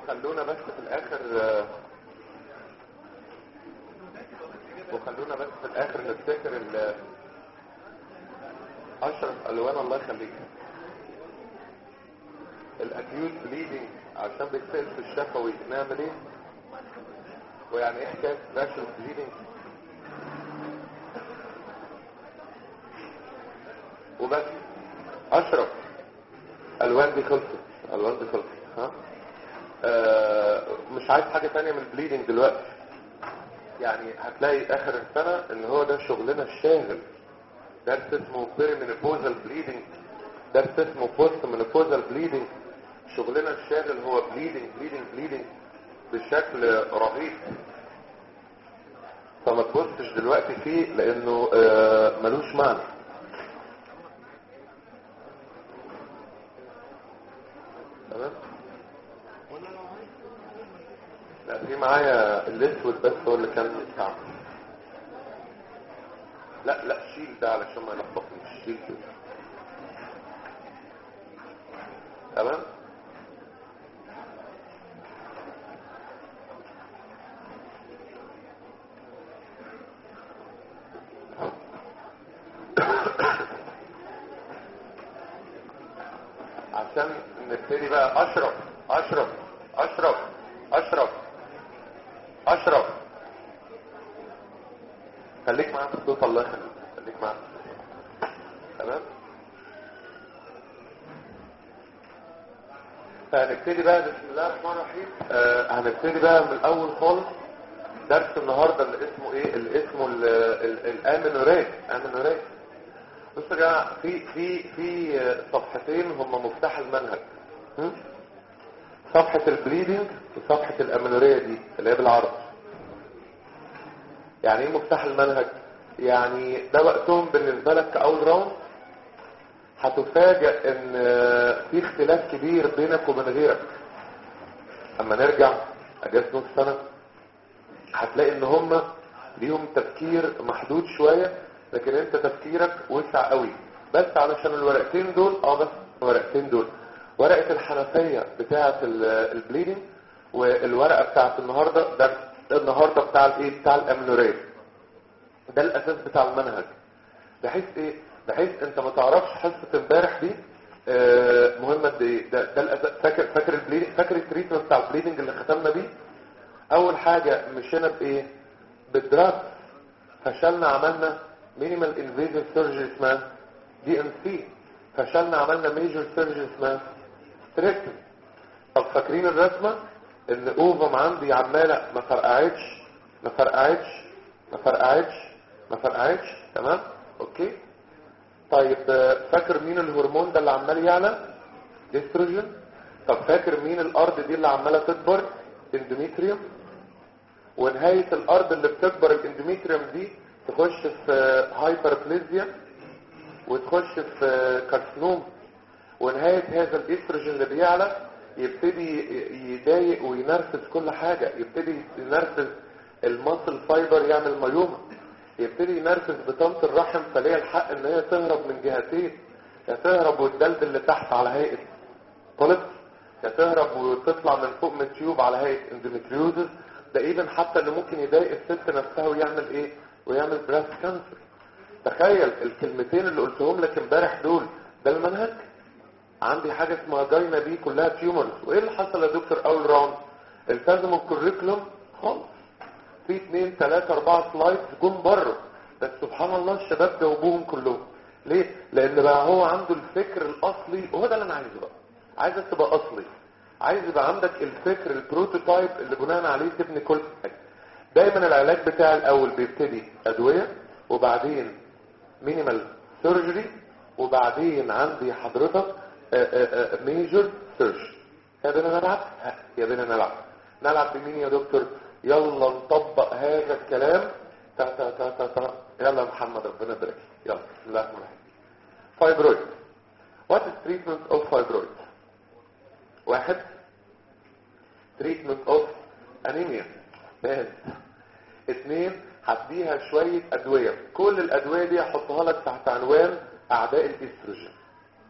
وخلونا بس في الاخر آه، وخلونا بس في الاخر نفتكر ال اشرف الوان الله يخليك الاكيوت بليدنج عشان بيتسال في الشفوي نعمل ايه ويعني ايه حكايه راشل بليدنج وبس اشرف الوان دي خلصت الوان دي خلصت ها آه مش عايز حاجه تانية من البليدنج دلوقتي يعني هتلاقي اخر السنه ان هو ده شغلنا الشاغل درس اسمه بيريمينوبوزال بليدنج درس اسمه بوست مينوبوزال بليدنج شغلنا الشاغل هو بليدنج بليدنج بليدنج بشكل رهيب فما تبصش دلوقتي فيه لانه آه ملوش معنى تمام لا في معايا الاسود بس هو اللي كان بتاع لا لا شيل ده علشان ما يلخبطنيش شيل كده تمام عشان نبتدي بقى اشرف اشرف اشرف اشرف اشرف خليك معايا في الصوت الله يخليك خليك معايا تمام فهنبتدي بقى بسم الله الرحمن الرحيم آه هنبتدي بقى من الاول خالص درس النهارده اللي اسمه ايه اللي اسمه الامينوريت امينوريت بصوا يا جماعه في في في صفحتين هم مفتاح المنهج م? صفحة البليدنج وصفحة الامينورية دي اللي هي بالعرض يعني ايه مفتاح المنهج يعني ده وقتهم بالنسبة لك كأول راوند هتفاجئ ان في اختلاف كبير بينك وبين غيرك اما نرجع اجازة نص سنة هتلاقي ان هم ليهم تفكير محدود شوية لكن انت تفكيرك وسع قوي بس علشان الورقتين دول اه بس الورقتين دول ورقة الحنفية بتاعة البليدنج والورقة بتاعة النهاردة ده النهاردة بتاع الايه بتاع الامنورية ده الاساس بتاع المنهج بحيث ايه بحيث انت ما تعرفش حصة امبارح دي آه مهمة قد ايه ده, ده الاساس فاكر فاكر البليدنج فاكر التريتمنت بتاع البليدنج اللي ختمنا بيه اول حاجة مشينا بايه بالدراس فشلنا عملنا مينيمال انفيزيف سيرجري اسمها دي ام سي فشلنا عملنا ميجر سيرجري اسمها ستريكتومي طب فاكرين الرسمه ان اوفم عندي عماله ما فرقعتش ما فرقعتش ما فرقعتش ما فرقعتش تمام اوكي طيب فاكر مين الهرمون ده اللي عمال يعلى استروجين طب فاكر مين الارض دي اللي عماله تكبر اندوميتريوم ونهايه الارض اللي بتكبر الاندوميتريوم دي تخش في هايبربليزيا وتخش في كارسنوم ونهاية هذا الاستروجين اللي بيعلى يبتدي يضايق وينرفز كل حاجة يبتدي ينرفز المصل فايبر يعمل ميومة يبتدي ينرفز بطنة الرحم فليها الحق ان هي تهرب من جهتين يا تهرب وتدلدل اللي تحت على هيئة طلب يا تهرب وتطلع من فوق من التيوب على هيئة اندوميتريوزس ده ايضا حتى اللي ممكن يضايق الست نفسها ويعمل ايه ويعمل براست كانسر تخيل الكلمتين اللي قلتهم لك امبارح دول ده المنهج عندي حاجة اسمها جاينا دي كلها تيومرز وايه اللي حصل يا دكتور اول راوند التزموا الكوريكولوم خالص في اتنين تلاتة اربعة سلايدز جم بره بس سبحان الله الشباب جاوبوهم كلهم ليه لان بقى هو عنده الفكر الاصلي وهو ده اللي انا عايزه بقى عايزك تبقى اصلي عايز يبقى عندك الفكر البروتوتايب اللي بناء عليه تبني كل حاجه دايما العلاج بتاعي الاول بيبتدي ادويه وبعدين مينيمال سيرجري وبعدين عندي حضرتك ميجر سيرج يا بينا نلعب يا بينا نلعب نلعب بمين يا دكتور يلا نطبق هذا الكلام تا تا تا تا تا يلا يا محمد ربنا يبارك يلا بسم الله الرحمن الرحيم فايبرويد what is treatment of fibroid واحد treatment of anemia بس اثنين هديها شوية ادوية كل الادوية دي هحطها لك تحت عنوان اعداء الاستروجين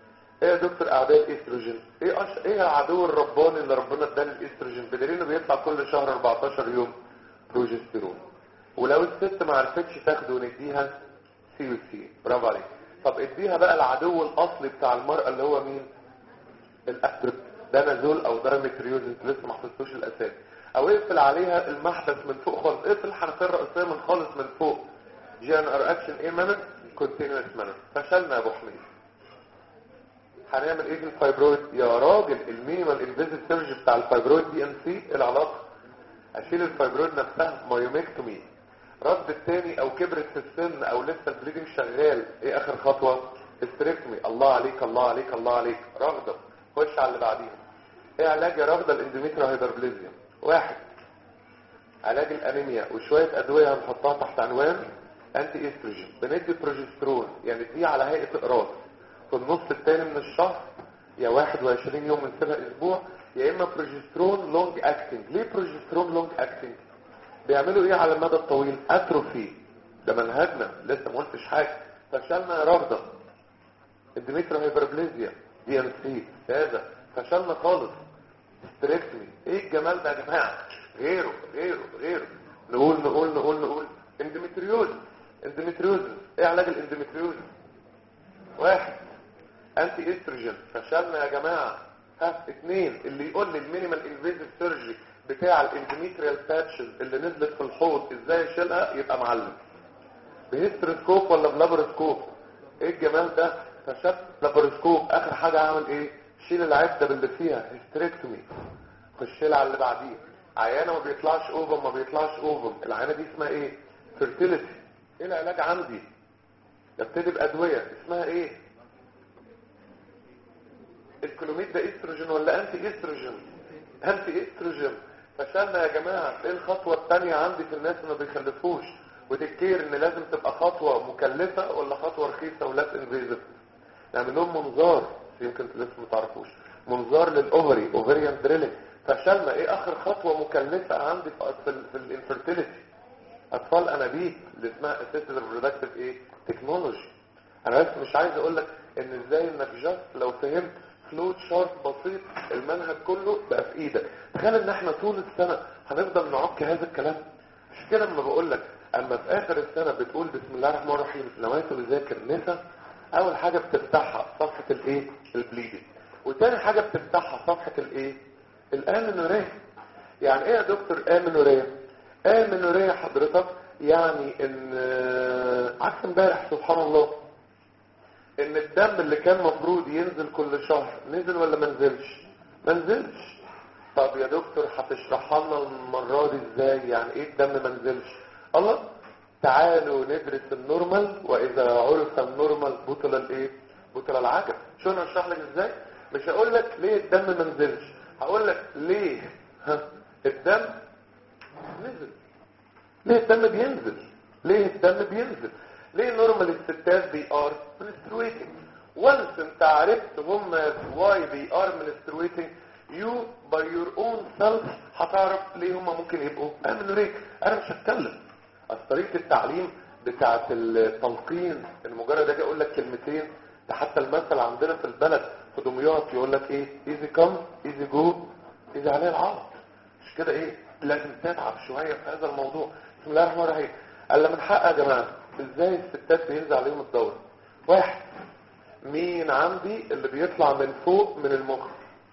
ايه يا دكتور اعداء الاستروجين ايه أش... ايه العدو الرباني اللي ربنا اداني الاستروجين بدليل انه بيطلع كل شهر 14 يوم بروجستيرون ولو الست ما عرفتش تاخده نديها سي و سي برافو عليك طب اديها بقى العدو الاصلي بتاع المرأة اللي هو مين الاسبرت ده نزول او درمتريوزنس لسه ما حفظتوش الاساس او اقفل عليها المحبس من فوق خالص اقفل الحنفيه الرئيسيه من خالص من فوق جي ان ار اكشن ايه مانر كونتينوس مانر فشلنا يا ابو حميد هنعمل ايه في الفايبرويد يا راجل المينيمال انفيزيف سيرجي بتاع الفايبرويد دي ان سي العلاقه اشيل الفايبرويد نفسها مايوميكتومي رد التاني او كبرت في السن او لسه البليدنج شغال ايه اخر خطوه استريكتومي الله عليك الله عليك الله عليك رغده خش على اللي بعديها ايه علاج يا رغده الاندوميتريال هايبربليزيا واحد علاج الانيميا وشويه ادويه هنحطها تحت عنوان انتي استروجين بندي بروجسترون يعني دي على هيئه اقراص في النص الثاني من الشهر يا 21 يوم من سنة اسبوع يا اما بروجسترون لونج اكتنج ليه بروجسترون لونج اكتنج بيعملوا ايه على المدى الطويل اتروفي ده منهجنا لسه ما قلتش حاجه فشلنا يا رغده الديمترو هايبربليزيا دي ام سي هذا فشلنا خالص ستريكتمي ايه الجمال ده يا جماعه غيره غيره غيره نقول نقول نقول نقول اندوميتريوز اندوميتريوز ايه علاج الاندوميتريوز واحد انتي استروجين فشلنا يا جماعه ها اثنين اللي يقول لي المينيمال انفيزيف سيرجري بتاع الاندوميتريال باتشز اللي نزلت في الحوض ازاي اشيلها يبقى معلم بهيستروسكوب ولا بلابروسكوب ايه الجمال ده فشلت لابروسكوب اخر حاجه اعمل ايه شيل العده باللي فيها هيستريكتومي خش لها على اللي بعديه عيانه ما بيطلعش اوفم ما بيطلعش اوفم العيانه دي اسمها ايه فيرتيليتي ايه العلاج عندي ابتدي بادويه اسمها ايه الكلوميد ده استروجين ولا انتي استروجين انتي استروجين فشلنا يا جماعه ايه الخطوه الثانيه عندي في الناس اللي ما بيخلفوش وتفتكر ان لازم تبقى خطوه مكلفه ولا خطوه رخيصه ولا انفيزيف نعمل لهم منظار يمكن لسه ما تعرفوش منظار للاوفري اوفريان دريلينج فشلنا ايه اخر خطوه مكلفه عندي في في, في الانفيرتيليتي اطفال انابيب اللي اسمها اسيستد ريبرودكتيف ايه تكنولوجي انا بس مش عايز اقول لك ان ازاي انك جاست لو فهمت فلوت شارت بسيط المنهج كله بقى في ايدك تخيل ان احنا طول السنه هنفضل نعك هذا الكلام مش كده لما بقول لك اما في اخر السنه بتقول بسم الله الرحمن الرحيم نويت بذاكر نسا اول حاجه بتفتحها صفحه الايه البليدنج وتاني حاجه بتفتحها صفحه الايه الامنوريه يعني ايه يا دكتور امنوريه امنوريه حضرتك يعني ان عكس امبارح سبحان الله ان الدم اللي كان مفروض ينزل كل شهر نزل ولا ما نزلش ما نزلش طب يا دكتور هتشرحها لنا المره دي ازاي يعني ايه الدم ما نزلش الله تعالوا ندرس النورمال واذا عرف النورمال بطل الايه بطل العجب شو انا اشرح لك ازاي مش هقول لك ليه الدم ما نزلش هقول لك ليه ها الدم نزل ليه الدم بينزل ليه الدم بينزل ليه نورمال الستات بي ار menstruating once انت عرفت هم why they are menstruating you by your own self هتعرف ليه هم ممكن يبقوا امنوريك انا مش هتكلم اصل طريقه التعليم بتاعه التلقين ان مجرد اجي اقول لك كلمتين ده حتى المثل عندنا في البلد في دمياط يقول لك ايه ايزي كم ايزي جو ايزي عليه العرض مش كده ايه لازم تتعب شويه في هذا الموضوع بسم الله الرحمن الرحيم قال من حق يا جماعه ازاي الستات بينزل عليهم الدوره واحد مين عندي اللي بيطلع من فوق من المخ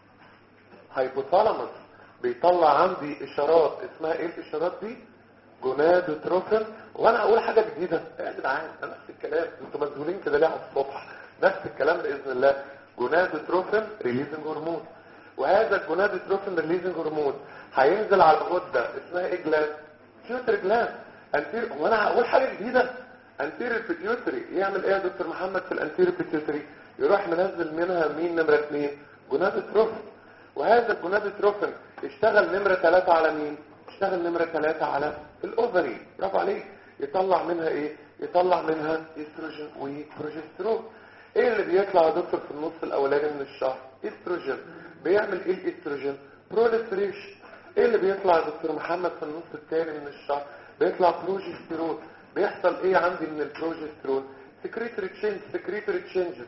هايبوثالاموس بيطلع عندي اشارات اسمها ايه الاشارات دي جونادوتروفين وانا اقول حاجه جديده يا جدعان نفس الكلام انتوا مذهولين كده ليه على الصبح نفس الكلام باذن الله جونادوتروفين ريليزنج هرمون وهذا الجونادوتروفين ريليزنج هرمون هينزل على الغده اسمها ايه جلاند فيوتر جلاند انتير هو انا هقول حاجه جديده انتير بيتيوتري يعمل ايه يا دكتور محمد في الانتير بيتيوتري يروح منزل منها مين نمره اثنين جونادوتروفين وهذا الجونادوتروفين اشتغل نمره ثلاثة على مين اشتغل نمرة ثلاثة على الاوفري برافو عليك يطلع منها ايه يطلع منها استروجين وبروجسترون ايه اللي بيطلع يا دكتور في النص الاولاني من الشهر استروجين بيعمل ايه الاستروجين بروليفريشن ايه اللي بيطلع يا دكتور محمد في النص الثاني من الشهر بيطلع بروجسترون بيحصل ايه عندي من البروجسترون سكريتوري تشينج سكريتوري تشينجز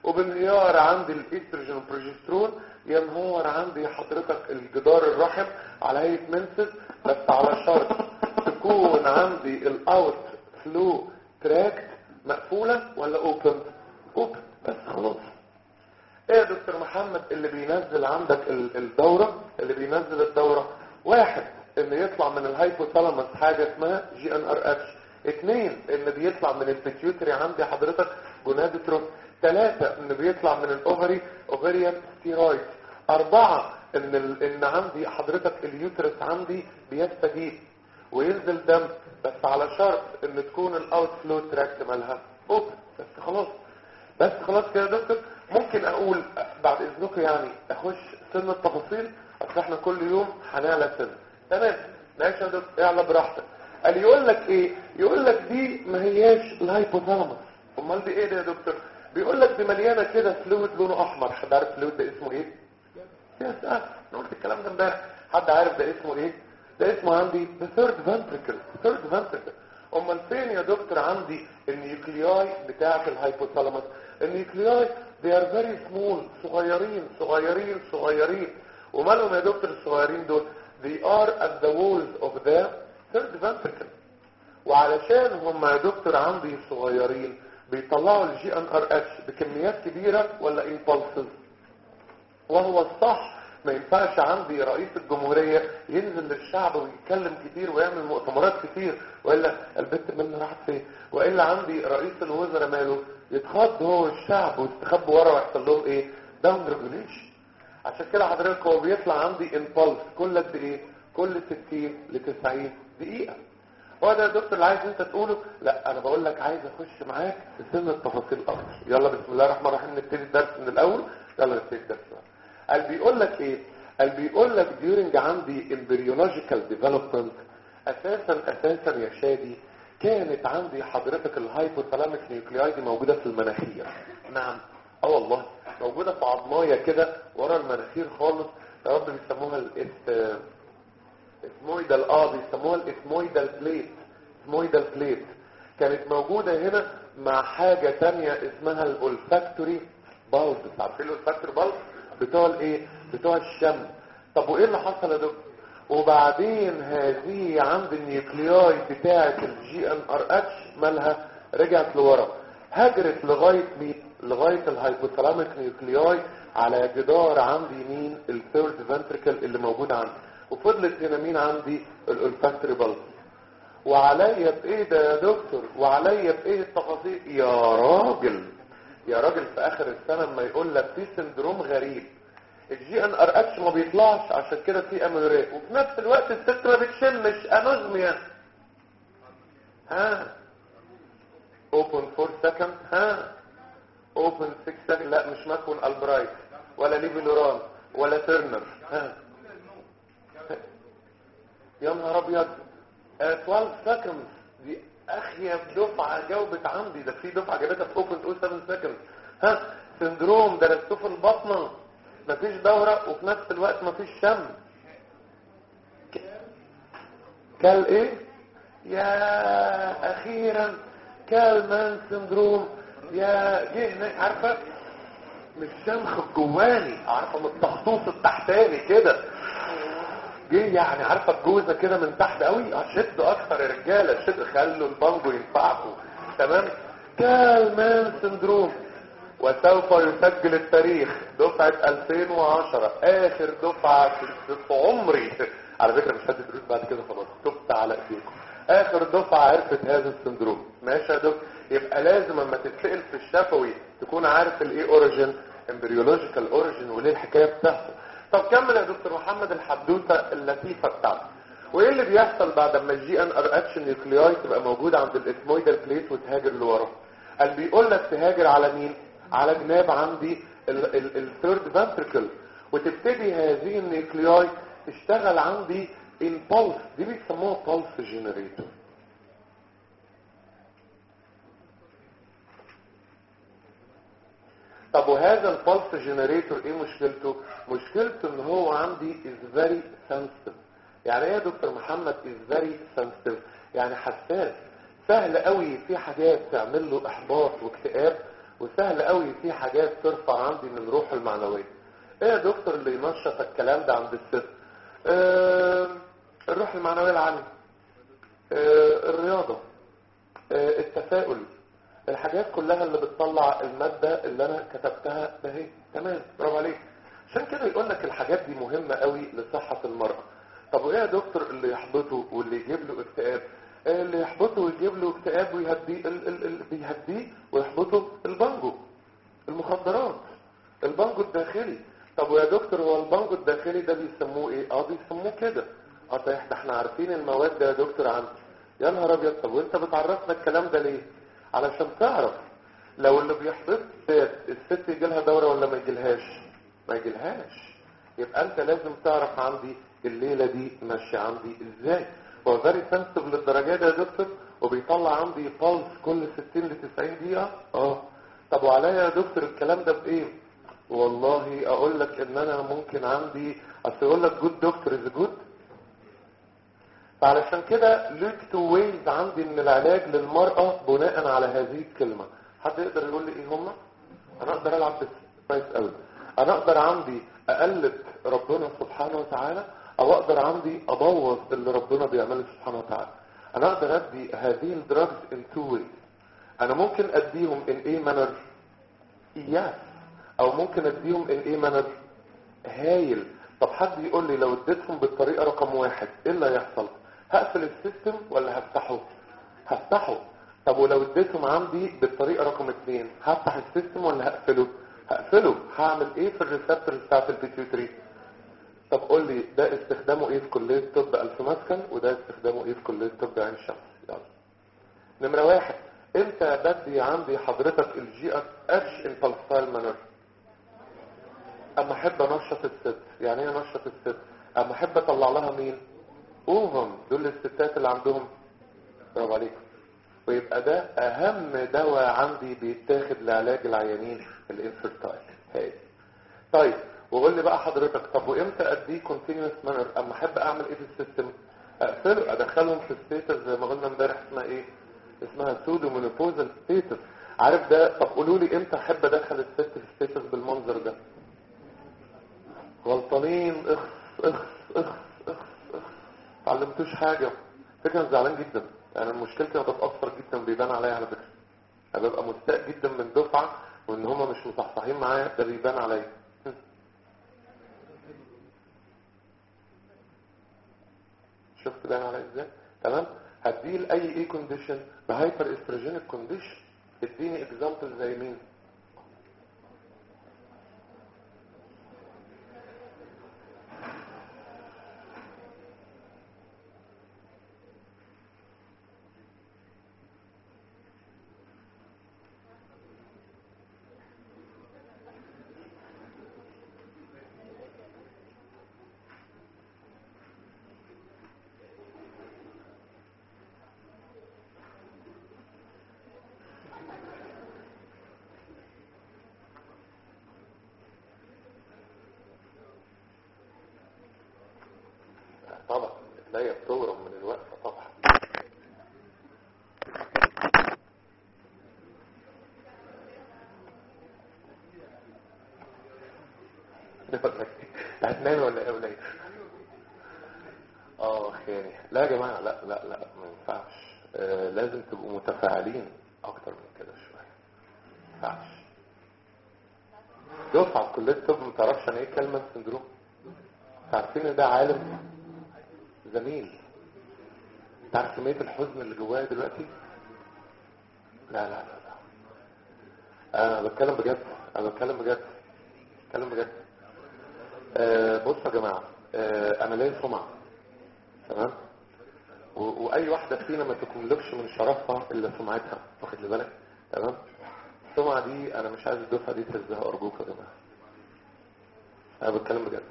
وبانهيار عندي الاستروجين والبروجسترون ينهار عندي حضرتك الجدار الرحم على هيئه منسس بس على شرط تكون عندي الاوت فلو تراكت مقفوله ولا اوبن اوبن بس خلاص ايه يا دكتور محمد اللي بينزل عندك الدوره اللي بينزل الدوره واحد ان يطلع من الهايبوثالاموس حاجه اسمها جي ان ار اتش اثنين ان بيطلع من البيتيوتري عندي حضرتك جونادوتروف ثلاثة ان بيطلع من الاوفري اوفريان ستيرويد اربعة ان ال... ان عندي حضرتك اليوترس عندي بيستجيب وينزل دم بس على شرط ان تكون الاوت فلو تراكت مالها اوبن بس خلاص بس خلاص كده يا دكتور ممكن اقول بعد اذنكم يعني اخش سن التفاصيل اصل احنا كل يوم هنعلى سن تمام ماشي يا دكتور اعلى براحتك قال يقول لك ايه يقول لك دي ما هياش الهايبوثالاموس امال دي ايه ده يا دكتور بيقول لك دي مليانه كده فلويد لونه احمر حد عارف الفلويد ده اسمه ايه يس اه انا قلت الكلام ده امبارح حد عارف ده اسمه ايه ده اسمه عندي the third ventricle third ventricle امال فين يا دكتور عندي النيوكلياي بتاعه الهايبوثالاموس النيوكلياي they are very small صغيرين صغيرين صغيرين ومالهم يا دكتور الصغيرين دول they are at the walls of the third ventricle وعلشان هم يا دكتور عندي صغيرين بيطلعوا الجي ان ار اتش بكميات كبيرة ولا impulses وهو الصح ما ينفعش عندي رئيس الجمهورية ينزل للشعب ويتكلم كتير ويعمل مؤتمرات كتير وإلا البنت منه راحت فين وإلا عندي رئيس الوزراء ماله يتخض هو الشعب ويستخبوا ورا ويحصل لهم ايه داون ريجوليشن عشان كده حضرتك هو بيطلع عندي امبلس كل قد ايه كل 60 ل 90 دقيقة هو ده يا دكتور اللي عايز انت تقوله لا انا بقول لك عايز اخش معاك في سن التفاصيل اكتر يلا بسم الله الرحمن الرحيم نبتدي الدرس من الاول يلا نبتدي الدرس قال بيقول لك ايه قال بيقول لك during عندي embryological development اساسا اساسا يا شادي كانت عندي حضرتك الهايبوثالاميك نيوكلياي دي موجودة في المناخير نعم اه والله موجودة في عظماية كده ورا المناخير خالص يا رب بيسموها الاس اسمويدال اه بيسموها الاسمويدال بليت اسمويدال بليت كانت موجودة هنا مع حاجة تانية اسمها الاولفاكتوري بالز عارفين الاولفاكتوري بالز بتوع الايه بتوع الشم طب وايه اللي حصل يا دكتور وبعدين هذه عند النيوكلياي بتاعة الجي ان ار اتش مالها رجعت لورا هجرت لغاية مين لغاية الهايبوثالاميك نيوكلياي على جدار عندي مين الثيرد فنتريكل اللي موجود عندي وفضلت هنا مين عندي الالفاكتوري بالز وعليا بايه ده يا دكتور وعليا بايه التفاصيل يا راجل يا راجل في اخر السنة لما يقول لك في سندروم غريب الجي ان ار اتش ما بيطلعش عشان كده في اميوريه وفي نفس الوقت الست ما بتشمش انوزميا ها اوبن 4 سكند ها اوبن 6 سكند لا مش ماكون البرايت ولا ليفلوران ولا ترنر ها يا نهار ابيض 12 سكند دي اخيب دفعه جاوبت عندي ده في دفعه جابتها في اوبن 07 سكند ها سندروم درستوه في البطنه مفيش دورة وفي نفس الوقت مفيش شم كال ايه يا اخيرا كالمان سندروم يا جه هناك عارفة مش شمخ الجواني عارفة من التخصوص التحتاني كده جه يعني عارفة الجوزة كده من تحت قوي شد اكتر يا رجالة شد خلوا البانجو ينفعكم تمام كالمان سندروم وسوف يسجل التاريخ دفعة 2010 اخر دفعة في عمري على فكرة مش هدي دروس بعد كده خلاص تبت على ايديكم اخر دفعة عرفت هذا السندروم ماشي يا دكتور يبقى لازم اما تتسأل في الشفوي تكون عارف الايه اوريجين امبريولوجيكال اوريجين وليه الحكاية بتاعته طب كمل يا دكتور محمد الحدوتة اللطيفة بتاعته وايه اللي بيحصل بعد ما الجي ان ار اتش نيوكلياي تبقى موجودة عند الاسمويدال بليت وتهاجر لورا قال بيقول لك تهاجر على مين على جناب عندي الثيرد فنتريكل وتبتدي هذه النيوكلياي تشتغل عندي impulse دي بيسموها pulse generator طب وهذا البلس جنريتور ايه مشكلته مشكلته ان هو عندي is very sensitive يعني ايه يا دكتور محمد is very sensitive يعني حساس سهل قوي في حاجات تعمل له احباط واكتئاب وسهل قوي في حاجات ترفع عندي من الروح المعنويه ايه يا دكتور اللي ينشط الكلام ده عند الست آه الروح المعنويه العاليه آه الرياضه آه التفاؤل الحاجات كلها اللي بتطلع المادة اللي انا كتبتها ده هي تمام برافو عليك عشان كده يقول لك الحاجات دي مهمة قوي لصحة المرأة طب وايه يا دكتور اللي يحبطه واللي يجيب له اكتئاب اللي يحبطه ويجيب له اكتئاب ويهديه ال ال ال بيهديه ويحبطه البانجو المخدرات البانجو الداخلي طب ويا دكتور هو البانجو الداخلي ده بيسموه ايه اه بيسموه كده اه صحيح ده احنا عارفين المواد ده يا دكتور عندي يا نهار ابيض طب وانت بتعرفنا الكلام ده ليه علشان تعرف لو اللي بيحبط الست يجي لها دوره ولا ما يجيلهاش ما يجيلهاش يبقى انت لازم تعرف عندي الليله دي ماشيه عندي ازاي هو فيري سنسيتيف للدرجه دي يا دكتور وبيطلع عندي بالز كل 60 ل 90 دقيقه اه طب وعليا يا دكتور الكلام ده بايه والله اقول لك ان انا ممكن عندي اصل يقول لك جود دكتور از جود فعلشان كده ليك تو ويز عندي من العلاج للمرأة بناء على هذه الكلمة حد يقدر يقول لي ايه هما انا اقدر العب بس كويس قوي انا اقدر عندي اقلد ربنا سبحانه وتعالى او اقدر عندي ابوظ اللي ربنا بيعمله سبحانه وتعالى انا اقدر ادي هذه الدراجز ان تو ويز انا ممكن اديهم ان ايه مانر يس او ممكن اديهم ان ايه مانر هايل طب حد يقول لي لو اديتهم بالطريقه رقم واحد ايه اللي هيحصل هقفل السيستم ولا هفتحه هفتحه طب ولو اديتهم عندي بالطريقه رقم اثنين هفتح السيستم ولا هقفله هقفله هعمل ايه في الريسبتور بتاعت البيتيوتري طب قول لي ده استخدامه ايه في كليه طب الف مسكن وده استخدامه ايه في كليه طب عين شمس يلا نمره واحد امتى بدي عندي حضرتك الجي اتش ان بالستايل مانر اما احب انشط الست يعني ايه انشط الست اما احب اطلع لها مين اوفم دول الستات اللي عندهم برافو عليكم ويبقى ده اهم دواء عندي بيتاخد لعلاج العيانين الانفرتايل هاي طيب وقول لي بقى حضرتك طب وامتى اديه كونتينوس مانر اما احب اعمل ايه في السيستم اقفله ادخلهم في ستيتس زي ما قلنا امبارح اسمها ايه اسمها سودو مونوبوزال ستيتس عارف ده طب قولوا لي امتى احب ادخل الست في ستيتس بالمنظر ده غلطانين اخس اخس اخس اخس اخس تعلمتوش حاجة فكرة زعلان جدا يعني مشكلتي انا بتأثر جدا بيبان عليا على فكرة انا ببقى مستاء جدا من دفعة وان هما مش مصحصحين معايا ده بيبان عليا شفت باين عليا ازاي تمام هديه لاي ايه كونديشن بهايبر استروجينيك كونديشن اديني اكزامبل زي مين طبعا لا بتورم من الوقت طبعا هتنام ولا ايه ولا ايه اه خيري لا يا جماعه لا لا لا ما ينفعش آه لازم تبقوا متفاعلين اكتر من كده شويه ما ينفعش دفعه في كليه الطب ما تعرفش عن ايه كلمه سندروم عارفين ان ده عالم زميل تعرف كمية الحزن اللي جوايا دلوقتي لا لا لا, لا. انا بتكلم بجد انا بتكلم بجد بتكلم بجد آه بصوا يا جماعة آه انا ليا سمعة تمام واي واحدة فينا ما تكملكش من شرفها الا سمعتها واخد لي بالك تمام السمعة دي انا مش عايز الدفعة دي تهزها ارجوك يا جماعة انا بتكلم بجد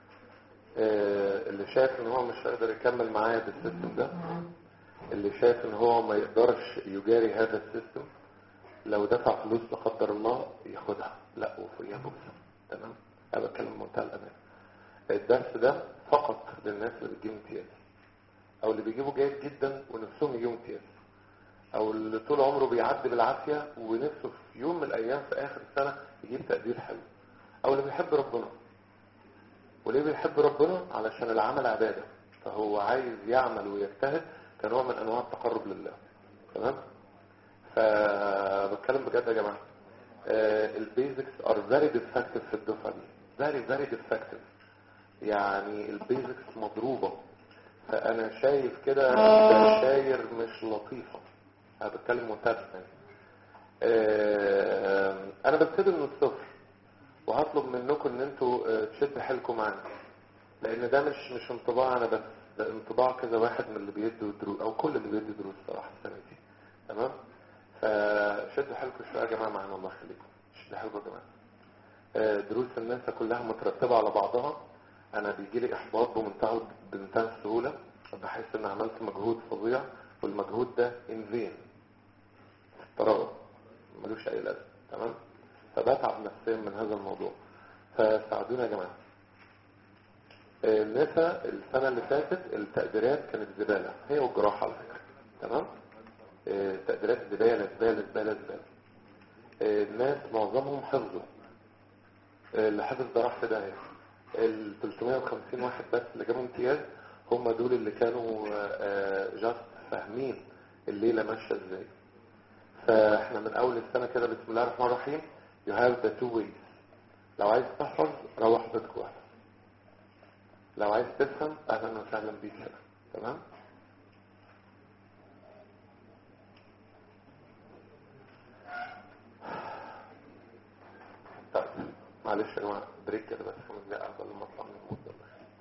اللي شايف ان هو مش هيقدر يكمل معايا بالسيستم ده اللي شايف ان هو ما يقدرش يجاري هذا السيستم لو دفع فلوس لا قدر الله ياخدها لا وفيها بوكسه تمام انا بتكلم بمنتهى الامان الدرس ده فقط للناس اللي بتجيب امتياز او اللي بيجيبوا جيد جدا ونفسهم يجيبوا امتياز او اللي طول عمره بيعدي بالعافية ونفسه في يوم من الايام في اخر السنة يجيب تقدير حلو او اللي بيحب ربنا وليه بيحب ربنا علشان العمل عبادة فهو عايز يعمل ويجتهد كنوع من انواع التقرب لله تمام فبتكلم بجد يا جماعة البيزكس ار فيري ديفكتيف في الدفعة دي فيري فيري ديفكتيف يعني البيزكس مضروبة فانا شايف كده بشاير مش لطيفة انا بتكلم منتبه يعني آه، انا ببتدي من الصفر وهطلب منكم ان انتوا آه، تشدوا حيلكم معانا لان ده مش مش انطباع انا بس ده انطباع كذا واحد من اللي بيدوا دروس او كل اللي بيدوا دروس صراحه السنه دي تمام فشدوا حيلكم شويه يا جماعه معانا الله يخليكم شدوا حيلكم يا جماعه آه، دروس الناس كلها مترتبه على بعضها انا بيجي لي احباط بمنتهى بمنتهى السهوله بحس ان عملت مجهود فظيع والمجهود ده ان فين فراغ ملوش اي لازمه تمام فبتعب نفسيا من هذا الموضوع فساعدونا يا جماعه النساء السنة اللي فاتت التقديرات كانت زبالة هي والجراحة على فكرة تمام التقديرات زبالة زبالة زبالة زبالة الناس معظمهم حفظوا اللي حفظ ده راح في داهية ال 350 واحد بس اللي جابوا امتياز هم دول اللي كانوا جاست فاهمين الليلة ماشية ازاي فاحنا من اول السنة كده بسم الله الرحمن الرحيم you have the two ways لو عايز تحفظ روح بيتك واحد لو عايز تفهم اهلا وسهلا بيك هنا تمام طيب معلش يا جماعه بريك كده بس خمس دقايق قبل ما اطلع من المود ده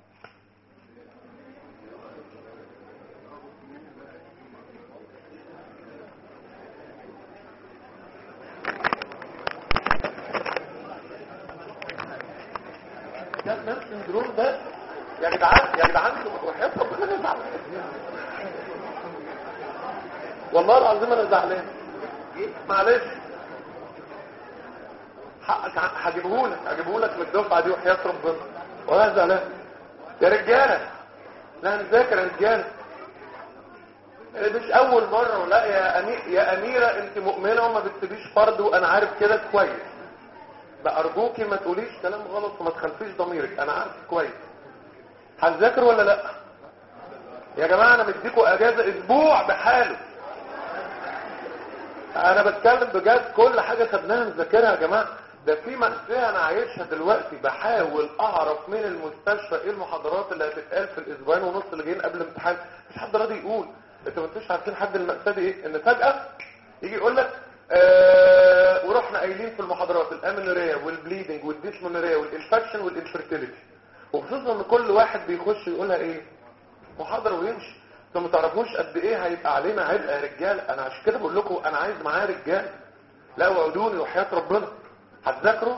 ده نفس السندروم ده يا جدعان يا جدعان وحياة ربنا انا زعلان والله العظيم انا زعلان معلش حقك هجيبهولك هجيبهولك من الدفعه دي وحياة ربنا والله زعلان يا رجاله لا نذاكر يا رجاله مش اول مره ولا يا أمي... يا اميره انت مؤمنه وما بتسيبيش فرض وانا عارف كده كويس بأرجوكي ما تقوليش كلام غلط وما تخلفيش ضميرك انا عارف كويس هتذاكر ولا لا يا جماعة انا مديكوا اجازة اسبوع بحاله انا بتكلم بجد كل حاجة خدناها نذاكرها يا جماعة ده في مأساة انا عايشها دلوقتي بحاول اعرف من المستشفى ايه المحاضرات اللي هتتقال في الاسبوعين ونص اللي جايين قبل الامتحان مش حد راضي يقول انتوا ما انتوش عارفين حد المأساة دي ايه ان فجأة يجي يقول لك آه ورحنا قايلين في المحاضرات الامنوريا والبليدنج والديسمونوريا والانفكشن والانفرتيليتي وخصوصا ان كل واحد بيخش يقولها ايه محاضره ويمشي انتوا ما تعرفوش قد ايه هيبقى علينا عبء يا رجال انا عشان كده بقول لكم انا عايز معايا رجال لا وعدوني وحياه ربنا هتذاكروا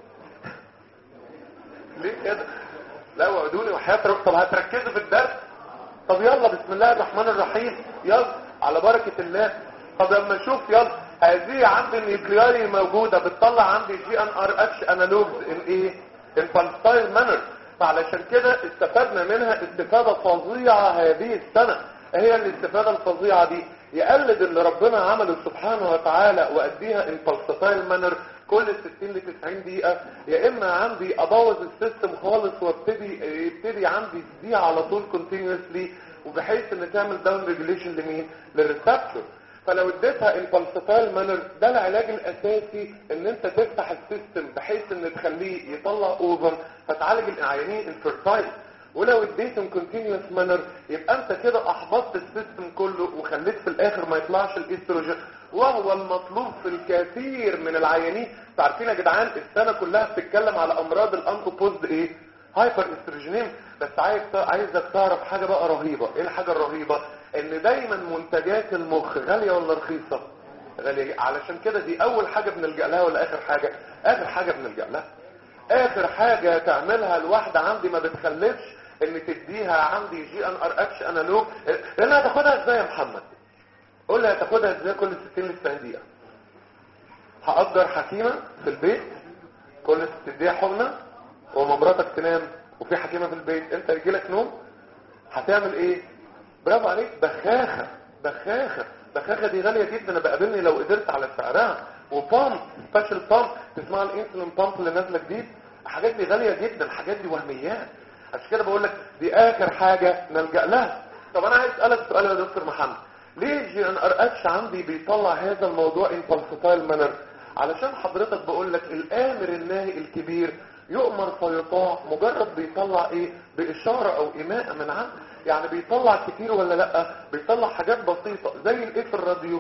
ليه كده لا وعدوني وحياه ربنا طب هتركزوا في الدرس طب يلا بسم الله الرحمن الرحيم يلا على بركه الله طب لما اشوف يلا هذه عندي النيوكلياري موجودة بتطلع عندي جي ان ار اتش انالوجز ان ايه الفالستايل مانر فعلشان كده استفدنا منها استفادة فظيعة هذه السنة هي الاستفادة الفظيعة دي يقلد اللي ربنا عمله سبحانه وتعالى واديها ان فالستايل مانر كل 60 ل 90 دقيقة يا اما عندي ابوظ السيستم خالص وابتدي يبتدي عندي دي على طول كونتينيوسلي وبحيث ان تعمل داون ريجوليشن لمين للريسبتور فلو اديتها الفالسفال مانر ده العلاج الاساسي ان انت تفتح السيستم بحيث ان تخليه يطلع اوفر فتعالج العيانين انفيرتايل ولو اديتهم كونتينيوس مانر يبقى انت كده احبطت السيستم كله وخليت في الاخر ما يطلعش الاستروجين وهو المطلوب في الكثير من العيانين عارفين يا جدعان السنه كلها بتتكلم على امراض الانكوبوزد ايه هايبر استروجينيم بس عايز عايزك تعرف حاجه بقى رهيبه ايه الحاجه الرهيبه ان دايما منتجات المخ غالية ولا رخيصة غالية علشان كده دي اول حاجة بنلجأ لها ولا اخر حاجة اخر حاجة بنلجأ لها اخر حاجة تعملها الواحدة عندي ما بتخلفش ان تديها عندي جي ان ار اتش انالوج لانها هتاخدها ازاي يا محمد قول لي هتاخدها ازاي كل 60 ل 90 دقيقة هأجر حكيمة في البيت كل تديها حضنة ومراتك تنام وفي حكيمة في البيت انت يجيلك نوم هتعمل ايه برافو عليك بخاخة بخاخة بخاخه دي غاليه جدا انا بقابلني لو قدرت على سعرها وبامب سبيشال بامب تسمع الانسولين بامب اللي نازله جديد الحاجات دي غاليه جدا الحاجات دي وهميات عشان كده بقول لك دي اخر حاجه نلجا لها طب انا عايز اسالك سؤال يا دكتور محمد ليه جي ان ار اتش عندي بيطلع هذا الموضوع امبلسيتايل مانر علشان حضرتك بقول لك الامر الناهي الكبير يؤمر فيطاع مجرد بيطلع ايه باشاره او ايماء من عنده يعني بيطلع كتير ولا لا بيطلع حاجات بسيطه زي الايه في الراديو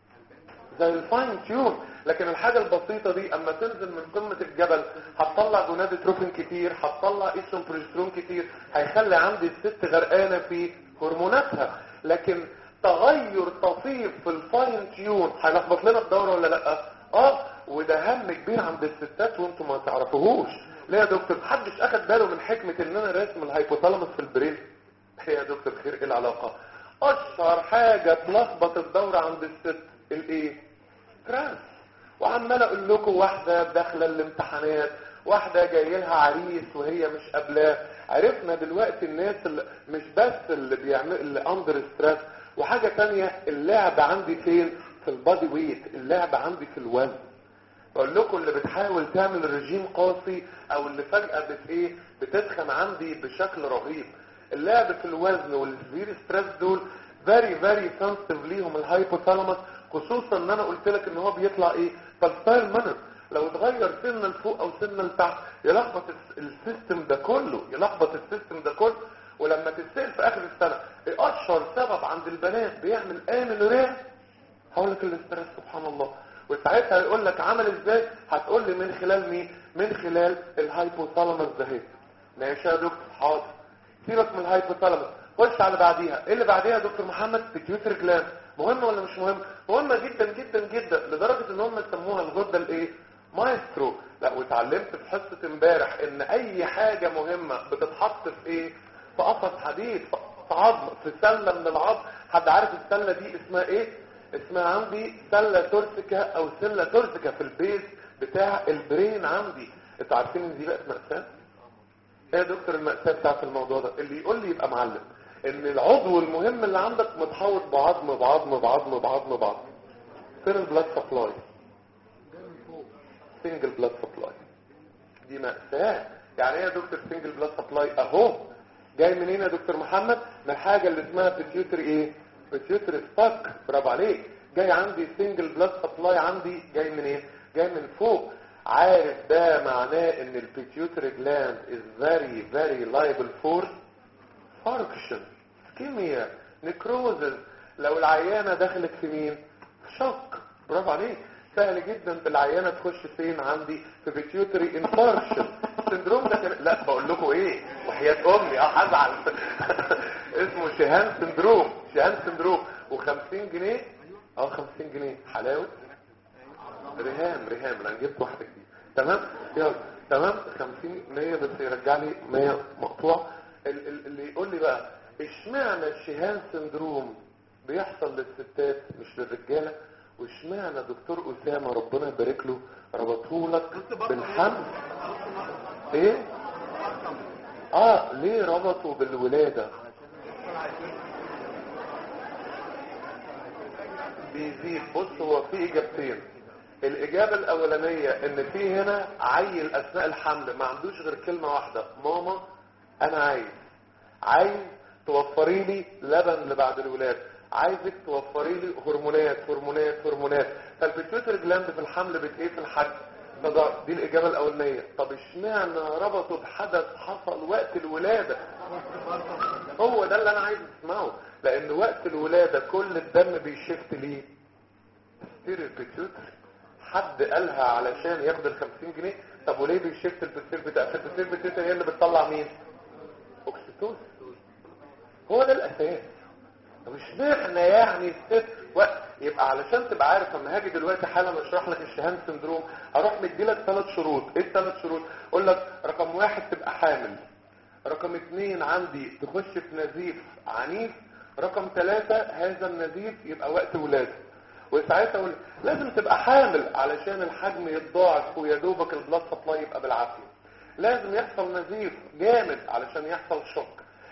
زي الفاين تيون لكن الحاجة البسيطة دي اما تنزل من قمة الجبل هتطلع جونادوتروفين كتير هتطلع ايسترون بروجسترون كتير هيخلي عندي الست غرقانة في هرموناتها لكن تغير طفيف في الفاين تيون هيلخبط لنا الدورة ولا لا اه وده هم كبير عند الستات وانتم ما تعرفوهوش ليه يا دكتور محدش اخد باله من حكمة ان انا راسم الهايبوثالاموس في البرين ايه يا دكتور خير ايه العلاقة اشهر حاجة تلخبط الدورة عند الست الايه ستريس وعمال اقول لكم واحدة داخله الامتحانات واحدة جاي لها عريس وهي مش قابلاه عرفنا دلوقتي الناس اللي مش بس اللي بيعمل اللي اندر ستريس وحاجة تانية اللعب عندي فين في البادي ويت اللعب عندي في الوزن بقول لكم اللي بتحاول تعمل رجيم قاسي او اللي فجأة بت ايه بتدخن عندي بشكل رهيب اللعب في الوزن والسبير ستريس دول فيري فيري سنسيتيف ليهم الهايبوثالاموس خصوصا ان انا قلت لك ان هو بيطلع ايه فالستايل مانر لو اتغير سنه لفوق او سنه لتحت يلخبط السيستم ده كله يلخبط السيستم ده كله ولما تتسال في اخر السنه ايه اشهر سبب عند البنات بيعمل اميلوريا هقول لك الاسترس سبحان الله وساعتها يقول لك عمل ازاي هتقول لي من خلال مين من خلال الهايبوثالاموس ده ماشي يا دكتور حاضر سيبك من الهايبوثالاموس خش على بعديها ايه اللي بعديها يا دكتور محمد بيتيوتر جلاند مهمه ولا مش مهمه مهمه جدا جدا جدا لدرجه ان هم سموها الغده الايه مايسترو لا واتعلمت في حصه امبارح ان اي حاجه مهمه بتتحط في ايه في قفص حديد في عظم في سله من العظم حد عارف السله دي اسمها ايه اسمها عندي سله تورسيكا او سله تورسيكا في البيز بتاع البرين عندي انتوا عارفين ان دي بقت مأساة ايه يا دكتور المأساة بتاعت الموضوع ده اللي يقول لي يبقى معلم ان العضو المهم اللي عندك متحوط بعظم بعظم بعظم بعظم بعظم فين البلاد سبلاي سنجل بلاد سبلاي دي مأساة يعني ايه يا دكتور سنجل بلاد سبلاي اهو جاي منين يا دكتور محمد من حاجة اللي اسمها بيتيوتري ايه بيتيوتري ستاك برافو عليك جاي عندي سنجل بلاد سبلاي عندي جاي منين إيه؟ جاي من فوق عارف ده معناه ان البيتيوتري جلاند is very very liable for فاركشن كيمياء نكروزز لو العيانة دخلت في مين شك برافو عليك سهل جدا في العيانة تخش فين عندي في بيتيوتري انفاركشن سندروم ده كان... لا بقول لكم ايه وحياة امي اه هزعل اسمه شهان سندروم شهان سندروم و50 جنيه اه 50 جنيه حلاوة رهام رهام انا جبت واحدة جديدة تمام يلا تمام 50 100 بس يرجع لي 100 مقطوع اللي يقول لي بقى اشمعنى الشهان سندروم بيحصل للستات مش للرجالة واشمعنى دكتور أسامة ربنا يبارك له ربطهولك بالحمل ايه اه ليه ربطوا بالولادة بيزيد بص هو في اجابتين الاجابة الاولانية ان في هنا عيل اثناء الحمل ما عندوش غير كلمة واحدة ماما انا عايز عايز توفري لي لبن لبعد الولاد عايزك توفري لي هرمونات هرمونات هرمونات فالبيتيوتري جلاند في الحمل بت ايه في الحجم دي الاجابه الاولانيه طب اشمعنى ربطوا بحدث حصل وقت الولاده هو ده اللي انا عايز اسمعه لان وقت الولاده كل الدم بيشفت ليه ستير البيتيوتري حد قالها علشان ياخد ال 50 جنيه طب وليه بيشفت البيتيوتري بتاع البيتيوتري البيتيوتري هي اللي بتطلع مين اوكسيتوسين هو ده الاساس طب اشمعنى يعني الست وقت يبقى علشان تبقى عارف لما هاجي دلوقتي حالا اشرح لك الشهان سندروم اروح مدي لك ثلاث شروط ايه الثلاث شروط اقول لك رقم واحد تبقى حامل رقم اثنين عندي تخش في نزيف عنيف رقم ثلاثة هذا النزيف يبقى وقت ولاده وساعتها اقول لازم تبقى حامل علشان الحجم يتضاعف ويا دوبك البلاد سبلاي يبقى بالعافيه لازم يحصل نزيف جامد علشان يحصل شوك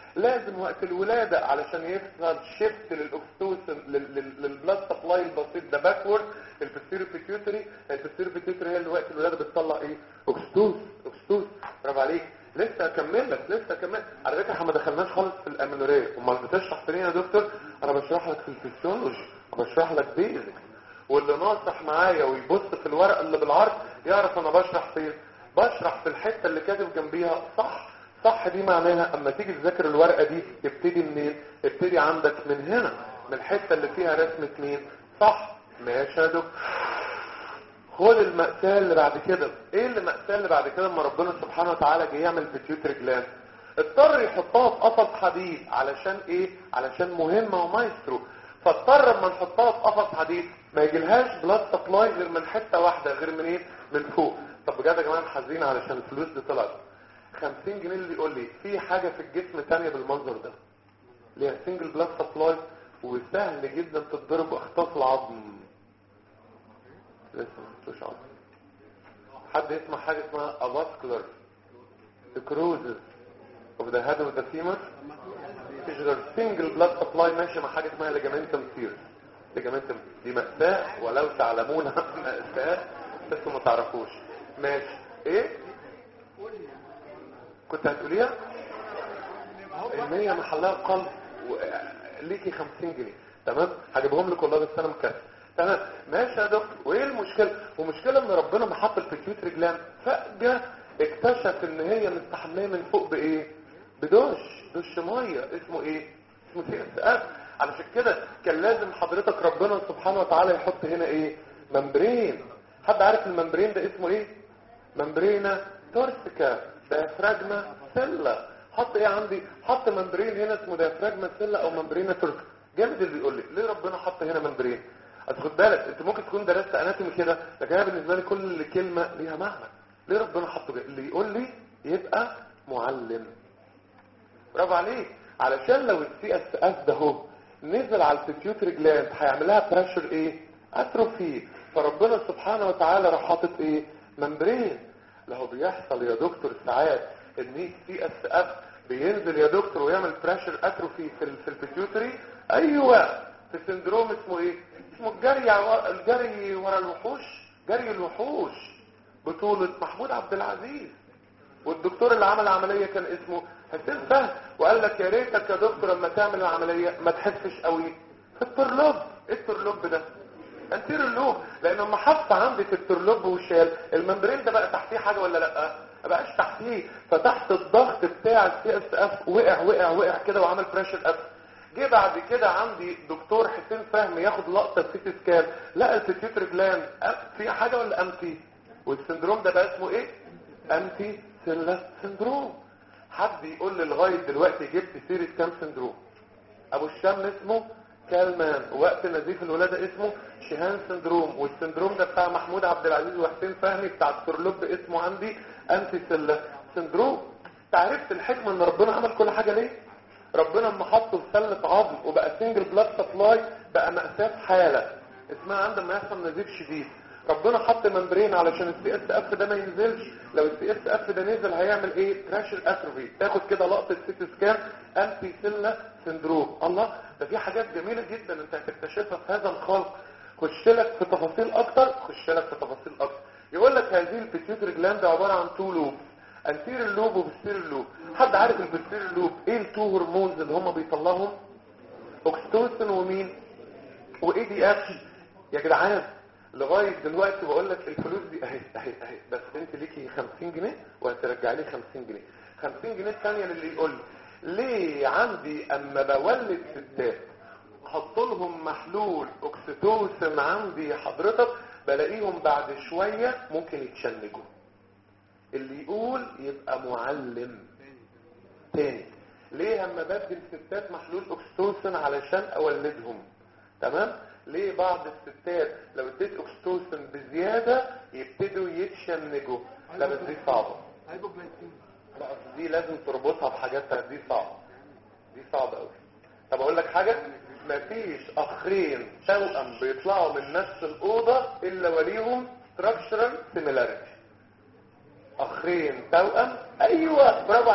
لازم وقت الولادة علشان يحصل شيفت للاكستوسن للبلاد سبلاي البسيط ده باكورد البستيرو بيتيوتري البستيرو بيتيوتري هي اللي وقت الولادة بتطلع ايه اكستوس اكستوس برافو عليك لسه اكمل لك لسه اكمل على فكره احنا ما دخلناش خالص في الامينوريه امال بتشرح فين يا دكتور انا بشرح لك في الفسيولوجي بشرح لك بيزكس واللي ناصح معايا ويبص في الورقه اللي بالعرض يعرف انا بشرح فين بشرح في الحته اللي كاتب جنبيها صح صح دي معناها اما تيجي تذاكر الورقه دي تبتدي منين ابتدي عندك من هنا من الحته اللي فيها رسمه مين صح ماشي يا دكتور خد المأساة اللي بعد كده ايه اللي المأساة اللي بعد كده اما ربنا سبحانه وتعالى جه يعمل بيتيوتري جلاند اضطر يحطها في قفص حديد علشان ايه علشان مهمة ومايسترو فاضطر اما نحطها في قفص حديد ما يجيلهاش بلاد سبلاي غير من حتة واحدة غير من ايه من فوق طب بجد يا جماعه حزين علشان الفلوس دي طلعت 50 جنيه اللي يقول لي في حاجة في الجسم تانية بالمنظر ده ليها سنجل بلاد سبلاي وسهل جدا تتضرب اخطاف العظم لسه ما شفتوش عظم حد يسمع حاجة اسمها avascular necrosis of the head of the femur مفيش غير single blood supply ماشي مع حاجة اسمها ligamentum tears ligamentum دي مأساة ولو تعلمون مأساة بس ما تعرفوش ماشي ايه كنت هتقوليها المية محلها قلب و... ليكي 50 جنيه تمام هجيبهم لك والله بس انا مكسل تمام ماشي يا دكتور وايه المشكله ومشكله ان ربنا ما حط البيتيوتري جلاند فجاه اكتشف ان هي مستحميه من فوق بايه بدوش دش ميه اسمه ايه اسمه سي اس اف علشان كده كان لازم حضرتك ربنا سبحانه وتعالى يحط هنا ايه ممبرين حد عارف الممبرين ده اسمه ايه ممبرينا تورسيكا ديافراجما سيلا حط ايه عندي حط ممبرين هنا اسمه ديافراجما سيلا او ممبرينا تورسيكا جامد اللي بيقول لي ليه ربنا حط هنا ممبرين اصل خد بالك انت ممكن تكون درست اناتومي كده لكن انا بالنسبه لي كل كلمه ليها معنى ليه ربنا حطه كده اللي يقول لي يبقى معلم برافو عليك علشان لو السي اس اف ده هو نزل على البيتيوتري جلاند هيعمل لها بريشر ايه اتروفي فربنا سبحانه وتعالى راح حاطط ايه ممبرين لو بيحصل يا دكتور ساعات ان السي اس اف بينزل يا دكتور ويعمل بريشر اتروفي في في البيتيوتري ايوه في سندروم اسمه ايه اسمه الجري الجري ورا الوحوش جري الوحوش بطولة محمود عبد العزيز والدكتور اللي عمل العملية كان اسمه حسين فهد وقال لك يا ريتك يا دكتور لما تعمل العملية ما تحسش قوي في الترلوب ايه الترلوب ده انتير اللوب لان لما حط عندي في الترلوب وشال الممبرين ده بقى تحتيه حاجة ولا لا ما بقاش تحتيه فتحت الضغط بتاع السي اس اف وقع وقع وقع كده وعمل بريشر اف جه بعد كده عندي دكتور حسين فهمي ياخد لقطه سيتي سكان لقى البيتيوتري جلاند في حاجه ولا امتي والسندروم ده بقى اسمه ايه امتي سيلا سندروم حد يقول لي لغايه دلوقتي جبت سيره كام سندروم ابو الشام اسمه كالمان وقت نزيف الولاده اسمه شيهان سندروم والسندروم ده بتاع محمود عبد العزيز وحسين فهمي بتاع الترلوب اسمه عندي امتي سيلا سندروم تعرفت الحكمه ان ربنا عمل كل حاجه ليه ربنا لما حطه في سلة عظم وبقى سنجل بلاد سبلاي بقى مأساة حالة اسمها عندما يحصل نزيف شديد ربنا حط ممبرين علشان السي اس اف ده ما ينزلش لو السي اس اف ده نزل هيعمل ايه كراشر اتروفي تاخد كده لقطه سيتي سكان انتي سيلا سندروم الله ده في حاجات جميله جدا انت هتكتشفها في هذا الخلق خش لك في تفاصيل اكتر خش لك في تفاصيل اكتر يقول لك هذه البيتيوتري جلاند عباره عن تو لوب انتير اللوب وبستير اللوب حد عارف البستير اللوب ايه التو هرمونز اللي هم بيطلعهم اوكستوسن ومين واي دي اف يا جدعان لغايه دلوقتي بقول لك الفلوس دي اهي اهي اهي بس انت ليكي 50 جنيه وهترجع لي 50 جنيه 50 جنيه الثانيه اللي يقول لي ليه عندي اما بولد ستات احط لهم محلول اوكسيتوسن عندي حضرتك بلاقيهم بعد شويه ممكن يتشنجوا اللي يقول يبقى معلم تاني ليه اما بدي الستات محلول اوكستوسن علشان اولدهم تمام ليه بعض الستات لو اديت اوكستوسن بزيادة يبتدوا يتشنجوا لا بس دي صعبة لا أصل دي لازم تربطها بحاجات دي صعبة دي صعبة قوي طب اقول لك حاجة مفيش اخين توأم بيطلعوا من نفس الأوضة الا وليهم structural similarity اخين توأم ايوه برافو عليك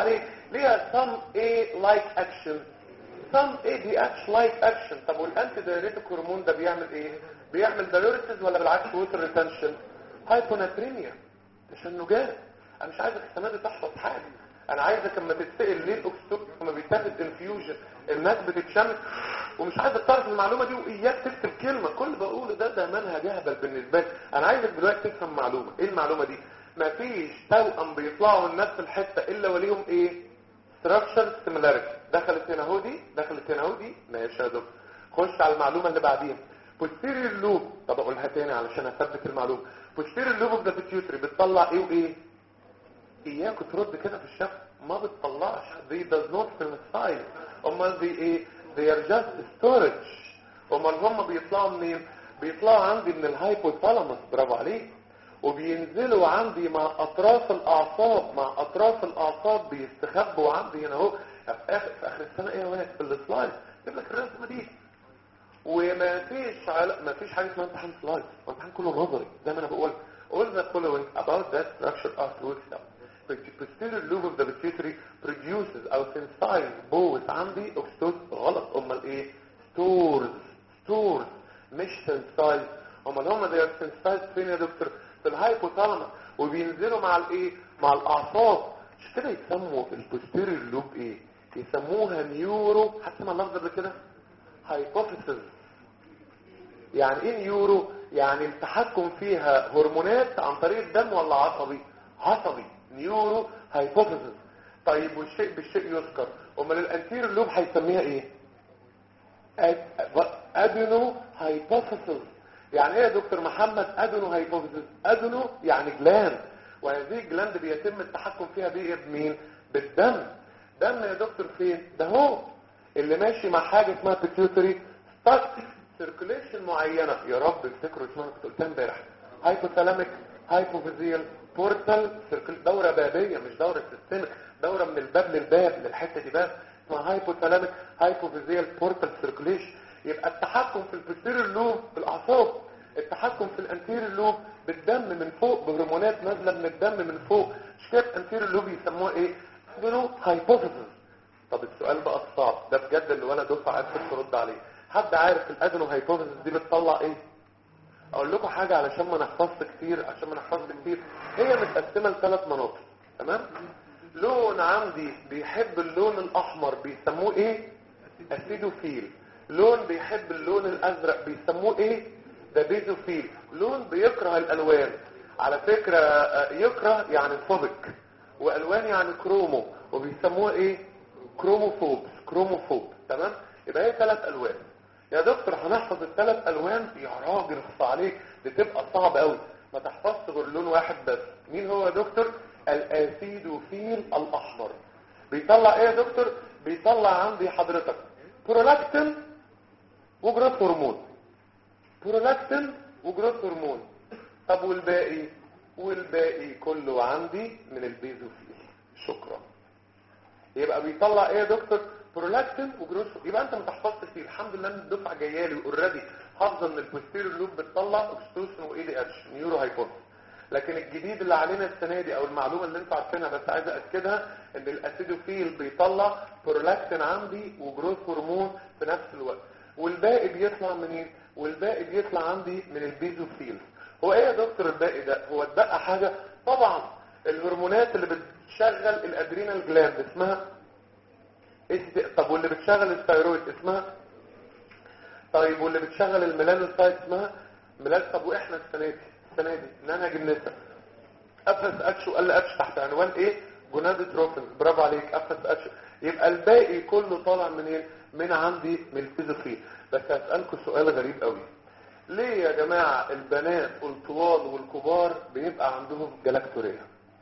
ليها some A like action some A B H like action طب والانتي دايريتك هرمون ده بيعمل ايه بيعمل دايوريسز ولا بالعكس ووتر ريتنشن هايبوناتريميا تشنجات انا مش عايزك السنه دي تحفظ حاجه انا عايزك اما تتسال ليه الاكسيتوسين لما بيتاخد انفيوجن الناس بتتشمس ومش عايزك تعرف المعلومه دي واياك تكتب كلمه كل اللي بقوله ده ده منهج اهبل بالنسبه لي انا عايزك دلوقتي تفهم معلومه ايه المعلومه دي مفيش توأم بيطلعوا من نفس الحته الا وليهم ايه structure similarity دخلت هنا اهو دي دخلت هنا اهو دي ماشي يا دكتور خش على المعلومه اللي بعديها posterior loop طب اقولها تاني علشان اثبت المعلومه posterior loop of the pituitary بتطلع ايه وايه اياك ترد كده في الشكل ما بتطلعش they does not femicide امال دي ايه they are just storage امال هم بيطلعوا منين بيطلعوا عندي من الهايبوثالاموس برافو عليك وبينزلوا عندي مع اطراف الاعصاب مع اطراف الاعصاب بيستخبوا عندي هنا اهو في اخر في اخر السنه ايه يا ولد في السلايد جيب لك الرسمه دي وما فيش عل... ما فيش حاجه اسمها امتحان سلايد الامتحان كله نظري زي ما انا بقول all the following about that structure of fluid cell the posterior lobe of the pituitary produces او synthesize both عندي oxytocin غلط امال ايه stores stores مش synthesize امال هم they are synthesized فين يا دكتور في الهايبوثالاموس وبينزلوا مع الايه مع الاعصاب مش كده يسموا البوستيريور لوب ايه يسموها نيورو هتسمع اللفظ ده كده هايبوثيسز يعني ايه نيورو يعني التحكم فيها هرمونات عن طريق الدم ولا عصبي عصبي نيورو هايبوثيسز طيب والشيء بالشيء يذكر امال الانتير لوب هيسميها ايه ادينو هايبوثيسز يعني ايه يا دكتور محمد ادينو هايبوثيسز ادينو يعني جلاند وهذه الجلاند بيتم التحكم فيها بايه بمين بالدم دم يا دكتور فين ده هو اللي ماشي مع حاجه اسمها بيتيوتري ستاك سيركوليشن معينه يا رب افتكروا اسمها كنت قلتها امبارح هايبوثالاميك هايبوفيزيال بورتال سيركل دوره بابيه مش دوره سيستمك دوره من الباب للباب للحته دي بس اسمها هايبوثالاميك هايبوفيزيال بورتال سيركوليشن يبقى التحكم في البوستيريور لوب بالاعصاب التحكم في الانتيريور لوب بالدم من فوق بهرمونات نازله من الدم من فوق مش كده الانتيريور لوب يسموها ايه ادينو هايبوثيسز طب السؤال بقى الصعب ده بجد اللي ولا دفعه قادر ترد عليه حد عارف الادينو هايبوثيسز دي بتطلع ايه اقول لكم حاجه علشان ما نحفظش كتير عشان ما نحفظش كتير هي متقسمه لثلاث مناطق تمام لون عندي بيحب اللون الاحمر بيسموه ايه اسيدوفيل لون بيحب اللون الازرق بيسموه ايه ده بيزوفيل لون بيكره الالوان على فكرة يكره يعني فوبك والوان يعني كرومو وبيسموها ايه كروموفوب كروموفوب تمام يبقى هي ثلاث الوان يا دكتور هنحفظ الثلاث الوان يا راجل خص عليك دي تبقى صعب قوي ما تحفظش غير لون واحد بس مين هو يا دكتور الاسيدوفيل الاحمر بيطلع ايه يا دكتور بيطلع عندي حضرتك برولاكتين وجروث هرمون برولاكتين وجروث هرمون طب والباقي والباقي كله عندي من البيزوفيل شكرا يبقى بيطلع ايه يا دكتور برولاكتين وجروث يبقى انت ما تحفظش كتير الحمد لله ان الدفعه جايه لي اوريدي حافظه ان البوستيريور لوب بتطلع اوكسيتوسين واي دي اتش نيورو هايبوثيسيس لكن الجديد اللي علينا السنه دي او المعلومه اللي انتوا عارفينها بس عايز اكدها ان الاسيدوفيل بيطلع برولاكتين عندي وجروث هرمون في نفس الوقت والباقي بيطلع منين والباقي بيطلع عندي من البيزوفيل هو ايه يا دكتور الباقي ده هو اتبقى حاجه طبعا الهرمونات اللي بتشغل الادرينال جلاند اسمها طب واللي بتشغل الثايرويد اسمها طيب واللي بتشغل الميلانوسايت اسمها ميلان طب واحنا السنه دي السنه دي ننهج النساء افس اتش وقال اتش تحت عنوان ايه جونادوتروفين برافو عليك افس اتش يبقى الباقي كله طالع منين من عندي من الفيزوفيل بس هسألكم سؤال غريب قوي ليه يا جماعة البنات والطوال والكبار بيبقى عندهم جلاكتوريا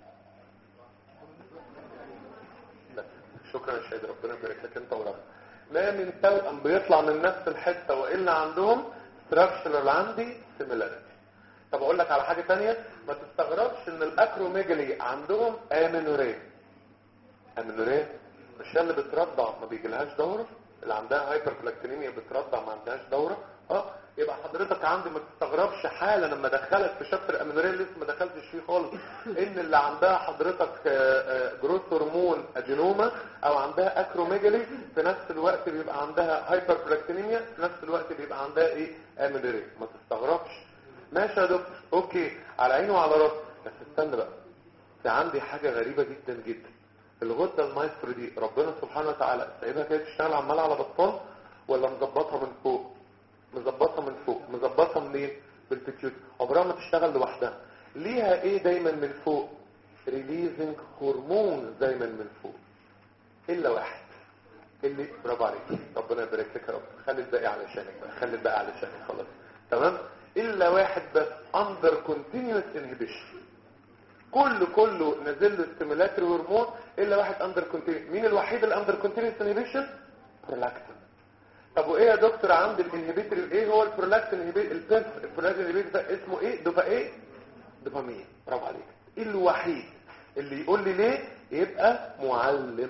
بس شكرا يا شهيد ربنا يبارك لك انت ورب ما من توأم بيطلع من نفس الحتة وإلا عندهم structural عندي similarity طب اقول لك على حاجة تانية ما تستغربش ان الاكروميجالي عندهم امينوريا امينوريا مش اللي بترضع ما بيجيلهاش دورة اللي عندها هايبر بلاكتينيميا بترضع ما عندهاش دورة اه يبقى حضرتك عندي ما تستغربش حالا لما دخلت في شابتر امينوريا لسه ما دخلتش فيه خالص ان اللي عندها حضرتك جروث هرمون بون ادينوما او عندها اكروميجالي في نفس الوقت بيبقى عندها هايبربلاكتينيميا في نفس الوقت بيبقى عندها ايه اميلوري ما تستغربش ماشي يا دكتور اوكي على عيني وعلى راسي بس استنى بقى في عندي حاجه غريبه جدا جدا الغده المايسترو دي ربنا سبحانه وتعالى سايبها كده تشتغل عمال على بطال ولا مظبطها من فوق مظبطها من فوق مظبطها منين بالبيتيوت عمرها ما تشتغل لوحدها ليها ايه دايما من فوق ريليزنج هرمون دايما من فوق الا واحد اللي برافو عليك ربنا يبارك لك يا رب خلي الباقي علشانك بقى خلي الباقي علشانك خلاص تمام الا واحد بس اندر كونتينيوس انهبيشن كله كله نازل له ستيمولاتري هرمون الا واحد اندر كونتينيوس مين الوحيد اللي اندر كونتينيوس انهبيشن برولاكتين طب وايه يا دكتور عند الانهبيتوري ايه هو البرولاكتين البنس البرولاكتين انهبيتور ده اسمه ايه دوبا ايه دوبامين برافو عليك الوحيد اللي يقول لي ليه يبقى معلم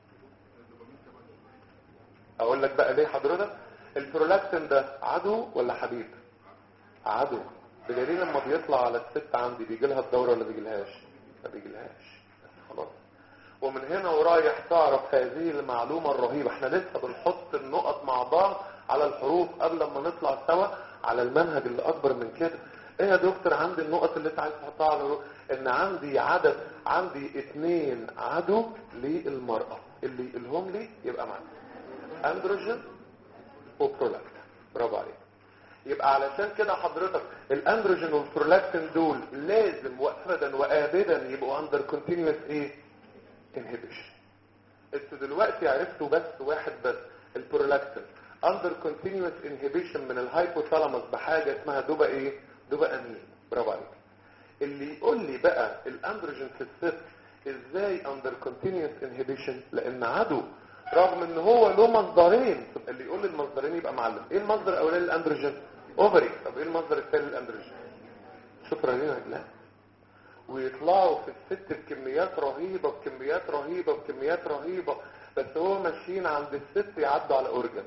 اقول لك بقى ليه حضرتك البرولاكتين ده عدو ولا حبيب عدو بدليل لما بيطلع على الست عندي بيجي لها الدوره ولا بيجي لهاش ما بيجيلهاش بس خلاص ومن هنا ورايح تعرف هذه المعلومة الرهيبة احنا لسه بنحط النقط مع بعض على الحروف قبل ما نطلع سوا على المنهج اللي اكبر من كده ايه يا دكتور عندي النقط اللي انت عايز تحطها على الحروف ان عندي عدد عندي اتنين عدو للمرأة اللي يقولهم لي يبقى معايا اندروجين وبرولاكت برافو عليك يبقى علشان كده حضرتك الاندروجين والبرولاكتين دول لازم وابدا وابدا يبقوا اندر كونتينيوس ايه انهبيشن انتوا دلوقتي عرفتوا بس واحد بس البرولاكتين اندر كونتينيوس انهبيشن من الهايبوثالاموس بحاجه اسمها دوبا ايه دوبا امين برافو عليك اللي يقول لي بقى الاندروجين في الست ازاي اندر كونتينيوس انهبيشن لان عدو رغم ان هو له مصدرين طب اللي يقول لي المصدرين يبقى معلم ايه المصدر الاولاني للاندروجين اوفري طب ايه المصدر الثاني للاندروجين سوبرانين لا ويطلعوا في الست بكميات رهيبة بكميات رهيبة بكميات رهيبة بس هو ماشيين عند الست يعدوا على اورجن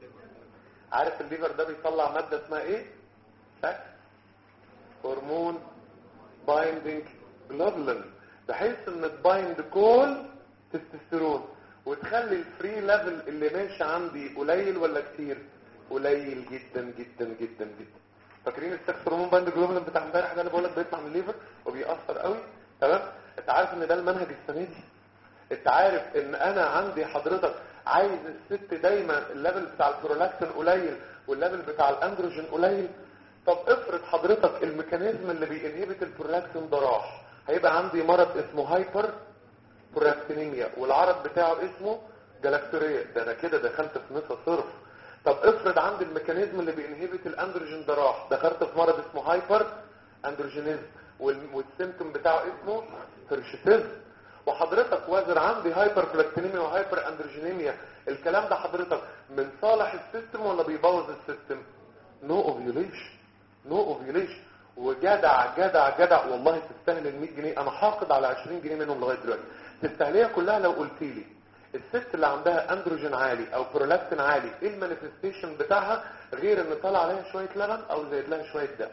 عارف الليفر ده بيطلع مادة اسمها ايه فاكس هرمون بايندينج جلوبلين بحيث ان تبايند كل تستوستيرون وتخلي الفري ليفل اللي ماشي عندي قليل ولا كتير قليل جدا جدا جدا جدا فاكرين السكس هرمون بايند جلوبلين بتاع امبارح ده اللي بقول لك بيطلع من الليفر وبيأثر قوي تمام انت عارف ان ده المنهج السنه دي انت عارف ان انا عندي حضرتك عايز الست دايما الليفل بتاع البرولاكتين قليل والليفل بتاع الاندروجين قليل طب افرض حضرتك الميكانيزم اللي بينهبت البرولاكتين ده راح هيبقى عندي مرض اسمه هايبر برولاكتينيميا والعرض بتاعه اسمه جلاكتوريا ده انا كده دخلت في نص صرف طب افرض عندي الميكانيزم اللي بينهبت الاندروجين ده راح دخلت في مرض اسمه هايبر اندروجينيزم والسيمتوم بتاعه اسمه هيرشيتيزم وحضرتك وازر عندي هايبر بلاكتينيميا وهايبر اندروجينيميا الكلام ده حضرتك من صالح السيستم ولا بيبوظ السيستم نو اوفيوليشن نو اوفيوليشن وجدع جدع جدع والله تستاهل ال 100 جنيه انا حاقد على 20 جنيه منهم لغايه دلوقتي تستاهليها كلها لو قلت لي الست اللي عندها اندروجين عالي او برولاكتين عالي ايه المانيفستيشن بتاعها غير ان طلع عليها شويه لبن او زايد لها شويه دم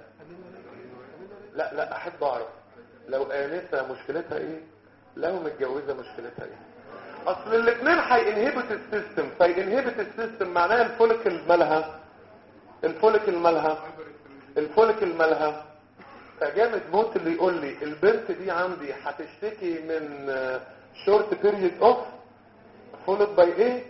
لا لا احب اعرف لو انسه مشكلتها ايه لو متجوزه مشكلتها ايه اصل الاثنين هينهبت السيستم فينهبت السيستم معناها الفوليكل مالها الفوليكل مالها الفوليكل مالها فجامد موت اللي يقول لي البنت دي عندي هتشتكي من شورت بيريود اوف فولد باي ايه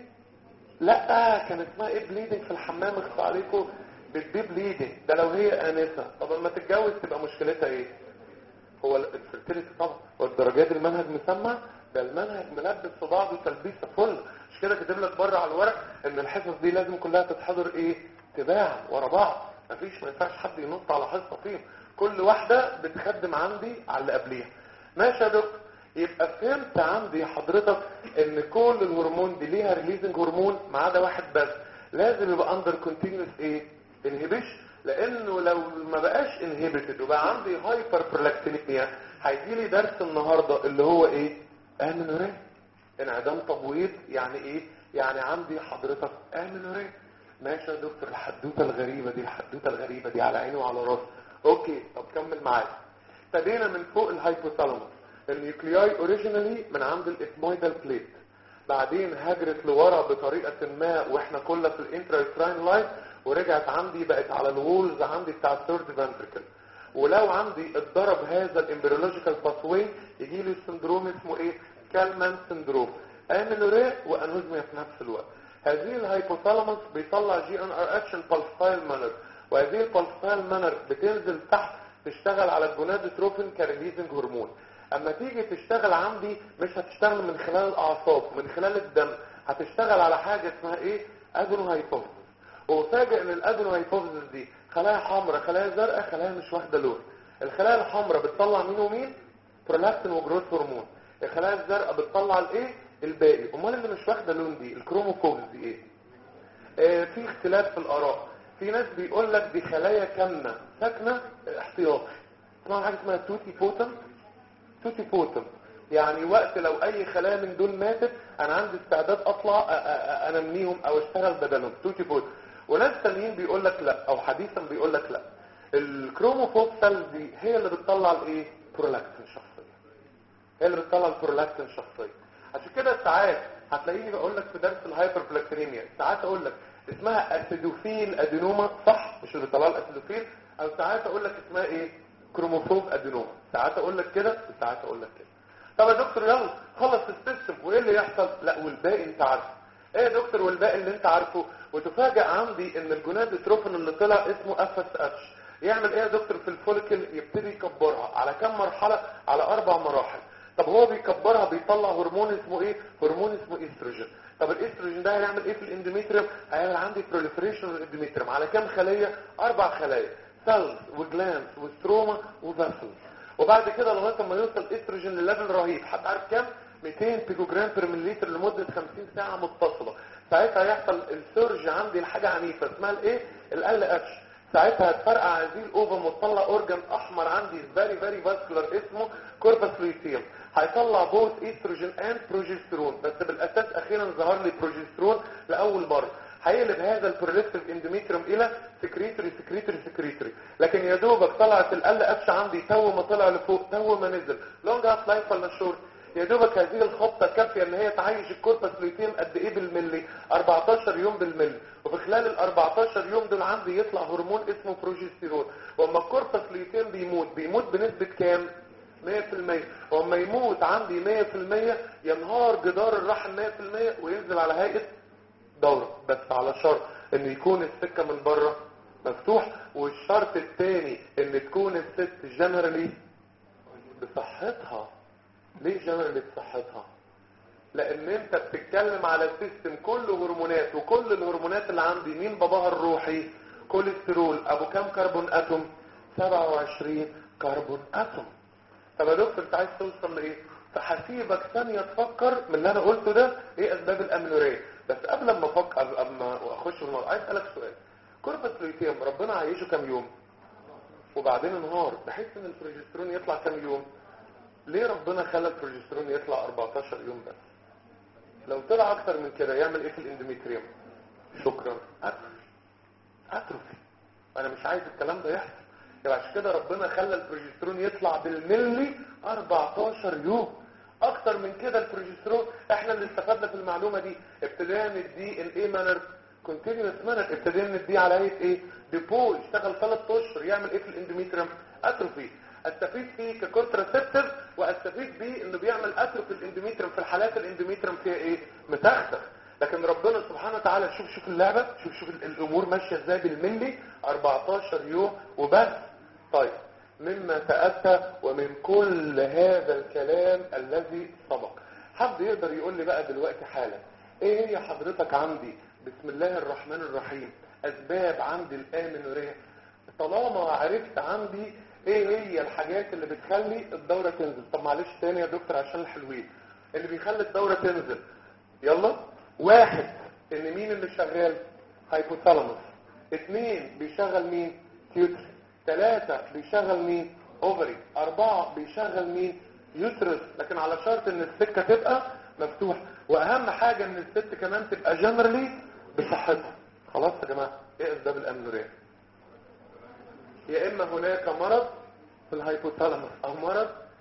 لا كان اسمها ايه بليدنج في الحمام اخفى عليكم بتبي بليدنج ده لو هي انسه طب لما تتجوز تبقى مشكلتها ايه هو الفرتيليتي طبعا والدرجات المنهج مسمى ده المنهج ملبس في بعضه تلبيسه فل مش كده كاتب لك بره على الورق ان الحصص دي لازم كلها تتحضر ايه تباعا ورا بعض مفيش ما ينفعش حد ينط على حصه فيهم كل واحده بتخدم عندي على اللي قبليها ماشي يا دكتور يبقى فهمت عندي حضرتك ان كل الهرمون دي ليها ريليزنج هرمون ما عدا واحد بس لازم يبقى اندر كونتينوس ايه انهبيشن لانه لو ما بقاش انهبيتد وبقى عندي هايبر برولاكتينيميا هيجي لي درس النهارده اللي هو ايه امينوريا انعدام تبويض يعني ايه يعني عندي حضرتك امينوريا ماشي يا دكتور الحدوته الغريبه دي الحدوته الغريبه دي على عيني وعلى راسي اوكي طب كمل معايا ابتدينا من فوق الهايبوثالاموس النيوكلياي اوريجينالي من عند الاثمويدال بليت بعدين هاجرت لورا بطريقة ما واحنا كلنا في الانترايتراين لاين ورجعت عندي بقت على الوولز عندي بتاع الثيرد فنتركل ولو عندي اتضرب هذا الامبريولوجيكال باثوي يجي لي سندروم اسمه ايه كالمان سندروم اميلوريا وانوزميا في نفس الوقت هذه الهايبوثالاموس بيطلع جي ان ار اتش البالستايل مانر وهذه البالستايل مانر بتنزل تحت تشتغل على الجونادوتروفين كريليزنج هرمون اما تيجي تشتغل عندي مش هتشتغل من خلال الاعصاب من خلال الدم هتشتغل على حاجة اسمها ايه ادونو هايبوفيزس وفاجئ ان الادونو هايبوفيزس دي خلايا حمراء خلايا زرقاء خلايا مش واخده لون الخلايا الحمراء بتطلع مين ومين برولاكتين وجروث هرمون الخلايا الزرقاء بتطلع الايه الباقي امال اللي مش واخده لون دي الكروموفوبز دي ايه آه في اختلاف في الاراء في ناس بيقول لك دي خلايا كامنه ساكنه احتياطي اسمها حاجه اسمها توتي بوتم توتي بوتم يعني وقت لو اي خلايا من دول ماتت انا عندي استعداد اطلع انميهم او اشتغل بدلهم توتي بوتم وناس تانيين بيقول لك لا او حديثا بيقول لك لا الكروموفوب سيلز دي هي اللي بتطلع الايه برولاكتين شخصيه هي اللي بتطلع البرولاكتين شخصيه عشان كده ساعات هتلاقيني بقول لك في درس الهايبر بلاكتينيميا ساعات اقول لك اسمها اسيدوفيل ادينوما صح مش اللي بيطلع الاسيدوفيل او ساعات اقول لك اسمها ايه كروموفوب ادينوما ساعات اقول لك كده وساعات اقول لك كده طب يا دكتور يلا خلص السيستم وايه اللي يحصل لا والباقي انت عارفه ايه يا دكتور والباقي اللي انت عارفه وتفاجئ عندي ان الجونادوتروفين اللي طلع اسمه اف اس اتش يعمل ايه يا دكتور في الفوليكل يبتدي يكبرها على كم مرحله على اربع مراحل طب هو بيكبرها بيطلع هرمون اسمه ايه هرمون اسمه استروجين طب الاستروجين ده هيعمل ايه في الاندوميتريوم هيعمل عندي بروليفريشن الاندوميتريوم على كام خليه اربع خلايا سيلز وجلانس وستروما وفاسلز وبعد كده لغايه ما يوصل استروجين لليفل رهيب حد عارف كام 200 بيكو جرام بير مليلتر لمده 50 ساعه متصله ساعتها يحصل السيرج عندي لحاجه عنيفه اسمها الايه ال اتش ساعتها هتفرقع هذه الاوفم وتطلع اورجان احمر عندي فيري فيري فاسكولار اسمه كوربس لوتيوم هيطلع بوث استروجين اند بروجسترون بس بالاساس اخيرا ظهر لي بروجسترون لاول مره هيقلب هذا البروليفتيف اندوميتريوم الى سكريتري سكريتري سكريتري لكن يا دوبك طلعت ال اتش عندي تو ما طلع لفوق تو ما نزل لونج هاف لايف ولا شورت يا دوبك هذه الخبطه كافيه ان هي تعيش الكوربس لوتيوم قد ايه بالملي 14 يوم بالملي وفي خلال ال 14 يوم دول عندي يطلع هرمون اسمه بروجستيرون واما الكوربس لوتيوم بيموت بيموت بنسبه كام 100% واما يموت عندي 100% ينهار جدار الرحم 100% وينزل على هيئه دورة بس على شرط ان يكون السكة من بره مفتوح والشرط الثاني ان تكون الست جنرالي بصحتها ليه جنرالي بصحتها لان انت بتتكلم على سيستم كله هرمونات وكل الهرمونات اللي عندي مين باباها الروحي كوليسترول ابو كام كربون اتوم 27 كربون اتوم طب يا دكتور انت عايز توصل لايه فهسيبك ثانيه تفكر من اللي انا قلته ده ايه اسباب الامنوريه بس قبل ما افكر قبل ما اخش في الموضوع عايز اسالك سؤال كوربس لوتيوم ربنا عايشه كام يوم وبعدين انهار بحيث ان البروجسترون يطلع كام يوم ليه ربنا خلى البروجسترون يطلع 14 يوم بس لو طلع اكتر من كده يعمل ايه في الاندوميتريوم شكرا اتروفي اتروفي انا مش عايز الكلام ده يحصل يبقى عشان كده ربنا خلى البروجسترون يطلع بالملي 14 يوم اكتر من كده البروجسترون احنا اللي استفدنا في المعلومه دي ابتدينا ندي الايه مانر كونتينيوس مانر ابتدينا نديه على هيئه ايه ديبو يشتغل 3 اشهر يعمل ايه في الاندوميتريوم اتروفي استفيد فيه ككونتراسبتيف واستفيد بيه انه بيعمل اتروفي الاندوميتريوم في الحالات الاندوميتريوم فيها ايه متخدخ لكن ربنا سبحانه وتعالى شوف شوف اللعبه شوف شوف الامور ماشيه ازاي بالملي 14 يوم وبس طيب مما تأتى ومن كل هذا الكلام الذي سبق حد يقدر يقول لي بقى دلوقتي حالا ايه هي حضرتك عندي بسم الله الرحمن الرحيم اسباب عندي الامنوريه طالما عرفت عندي ايه هي الحاجات اللي بتخلي الدورة تنزل طب معلش تاني يا دكتور عشان الحلوين اللي بيخلي الدورة تنزل يلا واحد ان مين اللي شغال هايبوثالاموس اتنين بيشغل مين تيوتري ثلاثة بيشغل مين اوفري اربعة بيشغل مين يوترس لكن على شرط ان السكة تبقى مفتوحة واهم حاجة ان الست كمان تبقى جنرالي بصحتها خلاص يا جماعة ايه اسباب الامنورية يا اما هناك مرض في الهايبوثالاموس او مرض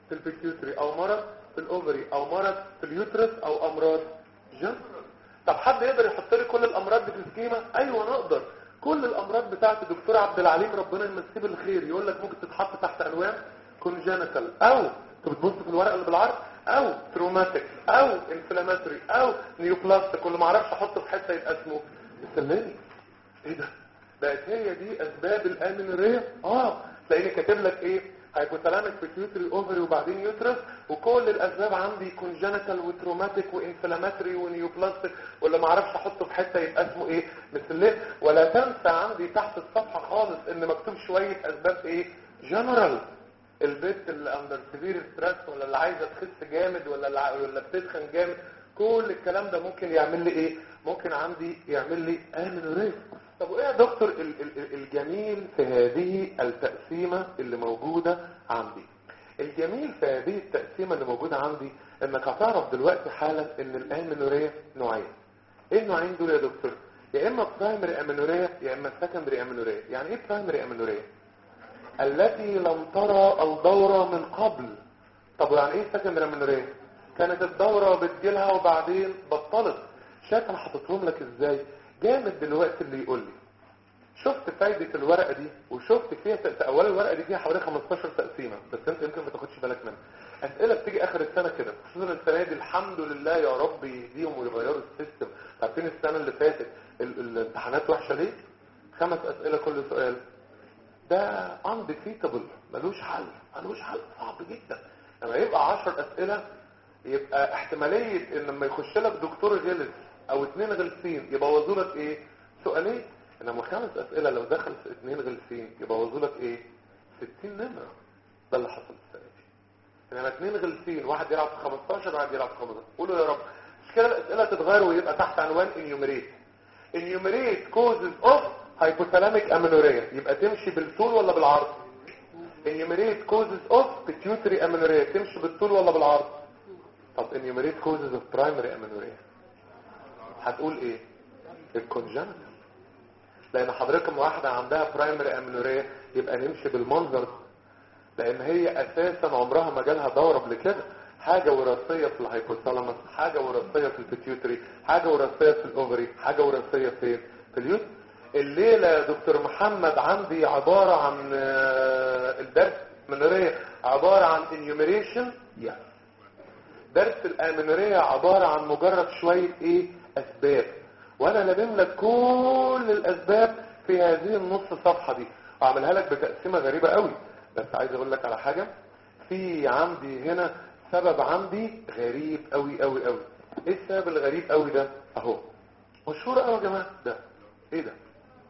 في البيتيوتري او مرض في الاوفري او مرض في اليوترس او امراض جنرال طب حد يقدر يحط لي كل الامراض دي في السكيما ايوه نقدر كل الامراض بتاعت الدكتور عبد العليم ربنا يمسيه بالخير يقول لك ممكن تتحط تحت عنوان كونجنتال او انت بتبص في الورقه اللي بالعرض او تروماتيك او انفلاماتوري او نيوبلاستيك واللي ما اعرفش احطه في حته يبقى اسمه استناني ايه ده بقت هي دي اسباب الامينوريا اه تلاقيني كاتب لك ايه هايبوثالاميك بيتيوتري اوفري وبعدين يوترس وكل الاسباب عندي كونجنتال وتروماتيك وانفلاماتوري ونيوبلاستيك واللي ما اعرفش احطه في حته يبقى اسمه ايه مثل ولا تنسى عندي تحت الصفحه خالص ان مكتوب شويه اسباب ايه جنرال البنت اللي اندر سيفير ستريس ولا اللي عايزه تخس جامد ولا اللي ع- ولا بتدخن جامد كل الكلام ده ممكن يعمل لي ايه ممكن عندي يعمل لي امينوريا طب وايه يا دكتور ال- ال- ال- الجميل في هذه التقسيمه اللي موجوده عندي الجميل في هذه التقسيمه اللي موجوده عندي انك هتعرف دلوقتي حالا ان الامينوريا نوعين ايه النوعين دول يا دكتور يا اما برايمري امينوريا يا اما سكندري امينوريا يعني ايه برايمري امينوريا التي لم ترى الدورة من قبل طب يعني ايه سكندري امينوريا كانت الدورة بتجيلها وبعدين بطلت شايف انا حاططهم لك ازاي جامد دلوقتي اللي يقول لي شفت فايدة الورقة دي وشفت فيها تق- اولا الورقة دي فيها حوالي 15 تقسيمة بس انت يمكن ما تاخدش بالك منها اسئلة بتيجي اخر السنة كده خصوصا السنة دي الحمد لله يا رب يهديهم ويغيروا السيستم عارفين السنة اللي فاتت ال- الامتحانات وحشة ليه خمس اسئلة كل سؤال ده undefeatable ملوش حل ملوش حل صعب جدا لما يبقى 10 اسئله يبقى احتماليه ان لما يخش لك دكتور غلس او اتنين غلسين يبوظوا لك ايه سؤالين انما خمس اسئله لو دخل في اتنين غلسين يبوظوا لك ايه 60 نمره ده اللي حصل السنه دي انما اتنين غلسين واحد يلعب في 15 وواحد يلعب في 15 قولوا يا رب مش كده الاسئله تتغير ويبقى تحت عنوان enumerate enumerate causes of hypothalamic amenorrhea يبقى تمشي بالطول ولا بالعرض enumerate causes of pituitary amenorrhea تمشي بالطول ولا بالعرض طب enumerate causes of primary amenorrhea هتقول ايه الكونجنتال لان حضرتك واحده عندها primary amenorrhea يبقى نمشي بالمنظر ده. لان هي اساسا عمرها ما جالها دوره قبل كده حاجه وراثيه في الهايبوثالاموس حاجه وراثيه في البيتيوتري حاجه وراثيه في الاوفري حاجه وراثيه في في اليوت الليله يا دكتور محمد عندي عباره عن آه، الدرس منوريه عباره عن انيوميريشن يس درس الامنوريه عباره عن مجرد شويه ايه اسباب وانا لامم لك كل الاسباب في هذه النص صفحه دي واعملها لك بتقسيمه غريبه قوي بس عايز اقول لك على حاجه في عندي هنا سبب عندي غريب قوي قوي قوي ايه السبب الغريب قوي ده اهو مشهور قوي يا جماعه ده ايه ده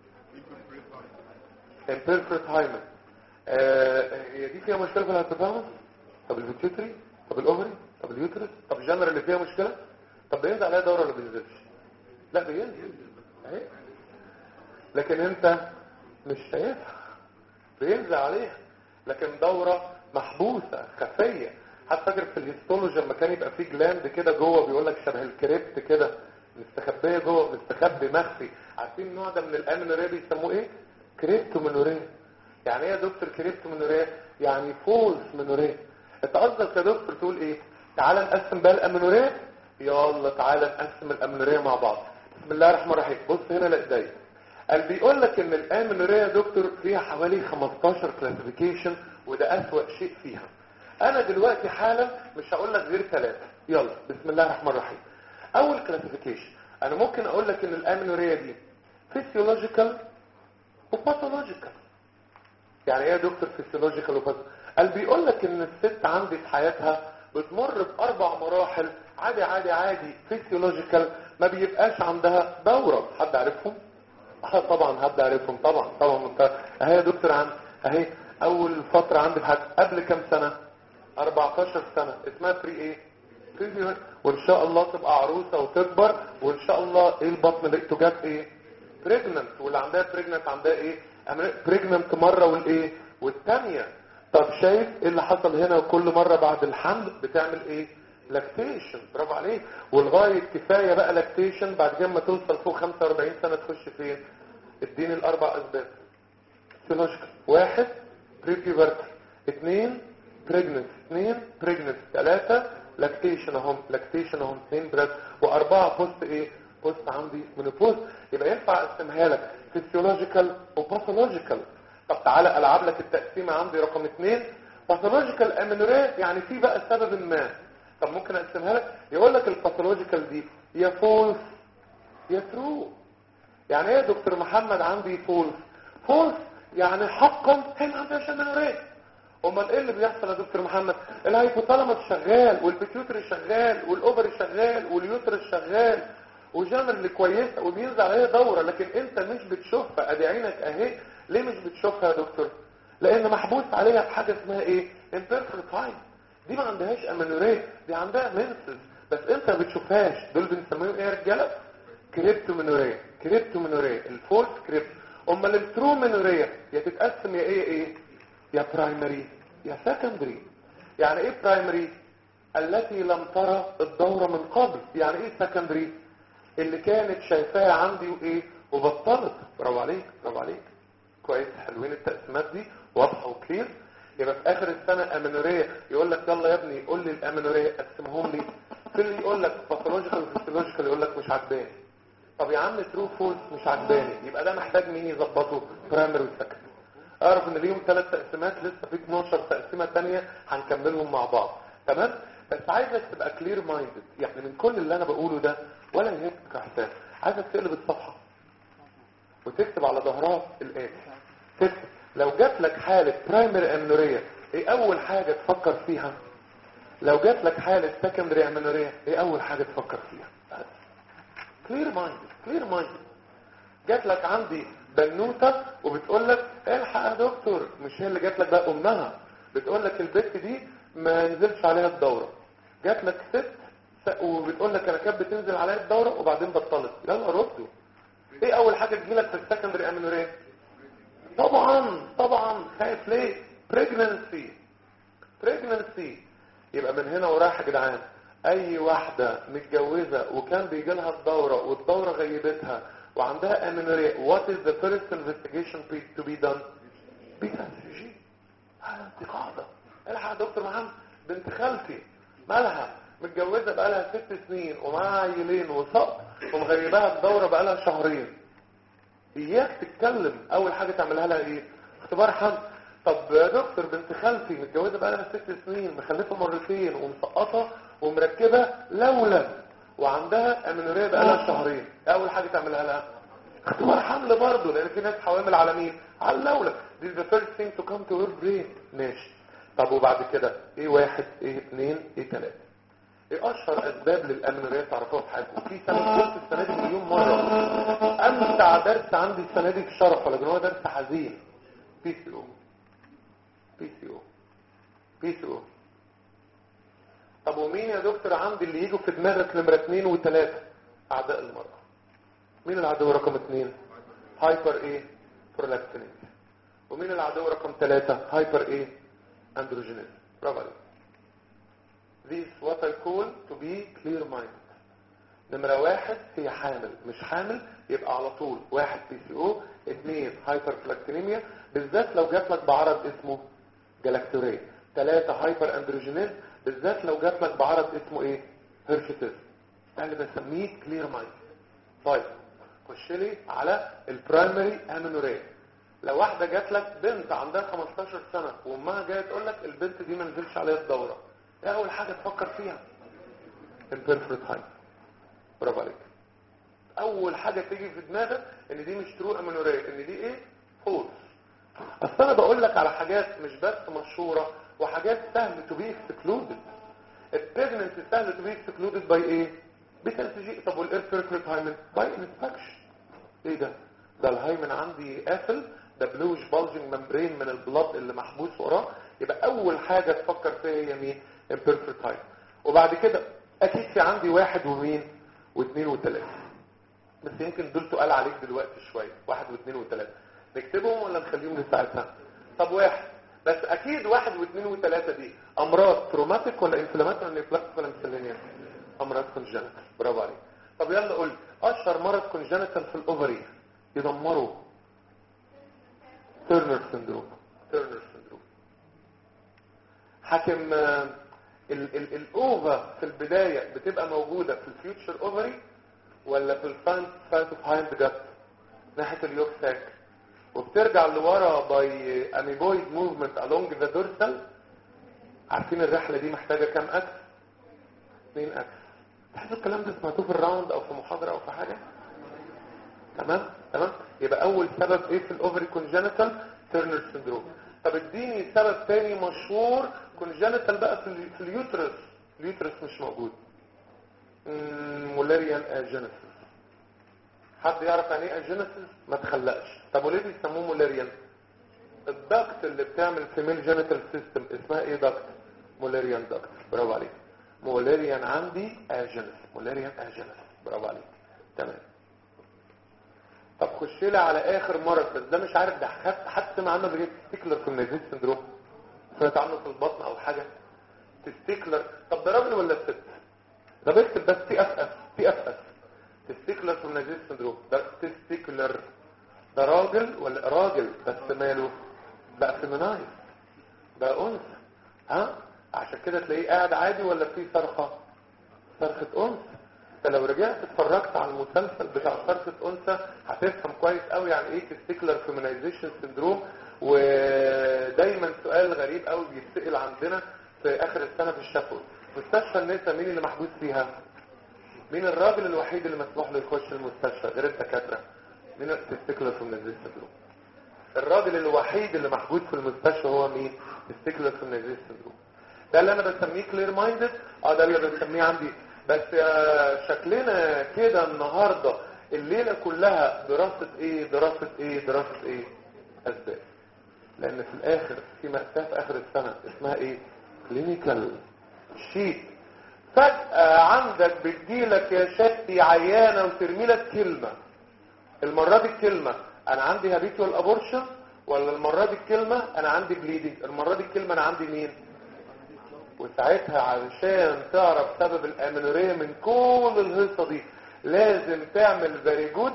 imperfect hymen آه، هي دي فيها مشكله في الهيبوثالاموس طب البيتيوتري طب الاوفري طب اليوترس طب الجنر اللي فيها مشكله طب بينزل عليها دوره ولا بينزلش لا بينزل اهي لكن انت مش شايفها بينزل عليها لكن دوره محبوسه خفيه حتى فاكر في الهيستولوجي لما كان يبقى فيه جلاند كده جوه بيقول لك شبه الكريبت كده مستخبيه جوه مستخبي مخفي عارفين النوع ده من الامينوريا بيسموه ايه كريبتومينوريا يعني ايه يا دكتور كريبتومينوريا يعني فولس مينوريا انت قصدك يا دكتور تقول ايه تعال نقسم بقى الامينوريا يلا تعال نقسم الامينوريا مع بعض بسم الله الرحمن الرحيم بص هنا لايديا قال بيقول لك ان الامينوريا يا دكتور فيها حوالي 15 كلاسيفيكيشن وده اسوأ شيء فيها انا دلوقتي حالا مش هقول لك غير ثلاثة يلا بسم الله الرحمن الرحيم اول كلاسيفيكيشن انا ممكن اقول لك ان الامينوريا دي فيسيولوجيكال وباثولوجيكال يعني ايه يا دكتور فيسيولوجيكال وباثولوجيكال قال بيقول لك ان الست عندي في حياتها بتمر باربع مراحل عادي عادي عادي فيسيولوجيكال ما بيبقاش عندها دورة حد عارفهم اه طبعا هبدا اعرفهم طبعا طبعا انت اهي يا دكتور عن اهي اول فتره عندي في حياتي قبل كام سنه 14 سنه اسمها بري ايه بري وان شاء الله تبقى عروسه وتكبر وان شاء الله ايه البطن لقيته جات ايه بريجننت واللي عندها بريجننت عندها ايه بريجننت مره والايه والثانيه طب شايف ايه اللي حصل هنا كل مره بعد الحمل بتعمل ايه لاكتيشن برافو عليك ولغايه كفايه بقى لاكتيشن بعد كده ما توصل فوق 45 سنه تخش فين اديني الاربع اسباب فيسيولوجيكال واحد بريبيوبرتي اثنين بريجننس اثنين بريجننس ثلاثة لاكتيشن اهم لاكتيشن اهم اثنين بريد واربعة بوست ايه بوست عندي من البوست يبقى ينفع اقسمها لك فيسيولوجيكال وباثولوجيكال طب تعالى العب لك التقسيمه عندي رقم اثنين باثولوجيكال امينوريا يعني في بقى سبب ما طب ممكن اقسمها لك يقول لك الباثولوجيكال دي يا فولس يا ترو يعني ايه يا دكتور محمد عندي فولس فولس يعني حقا هي ما عندهاش امينوريا امال ايه اللي بيحصل يا دكتور محمد الهايبوثالاموس شغال والبيتيوتري شغال والاوفري شغال واليوترس شغال وجامر اللي كويسه وبينزل عليها دوره لكن انت مش بتشوفها ادي عينك اهي ليه مش بتشوفها يا دكتور لان محبوس عليها بحاجه اسمها ايه imperfect time دي ما عندهاش امينوريا دي عندها منسز بس انت ما بتشوفهاش دول بنسميهم ايه يا رجاله كريبتومينوريا كريبتومينوريا الفولس كريبت امال الترومينوريا يا تتقسم يا ايه ايه يا برايمري يا سكندري يعني ايه برايمري التي لم ترى الدورة من قبل يعني ايه سكندري اللي كانت شايفاها عندي وايه وبطلت برافو عليك برافو عليك كويس حلوين التقسيمات دي واضحه وكلير يبقى في اخر السنه امينوريه يقول لك يلا يا ابني قول لي الامينوريه قسمهم لي في اللي يقول لك باثولوجيكال وفيسيولوجيكال يقول لك مش عجباني طب يا عم ترو فولس مش عجباني يبقى ده محتاج مين يظبطه برايمري وسكندري اعرف ان ليهم ثلاث تقسيمات لسه في 12 تقسيمه ثانيه هنكملهم مع بعض تمام بس عايزك تبقى كلير مايندد يعني من كل اللي انا بقوله ده ولا يهمك يا حسام عايزك تقلب الصفحه وتكتب على ظهرها الاتي تكتب لو جات لك حاله برايمري امنوريه ايه اول حاجه تفكر فيها لو جات لك حاله سكندري امنوريه ايه اول حاجه تفكر فيها كلير مايندد كلير مايندد جات لك عندي بنوته وبتقول لك الحق يا دكتور مش هي اللي جات لك بقى امها بتقول لك البت دي ما نزلش عليها الدوره جات لك ست وبتقول لك انا كانت بتنزل عليها الدوره وبعدين بطلت يلا ردوا ايه اول حاجه تجيلك في السكندري امينوريه طبعا طبعا خايف ليه بريجننسي بريجننسي يبقى من هنا ورايح يا جدعان اي واحده متجوزه وكان بيجي لها الدوره والدوره غيبتها وعندها امينوريا what is the first investigation to be done بيتا جي هذا دي قاعده الحق يا دكتور محمد بنت خالتي مالها متجوزه بقالها ست سنين ومعاها عيلين وسقط ومغيباها الدوره بقالها شهرين اياك تتكلم اول حاجه تعملها لها ايه اختبار حمل طب يا دكتور بنت خالتي متجوزه بقالها ست سنين مخلفه مرتين ومسقطه ومركبه لولب وعندها امينوريا بقالها شهرين اول حاجه تعملها لها اختبار حمل برضه لان في ناس حوامل على مين على اللولب دي the first thing to come to your brain ماشي طب وبعد كده ايه واحد ايه اثنين ايه ثلاثة ايه اشهر اسباب للامنوريا تعرفوها في حياتكم في سنة قلت السنة دي مليون مرة امتع درس عندي السنة دي في شرف ولا هو درس حزين بي سي او بي سي او بي سي او طب ومين يا دكتور عندي اللي يجوا في دماغك نمرة اثنين وثلاثة اعداء المرأة مين العدو رقم اثنين هايبر ايه برولاكتينيز ومين العدو رقم ثلاثة هايبر ايه androgenism برافو عليك This what I call to be clear minded نمرة واحد هي حامل مش حامل يبقى على طول واحد بي سي او اثنين هايبر فلاكتينيميا بالذات لو جات لك بعرض اسمه جلاكتوريا ثلاثة هايبر اندروجينيز بالذات لو جات لك بعرض اسمه ايه هيرشيتيز ده اللي بسميه كلير مايند طيب خش لي على البرايمري امينوريا لو واحدة جات لك بنت عندها 15 سنة وامها جاية تقول لك البنت دي ما نزلش عليها الدورة ايه اول حاجة تفكر فيها imperfect time برافو عليك اول حاجة تيجي في دماغك ان دي مش ترو امينوريا ان دي ايه فولس اصل انا بقول لك على حاجات مش بس مشهورة وحاجات سهل تو بي اكسكلودد البريجننسي سهل تو بي اكسكلودد باي ايه بتنسجي طب والانفيركلت هايمن باي انسبكشن ايه ده ده الهايمن عندي قافل ده بلوش بالجنج ممبرين من البلاد اللي محبوس وراه يبقى اول حاجة تفكر فيها هي مين imperfect time وبعد كده اكيد في عندي واحد ومين واثنين وثلاثة بس يمكن دول تقال عليك دلوقتي شوية واحد واثنين وثلاثة نكتبهم ولا نخليهم لساعتها طب واحد بس اكيد واحد واثنين وثلاثة دي امراض تروماتيك ولا انفلامات ولا نفلاكس ولا مسلينيات امراض كونجنتال برافو عليك طب يلا قول اشهر مرض كونجنتال في الاوفري يدمروا تيرنر سندروم تيرنر سندروم حاكم الاوفا في البداية بتبقى موجودة في الفيوتشر اوفري ولا في الفانت سايت اوف هايند جت ناحية اليوك ساك وبترجع لورا باي اميبويد موفمنت along ذا دورسال عارفين الرحلة دي محتاجة كام اكس؟ 2 اكس تحسوا الكلام ده سمعتوه في الراوند او في محاضرة او في حاجة تمام تمام يبقى اول سبب ايه في الاوفري كونجنتال تيرنر سندروم طب اديني سبب تاني مشهور كونجنتال بقى في, ال- في اليوترس اليوترس مش موجود مولاريان اجينيسيس حد يعرف يعني ايه اجينيسيس ما تخلقش طب وليه بيسموه مولاريان الدكت اللي بتعمل فيميل جينيتال سيستم اسمها ايه دكت مولاريان دكت برافو عليك مولاريان عندي اجينيس مولاريان اجينيس برافو عليك تمام طب خش لي على اخر مرض بس ده مش عارف ده خدت حد سمع عنه بجد تستيكلر كومنيزيس سندروم سمعت عنه في البطن او حاجه تستيكلر طب ده راجل ولا ست ده بكتب بس تي اف اس تي اف اس تستيكلر كومنيزيس سندروم ده تستيكلر ده راجل ولا راجل بس ماله بقى فيمينايز بقى انثى ها عشان كده تلاقيه قاعد عادي ولا في صرخه صرخه انثى انت لو رجعت اتفرجت على المسلسل بتاع صرخه انثى هتفهم كويس قوي يعني ايه تستيكلر فيمينايزيشن سندروم ودايما سؤال غريب قوي بيتسال عندنا في اخر السنه في الشفوي مستشفى النساء مين اللي محبوس فيها مين الراجل الوحيد اللي مسموح له يخش المستشفى غير الدكاتره مين التستيكلر فيمينايزيشن سندروم الراجل الوحيد اللي محبوس في المستشفى هو مين تستيكلر فيمينايزيشن سندروم ده اللي انا بسميه كلير مايندد اه ده اللي بسميه عندي بس آه، شكلنا كده النهارده الليله كلها دراسه ايه دراسه ايه دراسه ايه اسباب لان في الاخر في مأساة في اخر السنه اسمها ايه كلينيكال شيت فجأة عندك بتجيلك يا شتي عيانة وترمي لك كلمة المرة دي الكلمة انا عندي هابيتوال ابورشن ولا المرة دي الكلمة انا عندي بليدنج المرة دي الكلمة انا عندي مين وساعتها علشان تعرف سبب الامنورية من كل الهيصة دي لازم تعمل فيري جود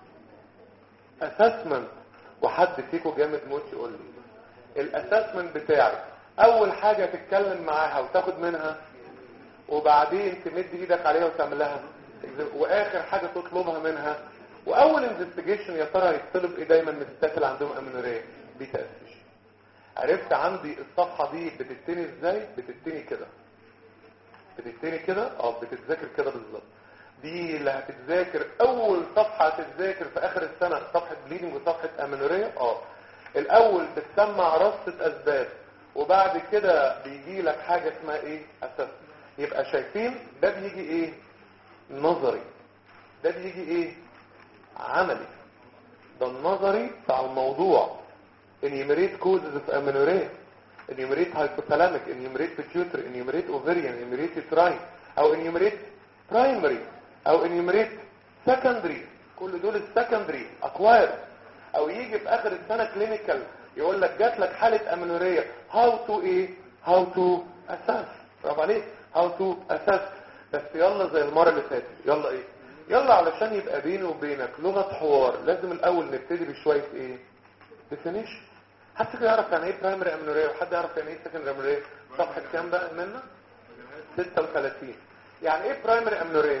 اسسمنت وحد فيكم جامد موت يقول لي الاسسمنت بتاعي اول حاجة تتكلم معاها وتاخد منها وبعدين تمد ايدك عليها وتعمل لها واخر حاجة تطلبها منها واول انفستيجيشن يا ترى هيطلب ايه دايما من الستات اللي عندهم امنوريه بيتا اسيشن عرفت عندي الصفحه دي بتتني ازاي بتتني كده بتتني كده اه بتتذاكر كده بالظبط دي اللي هتتذاكر اول صفحه هتتذاكر في اخر السنه صفحه بليدنج وصفحه امنوريه اه الاول بتسمع رصه اسباب وبعد كده بيجي لك حاجه اسمها ايه اساس يبقى شايفين ده بيجي ايه نظري ده بيجي ايه عملي ده النظري بتاع الموضوع enumerate causes of amenorrhea enumerate hypothalamic enumerate pituitary enumerate ovarian enumerate uterine او enumerate primary او enumerate secondary كل دول السكندري acquired او يجي في اخر السنة كلينيكال يقول لك جات لك حالة امنورية how to ايه how to assess برافو عليك how to assess بس يلا زي المرة اللي فاتت يلا ايه يلا علشان يبقى بيني وبينك لغة حوار لازم الاول نبتدي بشوية ايه definition حد كده يعرف يعني ايه برايمري امنوريا وحد يعرف يعني ايه سكندري امنوريا صفحة كام بقى منا 36 يعني ايه برايمري امنوريا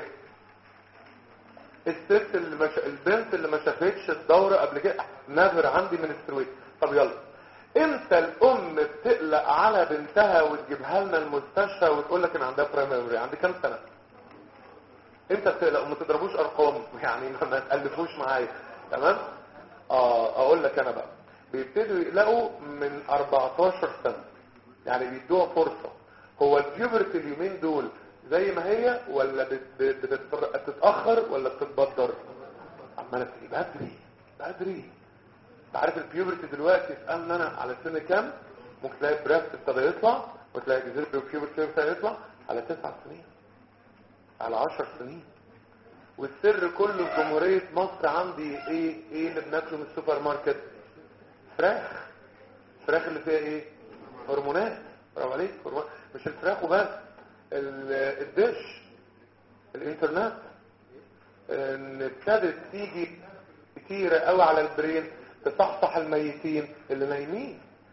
الست اللي مش... البنت اللي ما شافتش الدورة قبل كده نذر عندي من السرويت طب يلا امتى الام بتقلق على بنتها وتجيبها لنا المستشفى وتقول لك ان عندها برايمري امنوريا عندي كام سنة انت بتقلق وما تضربوش ارقام يعني ما تالفوش معايا تمام اه اقول لك انا بقى بيبتدوا يقلقوا من 14 سنة يعني بيدوها فرصة هو البيوبرتي اليومين دول زي ما هي ولا بت- بت- بتتأخر ولا بتتبدر عمالة تيجي بدري بدري انت عارف البيوبرتي دلوقتي اسألنا انا على سن كام ممكن تلاقي بريست ابتدى يطلع وتلاقي جزيرة البيوبرتي ابتدى يطلع على تسع سنين على عشر سنين والسر كله في جمهورية مصر عندي ايه ايه اللي بناكله من السوبر ماركت فراخ فراخ اللي فيها ايه هرمونات برافو عليك هرمونات مش الفراخ وبس ال- الدش الانترنت ان ابتدت تيجي كتيرة قوي على البرين تصحصح الميتين اللي نايمين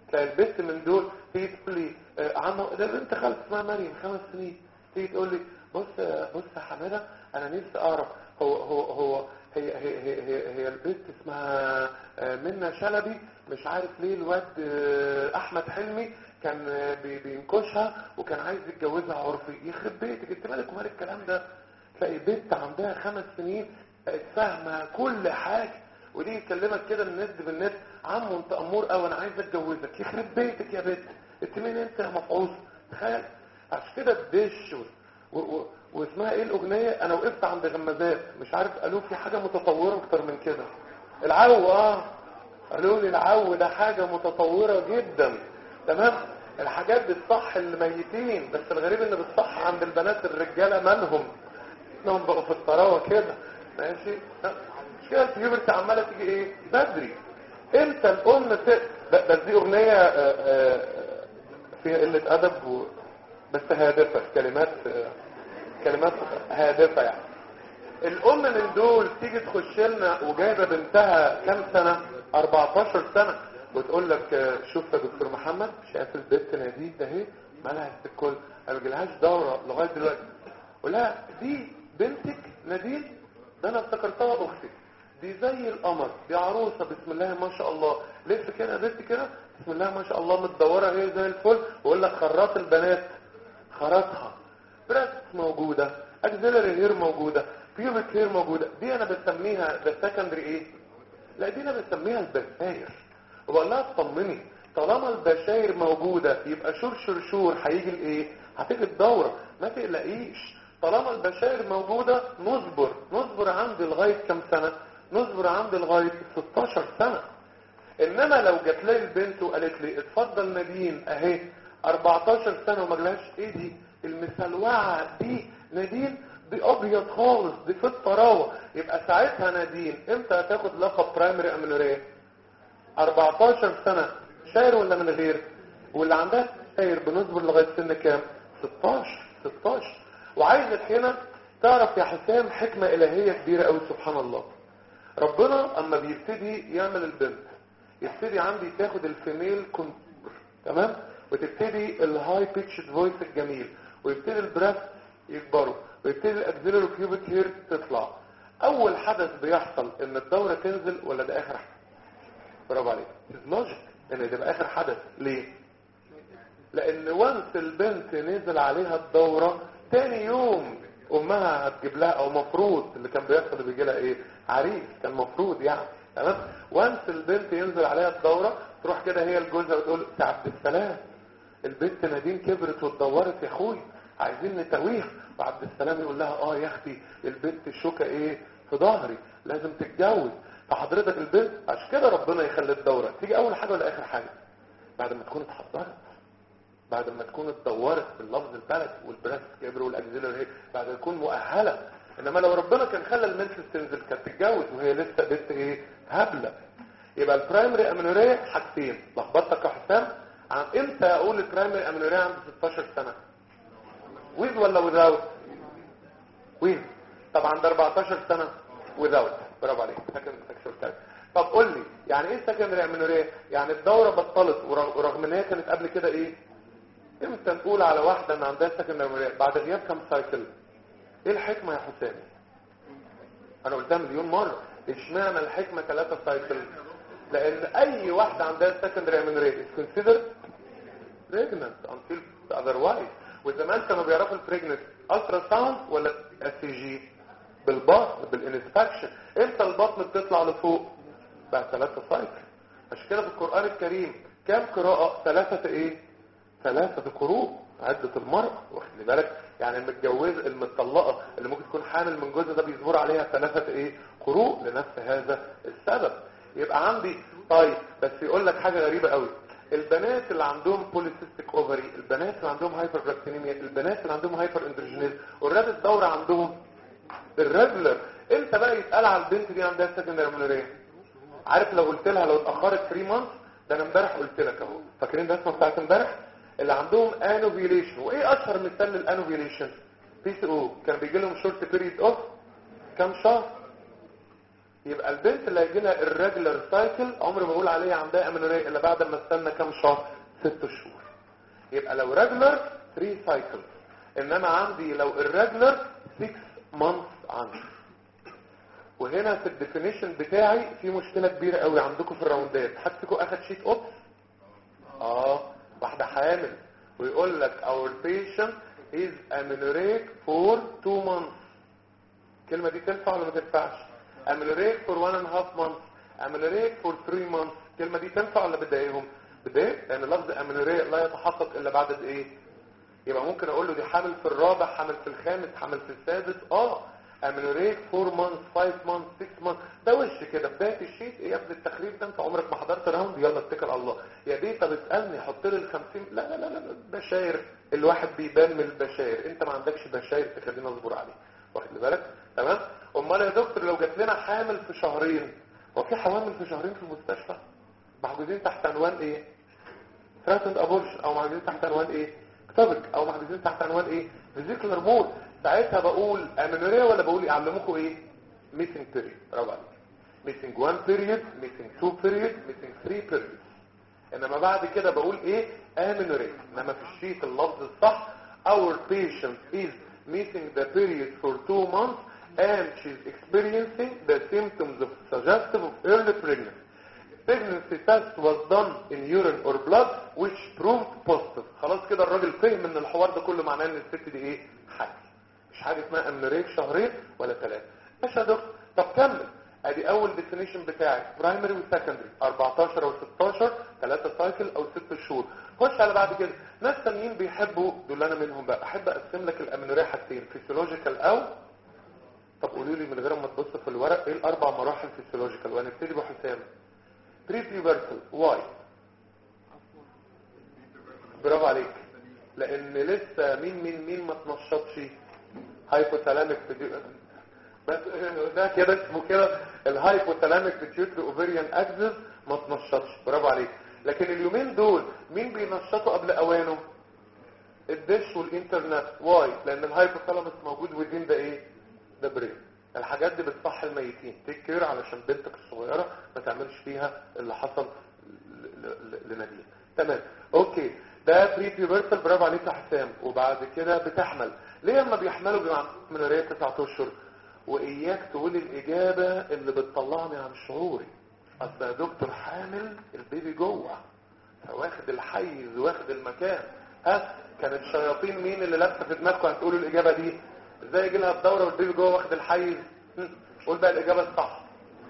تلاقي البنت من دول تيجي تقول لي آه، عمو ده بنت خالتي اسمها مريم خمس سنين تيجي تقول لي بص بص يا حماده انا نفسي اعرف هو هو هو هي هي هي هي, هي البنت اسمها آه، منى شلبي مش عارف ليه الواد آه، احمد حلمي كان آه، بي- بينكشها وكان عايز يتجوزها عرفي يخرب بيتك انت مالك ومال الكلام ده تلاقي بنت عندها خمس سنين بقت فاهمه كل حاجه ودي يكلمك كده الند بالند عمو انت امور قوي انا عايز اتجوزك يخرب بيتك يا بنت انت مين انت يا مفعوص تخيل عشان كده الدش و... و... واسمها ايه الاغنيه انا وقفت عند غمازات مش عارف قالوا في حاجه متطوره اكتر من كده العو اه قالوا لي العو ده حاجه متطوره جدا تمام الحاجات بتصح الميتين بس الغريب ان بتصح عند البنات الرجاله مالهم انهم بقوا في الطراوه كده ماشي ها؟ مش كده البيوبرتي عماله تيجي ايه بدري امتى الام ت... ب- بس دي اغنيه آه، آه، فيها قله ادب و... بس هادفه كلمات آه، كلمات هادفه يعني الام من دول تيجي تخش لنا وجايبه بنتها كام سنه 14 سنه وتقول لك آه، شوف يا دكتور محمد شايف البنت ناديه ده اهي مالها الكل ما بيجيلهاش دوره لغايه دلوقتي ولا دي بنتك نادين ده انا افتكرتها اختي دي زي القمر دي عروسه بسم الله ما شاء الله لف كده يا بنت كده بسم الله ما شاء الله متدوره هي زي الفل ويقول لك خراط البنات خرطها بريست موجوده اكزيلري هير موجوده بيوبك هير موجوده دي انا بسميها ده سكندري ايه لا دي انا بسميها البشاير وبقول لها اطمني طالما البشاير موجوده يبقى شور شور شور هيجي الايه هتيجي الدوره ما تقلقيش طالما البشاير موجوده نصبر نصبر عندي لغايه كام سنه نصبر عندي لغايه 16 سنه انما لو جات لي البنت وقالت لي اتفضل نادين اهي 14 سنه وما جالهاش ايه دي المسلوعه دي نادين دي ابيض خالص دي في الطراوه يبقى ساعتها نادين امتى هتاخد لقب برايمري امينوريه 14 سنه شاير ولا من غير واللي عندها شاير بنصبر لغايه سن كام 16 16 وعايزك هنا تعرف يا حسام حكمه الهيه كبيره قوي سبحان الله ربنا اما بيبتدي يعمل البنت يبتدي عندي تاخد الفيميل كونتور تمام وتبتدي الهاي بيتش فويس الجميل ويبتدي البراست يكبروا ويبتدي الاكزيلري كيوبيك هير تطلع اول حدث بيحصل ان الدوره تنزل ولا ده اخر حدث برافو عليك لوجيك ان ده يبقى اخر حدث ليه لان وانس البنت نزل عليها الدورة تاني يوم امها هتجيب لها او مفروض اللي كان بيحصل بيجي لها ايه عريس كان مفروض يعني تمام وانس البنت ينزل عليها الدورة تروح كده هي لجوزها وتقول يا عبد السلام البنت نادين كبرت واتدورت يا اخوي عايزين نتويها وعبد السلام يقول لها اه يا اختي البنت الشوكة ايه في ظهري لازم تتجوز فحضرتك البنت عشان كده ربنا يخلي الدورة تيجي اول حاجة ولا اخر حاجة بعد ما تكون اتحضرت بعد ما تكون اتدورت باللفظ البلد والبراست كبر والاكزيلر هيك بعد ما تكون مؤهله انما لو ربنا كان خلى المنسس تنزل كانت تتجوز وهي لسه بنت ايه هبله يبقى البرايمري امينوريا حاجتين لخبطتك يا حسام عن امتى اقول البرايمري امينوريا عند 16 سنه ويز ولا وذاوت ويز طب عند 14 سنه وذاوت برافو عليك سكند سكشوال طب قول لي يعني ايه سكندري امينوريا يعني الدوره بطلت ورغ- ورغم ان هي كانت قبل كده ايه امتى نقول على واحدة ان عندها سكندري امينوريا بعد غياب كم سايكل ايه الحكمة يا حسام انا قلتها مليون مرة اشمعنى الحكمة ثلاثة سايكل لان اي واحدة عندها سكندري امينوريا is considered pregnant until otherwise وزمان كانوا بيعرفوا البريجننت الترا ساوند ولا اس جي بالبطن بالانسبكشن امتى البطن بتطلع لفوق بعد ثلاثة سايكل عشان كده في القرآن الكريم كام قراءة ثلاثة ايه ثلاثة قروء عدة المرأة واخد بالك يعني المتجوزة المطلقة اللي ممكن تكون حامل من جوزها ده بيصبر عليها ثلاثة ايه قروء لنفس هذا السبب يبقى عندي طيب بس يقول لك حاجة غريبة قوي البنات اللي عندهم بوليسيستيك اوفري البنات اللي عندهم هايبر براكتينيميا البنات اللي عندهم هايبر اندروجينيز اوريدي الدورة عندهم الريجولر امتى بقى يتقال على البنت دي عندها سكندري امينوريا عارف لو قلت لها لو اتاخرت 3 مانث ده انا امبارح قلت لك اهو فاكرين الرسمه بتاعت امبارح اللي عندهم انوفيليشن وايه اشهر مثال للانوفيليشن بي سي او كان بيجي لهم شورت بيريد اوف كام شهر يبقى البنت اللي هيجي لها الريجولار سايكل عمري ما اقول عليها عندها امينوريا الا بعد ما استنى كام شهر ست شهور يبقى لو ريجولار 3 سايكل انما عندي لو الريجولار 6 مانث عندي وهنا في الديفينيشن بتاعي في مشكله كبيره قوي عندكم في الراوندات حد فيكم اخد شيت اوبس اه واحده حامل ويقول لك our patient is amenorrheic for 2 months الكلمه دي تنفع ولا ما تنفعش amenorrheic for 1 and a half months amenorrheic for 3 months الكلمه دي تنفع ولا بتضايقهم بتضايق لان لفظ amenorrheic لا يتحقق الا بعد قد ايه يبقى ممكن اقول له دي حامل في الرابع حامل في الخامس حامل في السادس اه امينوريك 4 months 5 months 6 months ده وش كده بدايه الشيت ايه يا ابن التخريب ده انت عمرك ما حضرت راوند يلا اتكل على الله يا بيه طب اسالني حط لي ال 50 لا لا لا لا بشاير الواحد بيبان من البشاير انت ما عندكش بشاير تخلينا نصبر عليه واخد بالك تمام امال يا دكتور لو جات لنا حامل في شهرين هو في حوامل في شهرين في المستشفى محجوزين تحت عنوان ايه ثراتند ابورشن او محجوزين تحت عنوان ايه كتابك او محجوزين تحت عنوان ايه فيزيكولار مود ساعتها بقول امينوريا ولا بقول يعلموكم ايه ميسنج بيريد برافو عليك ميسنج 1 بيريد ميسنج 2 بيريد ميسنج 3 بيريد انما بعد كده بقول ايه امينوريا انما في الشيت اللفظ الصح our patient is missing the period for 2 months and she's experiencing the symptoms of suggestive of early pregnancy pregnancy test was done in urine or blood which proved positive خلاص كده الراجل فهم ان الحوار ده كله معناه ان الست دي ايه حامل مش حاجه اسمها امنوريك شهرين ولا ثلاثه ماشي يا دكتور طب كمل ادي اول ديفينيشن بتاعي برايمري وسكندري 14 او 16 3 سايكل او 6 شهور خش على بعد كده ناس تانيين بيحبوا دول انا منهم بقى احب اقسم لك الامنوريا حاجتين فيسيولوجيكال او طب قولوا لي من غير ما تبص في الورق ايه الاربع مراحل فيسيولوجيكال وهنبتدي بحسام بري بيوبرتال واي برافو عليك لان لسه مين مين مين ما تنشطش هايبوثالاميك بس ده كده اسمه كده الهايبوثالاميك بيتيوتري اوفريان اكسس ما تنشطش برافو عليك لكن اليومين دول مين بينشطوا قبل اوانه الدش والانترنت واي لان الهايبوثالاموس موجود وذين ده ايه ده برين الحاجات دي بتصحي الميتين تيك كير علشان بنتك الصغيره ما تعملش فيها اللي حصل لناديه تمام اوكي ده بري بيوبرتال برافو عليك يا حسام وبعد كده بتحمل ليه لما بيحملوا بيبقى من قريه 9 اشهر واياك تقول الاجابه اللي بتطلعني عن شعوري اصل يا دكتور حامل البيبي جوه واخد الحيز واخد المكان ها كانت شياطين مين اللي لابسه في دماغكم هتقولوا الاجابه دي ازاي يجي لها الدوره والبيبي جوه واخد الحيز قول بقى الاجابه الصح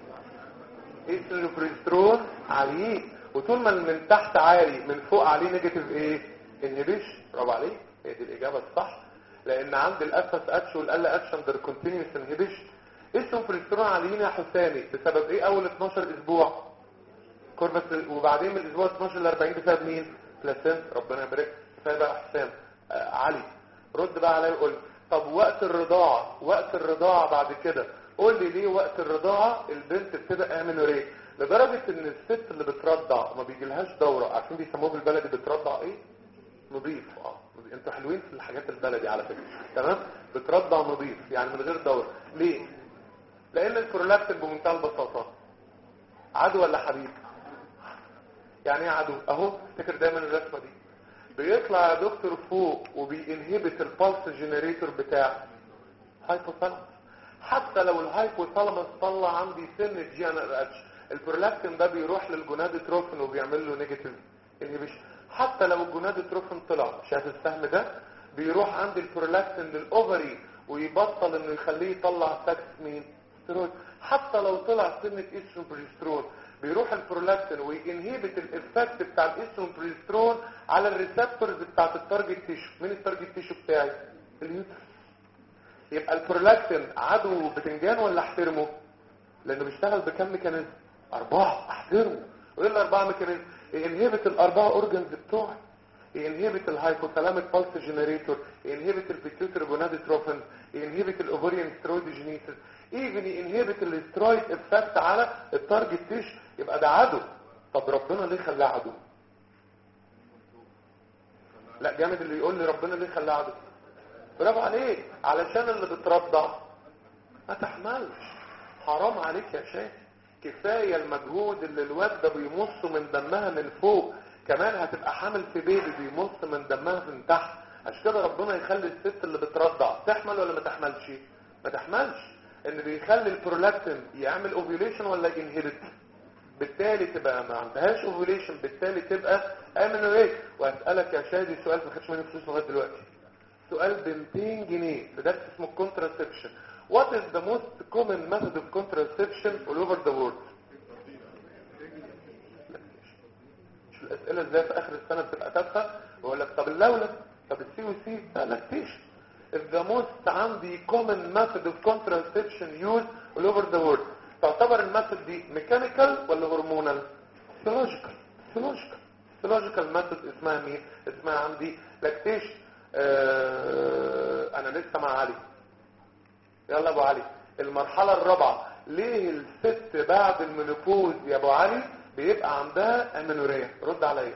استروجين عاليين وطول ما من تحت عالي من فوق عليه نيجاتيف ايه انهبيشن برافو عليك هي دي الاجابه الصح لان عند الاسس اتش والال اتش اندر كونتينيوس انهبيشن اسمه بريسترون عاليين يا حسامي بسبب ايه اول 12 اسبوع كوربس وبعدين من الاسبوع 12 ل 40 بسبب مين بلاسنت ربنا يبارك كفايه بقى حسام آه علي رد بقى عليا وقول طب وقت الرضاعه وقت الرضاعه بعد كده قول لي ليه وقت الرضاعه البنت بتبقى امينوريه لدرجه ان الست اللي بترضع ما بيجيلهاش دوره عارفين بيسموه بالبلدي بترضع ايه نظيف اه انتوا حلوين في الحاجات البلدي على فكره تمام بترضع نظيف يعني من غير دوره ليه لان الكرولاكتين بمنتهى البساطه عدو ولا حبيب يعني ايه عدو اهو افتكر دايما الرسمه دي بيطلع يا دكتور فوق وبينهبت البلس جنريتور بتاع هايبوثالاموس حتى لو الهايبوثالاموس طلع عندي سن جي ان ار اتش البرولاكتين ده بيروح للجونادوتروفين وبيعمل له نيجاتيف انهبيشن حتى لو الجونادوتروفين طلع شايف السهم ده بيروح عند البرولاكتين للاوفري ويبطل انه يخليه يطلع سكس مين ستيرويد حتى لو طلع سنه ايسترون بروجسترون بيروح البرولاكتين وينهبت الافكت بتاع الايسترون بروجسترون على الريسبتورز بتاعت التارجت تيشو مين التارجت تيشو بتاعي اليوترس يبقى البرولاكتين عدو بتنجان ولا احترمه لانه بيشتغل بكم ميكانيزم اربعه احترمه وايه الاربعه ميكانيزم ينهبت الاربعه اورجنز بتوعي ينهبت الهايبوثالاميك بالس جنريتور ينهبت البيتيوتري جونادوتروفين ينهبت الاوفريان سترويدوجينيسيس ايفن ينهبت الاسترويد افكت على التارجت تيش يبقى ده عدو طب ربنا ليه خلاه عدو لا جامد اللي يقول لي ربنا ليه خلاه عدو برافو عليك علشان اللي بترضع ما تحملش حرام عليك يا شيخ كفاية المجهود اللي الواد ده بيمص من دمها من فوق كمان هتبقى حامل في بيبي بيمص من دمها من تحت عشان كده ربنا يخلي الست اللي بترضع تحمل ولا ما تحملش ما تحملش ان بيخلي البرولاكتين يعمل اوفيوليشن ولا ينهبت بالتالي تبقى ما عندهاش اوفيوليشن بالتالي تبقى امنوريك واسالك يا شادي سؤال ما خدش مني فلوس لغايه دلوقتي سؤال ب 200 جنيه في درس اسمه contraception what is the most common method of contraception all over the world مش الاسئله ازاي في اخر السنه بتبقى تافهه بقول لك طب اللولب طب السي و سي لا لاكتيشن is the most عندي common method of contraception used all over the world تعتبر الميثود دي ميكانيكال ولا هرمونال سيولوجيكال سيولوجيكال سيولوجيكال ميثود اسمها مين اسمها عندي لاكتيشن آه انا لسه مع علي يلا ابو علي المرحله الرابعه ليه الست بعد المينوبوز يا ابو علي بيبقى عندها امينوريا رد عليا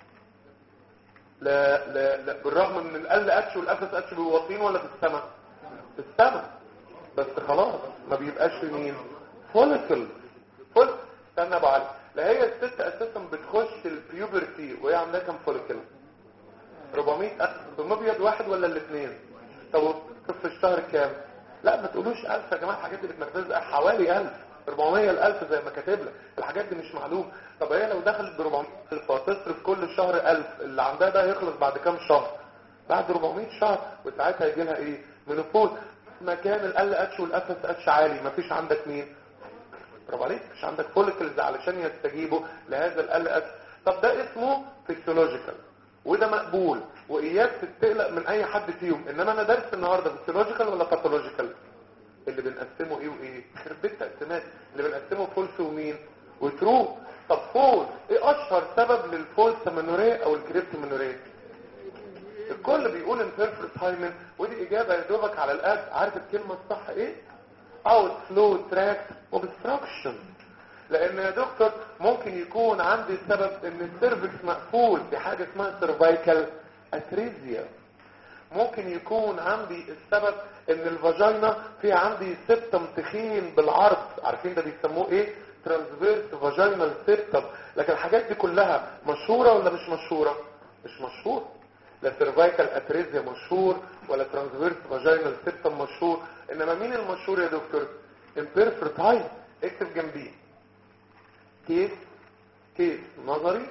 لا لا لا بالرغم من ال اتش والافس اتش بيبقوا واطيين ولا في السماء في السماء بس خلاص ما بيبقاش في مين فوليكل فول استنى ابو علي لا هي الست اساسا بتخش البيوبرتي وهي عندها كام فوليكل 400 ألف بالمبيض واحد ولا الاثنين طب في الشهر كام لا ما تقولوش 1000 يا جماعه الحاجات دي بتنفذ حوالي 1000 400 ل 1000 زي ما كاتب لك الحاجات دي مش معلوم طب هي لو دخلت ب 400 ألف وهتصرف كل شهر 1000 اللي عندها ده هيخلص بعد كام شهر بعد 400 شهر وساعتها يجي لها ايه منوبوز مكان ال اتش والافس اتش عالي مفيش عندك مين برافو عليك مش عندك فوليكلز علشان يستجيبوا لهذا ال اتش طب ده اسمه فيسيولوجيكال وده مقبول واياك تقلق من اي حد فيهم انما انا درس النهارده فيسيولوجيكال ولا باثولوجيكال اللي بنقسمه ايه وايه خرب بيت تقسيمات اللي بنقسمه فولس ومين وترو طب فولس ايه اشهر سبب للفولس منوريه او الكريبت منوريه الكل بيقول انفيرفرت هايمن ودي اجابه يا دوبك على القد عارف الكلمه الصح ايه اوت فلو تراكت اوبستراكشن لان يا دكتور ممكن يكون عندي سبب ان السيرفكس مقفول بحاجه اسمها سيرفايكال اتريزيا ممكن يكون عندي السبب ان الفاجينا في عندي سبتم تخين بالعرض عارفين ده بيسموه ايه ترانسفيرس فاجينال سيبتم لكن الحاجات دي كلها مشهوره ولا مش مشهوره مش مشهوره لا سيرفايكال اتريزيا مشهور ولا ترانسفيرس فاجينال سيبتم مشهور انما مين المشهور يا دكتور امبيرفرت هاي اكتب جنبيه كيس كيس نظري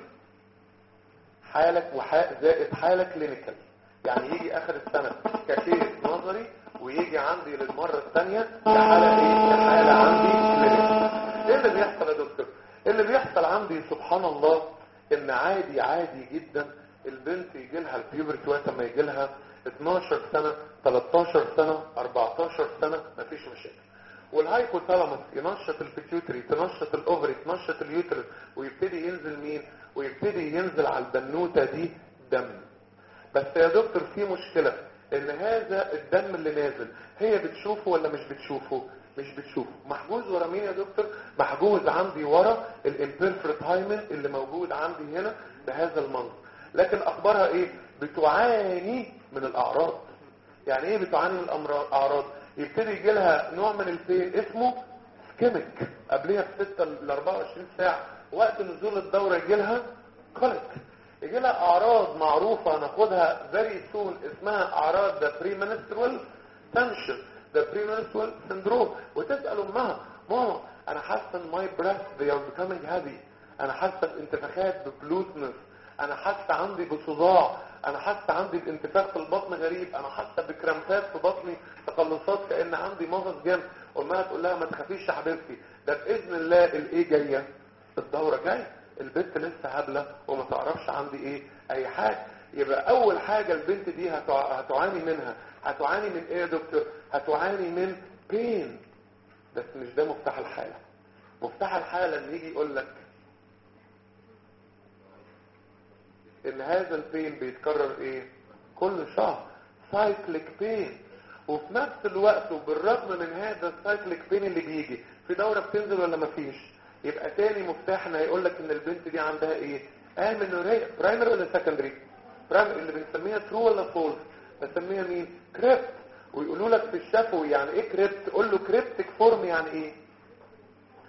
حالك وحاء زائد حالة كلينيكال يعني يجي اخر السنة ككيس نظري ويجي عندي للمرة الثانية كحالة ايه كحالة عندي كلينيكال ايه اللي بيحصل يا دكتور اللي بيحصل عندي سبحان الله ان عادي عادي جدا البنت يجي لها البيوبرت وقت ما يجي لها 12 سنة 13 سنة 14 سنة مفيش مشاكل والهايبوثالاموس ينشط البيتيوتري تنشط الاوفري تنشط اليوترس ويبتدي ينزل مين ويبتدي ينزل على البنوتة دي دم بس يا دكتور في مشكلة ان هذا الدم اللي نازل هي بتشوفه ولا مش بتشوفه مش بتشوفه محجوز ورا مين يا دكتور محجوز عندي ورا الامبيرفرت هايمن اللي موجود عندي هنا بهذا المنظر لكن اخبارها ايه بتعاني من الاعراض يعني ايه بتعاني من الاعراض يبتدي يجي لها نوع من البين اسمه سكيميك قبلها ب 6 ل 24 ساعه وقت نزول الدوره يجي لها كوليك يجي لها اعراض معروفه هناخدها فيري سون اسمها اعراض ذا بريمنسترال تنشن ذا بريمنسترال سندروم وتسال امها ماما انا حاسه ان ماي بريث they are becoming heavy انا حاسه بانتفاخات ببلوتنس انا حاسه عندي بصداع انا حاسه عندي الانتفاخ في البطن غريب انا حاسه بكرامبات في بطني تقلصات كان عندي مغص جامد امها تقول لها ما تخافيش يا حبيبتي ده باذن الله الايه جايه الدوره جايه البنت لسه هبله وما تعرفش عندي ايه اي حاجه يبقى اول حاجه البنت دي هتع... هتعاني منها هتعاني من ايه يا دكتور هتعاني من بين بس مش ده مفتاح الحاله مفتاح الحاله ان يجي يقول لك ان هذا البين بيتكرر ايه كل شهر سايكليك بين وفي نفس الوقت وبالرغم من هذا السايكليك بين اللي بيجي في دورة بتنزل ولا مفيش يبقى تاني مفتاحنا هيقول لك ان البنت دي عندها ايه امينوريا برايمري ولا سكندري برايمري اللي بنسميها ترو ولا فولس بنسميها مين كريبت ويقولوا لك في الشفوي يعني ايه كريبت قول له كريبتك فورم يعني ايه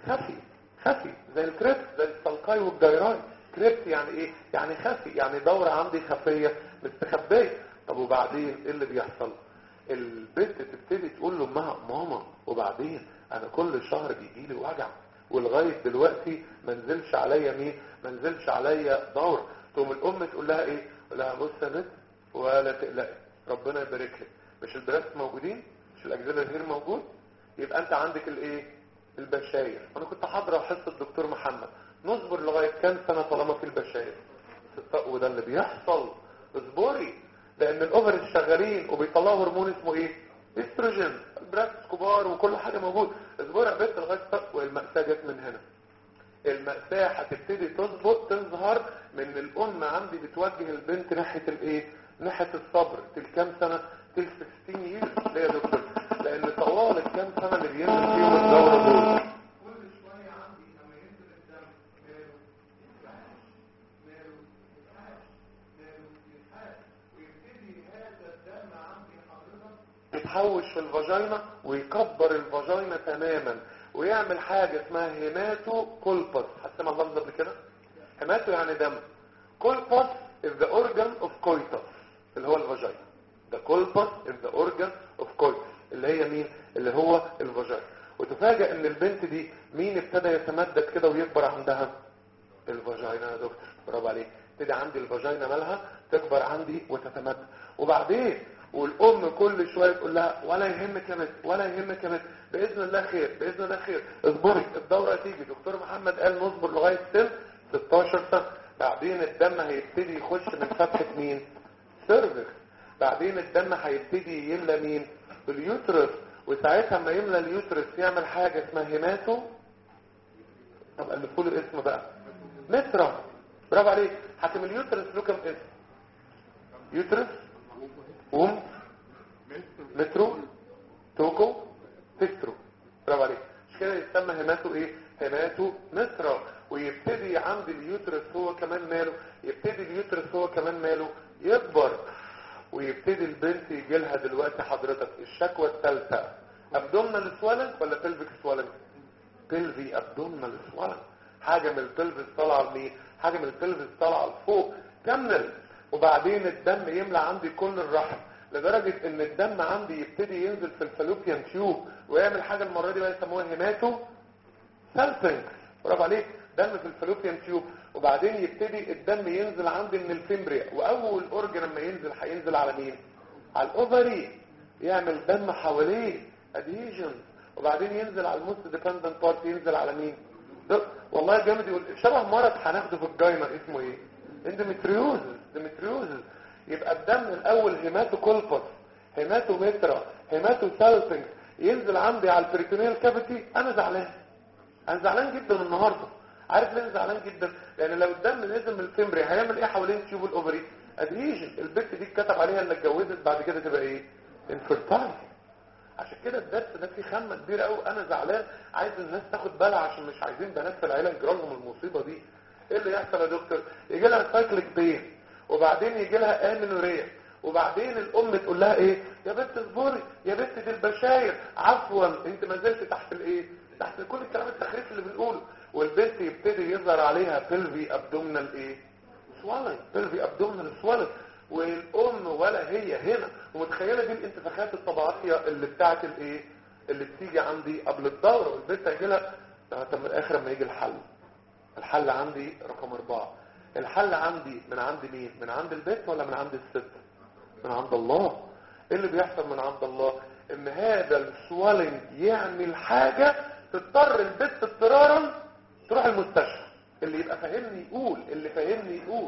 خفي خفي زي الكريبس زي السلقاي والجيراي كريبس يعني ايه يعني خفي يعني دورة عندي خفية مستخبية طب وبعدين ايه اللي بيحصل البنت تبتدي تقول له امها ماما وبعدين انا كل شهر بيجي لي وجع ولغايه دلوقتي ما نزلش عليا مين ما نزلش عليا دور تقوم الام تقول لها ايه تقول لها بص يا بنت ولا تقلقي ربنا يبارك لك مش البراس موجودين مش الاجزاء الغير موجود يبقى انت عندك الايه البشاير انا كنت حاضره حصه الدكتور محمد نصبر لغايه كام سنه طالما في البشاير وده اللي بيحصل اصبري لان الاوفر شغالين وبيطلعوا هرمون اسمه ايه استروجين البراكس كبار وكل حاجه موجود اصبري يا بنت لغايه والمأساة جت من هنا المأساة هتبتدي تظبط تظهر من الام عندي بتوجه البنت ناحيه الايه ناحيه الصبر تل كام سنه تل 16 يير ليه يا دكتور لان طوال الكام سنه اللي بينزل فيهم الدوره دول كل شويه عندي لما ينزل الدم ماله يتفحش ماله يتفحش ماله يتفحش ويبتدي هذا الدم عندي حضرتك يتحوش في الفاجينا ويكبر الفاجينا تماما ويعمل حاجه اسمها هيماتو كولبس حسنا اللفظ قبل كده هيماتو يعني دم كولبس is the organ of coitus اللي هو الفاجينا the colpus is the organ of coitus اللي هي مين اللي هو الفاجينا وتفاجئ ان البنت دي مين ابتدى يتمدد كده ويكبر عندها الفاجينا يا دكتور برافو عليك ابتدي عندي الفاجينا مالها تكبر عندي وتتمدد وبعدين والام كل شويه تقول لها ولا يهمك يا بنت ولا يهمك يا بنت باذن الله خير باذن الله خير اصبري الدوره تيجي دكتور محمد قال نصبر لغايه سن 16 سنه بعدين الدم هيبتدي يخش من فتحه مين سيرفكس بعدين الدم هيبتدي يملى مين اليوترس وساعتها ما يملى اليوترس يعمل حاجه اسمها هيماتو طب الفوا له اسم بقى مترا برافو عليك حاكم اليوترس له كام اسم يوترس وم مترو توكو تسترو برافو عليك مش كده يسمى هيماتو ايه هيماتو مترا ويبتدي عند اليوترس هو كمان ماله يبتدي اليوترس هو كمان ماله يكبر ويبتدي البنت يجي لها دلوقتي حضرتك الشكوى الثالثه ابدومنال سوالنج ولا بلفيك سوالنج بلفي ابدومنال سوالنج حاجه من البلفس طالعه لمين حاجه من البلفس طالعه لفوق كمل وبعدين الدم يملى عندي كل الرحم لدرجة ان الدم عندي يبتدي ينزل في الفالوبيان تيوب ويعمل حاجة المرة دي بقى يسموها هيماتو سالفنج برافو عليك دم في الفالوبيان تيوب وبعدين يبتدي الدم ينزل عندي من الفيمبريا واول اورجن لما ينزل هينزل على مين على الاوفري يعمل دم حواليه ادهيجن وبعدين ينزل على الموست ديبندنت بارت ينزل على مين والله جامد يقول شبه مرض هناخده في الجاينا اسمه ايه اندومتريوزس ديمتريوزس يبقى الدم الاول هيماتو كولبس هيماتو مترا هيماتو سالفنج ينزل عندي على البريتونيال كافيتي انا زعلان انا زعلان جدا النهارده عارف ليه زعلان جدا لان لو الدم نزل من الفيمبري هيعمل ايه حوالين تيوب الاوفري ادهيجن البت دي اتكتب عليها انها اتجوزت بعد كده تبقى ايه انفيرتايل عشان كده الدرس ده فيه خامه كبيره قوي انا زعلان عايز الناس تاخد بالها عشان مش عايزين بنات في العيله يجرى لهم المصيبه دي ايه اللي يحصل يا دكتور يجي لها سايكليك بين وبعدين يجي لها امينوريا وبعدين الام تقول لها ايه يا بنت اصبري يا بنت دي البشاير عفوا انت ما زلت تحت الايه تحت كل الكلام التخريف اللي بنقوله والبنت يبتدي يظهر عليها بلفي ابدومينال ايه سوالن بلفي ابدومينال سوالن والام ولا هي هنا ومتخيله دي الانتفاخات الطبيعيه اللي بتاعت الايه اللي بتيجي عندي قبل الدوره والبنت هيجي لها طب من الاخر لما يجي الحل الحل عندي رقم أربعة الحل عندي من عند مين من عند البيت ولا من عند الست من عند الله ايه اللي بيحصل من عند الله ان هذا السوالنج يعمل حاجة تضطر البت اضطرارا تروح المستشفى اللي يبقى فاهمني يقول اللي فاهمني يقول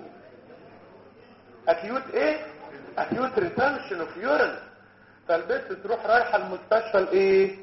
اكيوت ايه اكيوت ريتنشن اوف يورين فالبت تروح رايحه المستشفى الايه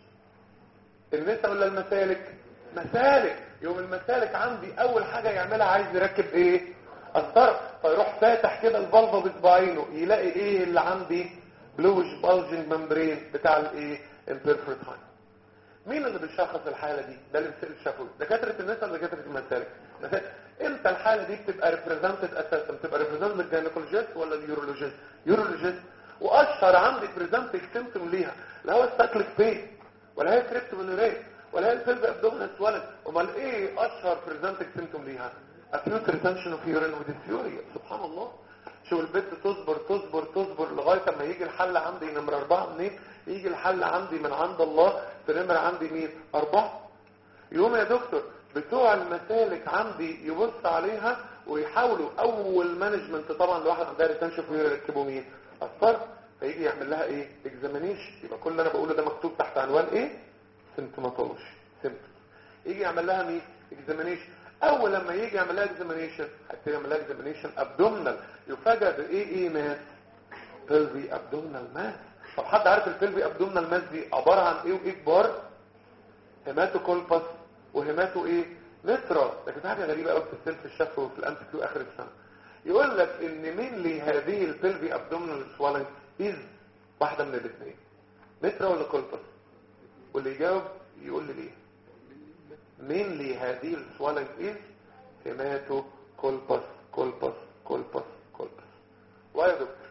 النساء ولا المسالك مسالك يوم المسالك عندي اول حاجة يعملها عايز يركب ايه الطرف فيروح فاتح كده الفالفا بصباعينه يلاقي ايه اللي عندي بلوش بالجنج ممبرين بتاع الايه البيرفورت هاين مين اللي بيشخص الحالة دي ده اللي بيصير الشفوي دكاترة النساء ولا دكاترة المسالك امتى الحالة دي بتبقى ريبريزنتد اساسا بتبقى ريبريزنتد للجينيكولوجيست ولا اليورولوجيست يورولوجيست واشهر عندي بريزنتنج سيمتوم ليها لا هو السايكليك بين ولا هي كريبتومينوريا ولا هي البلفي ابدومينال سوالنج امال ايه اشهر بريزنتنج سيمتوم ليها acute retention of urine with dysuria سبحان الله شو البنت تصبر تصبر تصبر لغاية اما يجي الحل عندي نمرة اربعة منين يجي الحل عندي من عند الله في نمرة عندي مين اربعة يوم يا دكتور بتوع المسالك عندي يبص عليها ويحاولوا اول مانجمنت طبعا الواحد عندها ريتنشن يركبوا مين الصرف فيجي يعمل لها ايه اكزامينيشن يبقى كل اللي انا بقوله ده مكتوب تحت عنوان ايه سيمتوماتولوجي سيمتوم يجي يعمل لها مين اكزامينيشن اول لما يجي يعمل لها اكزامينيشن هيبتدي يعمل لها اكزامينيشن ابدومينال يفاجئ بايه ايه ماس بلفي ابدومينال ماس طب حد عارف البلفي ابدومينال ماس دي عباره عن ايه وايه كبار هيماتوكولباس وهيماتو ايه نترا لكن في حاجه غريبه قوي في السيلف الشفوي وفي الام كيو اخر السنه يقول لك ان مين لي هذه البلفي ابدومينال سوالنج از واحده من الاثنين نترا ولا كولباس واللي يجاوب يقول لي ليه مين لي هذه السوالنج از هيماتو كولباس كولباس كولباس كولباس وايه يا دكتور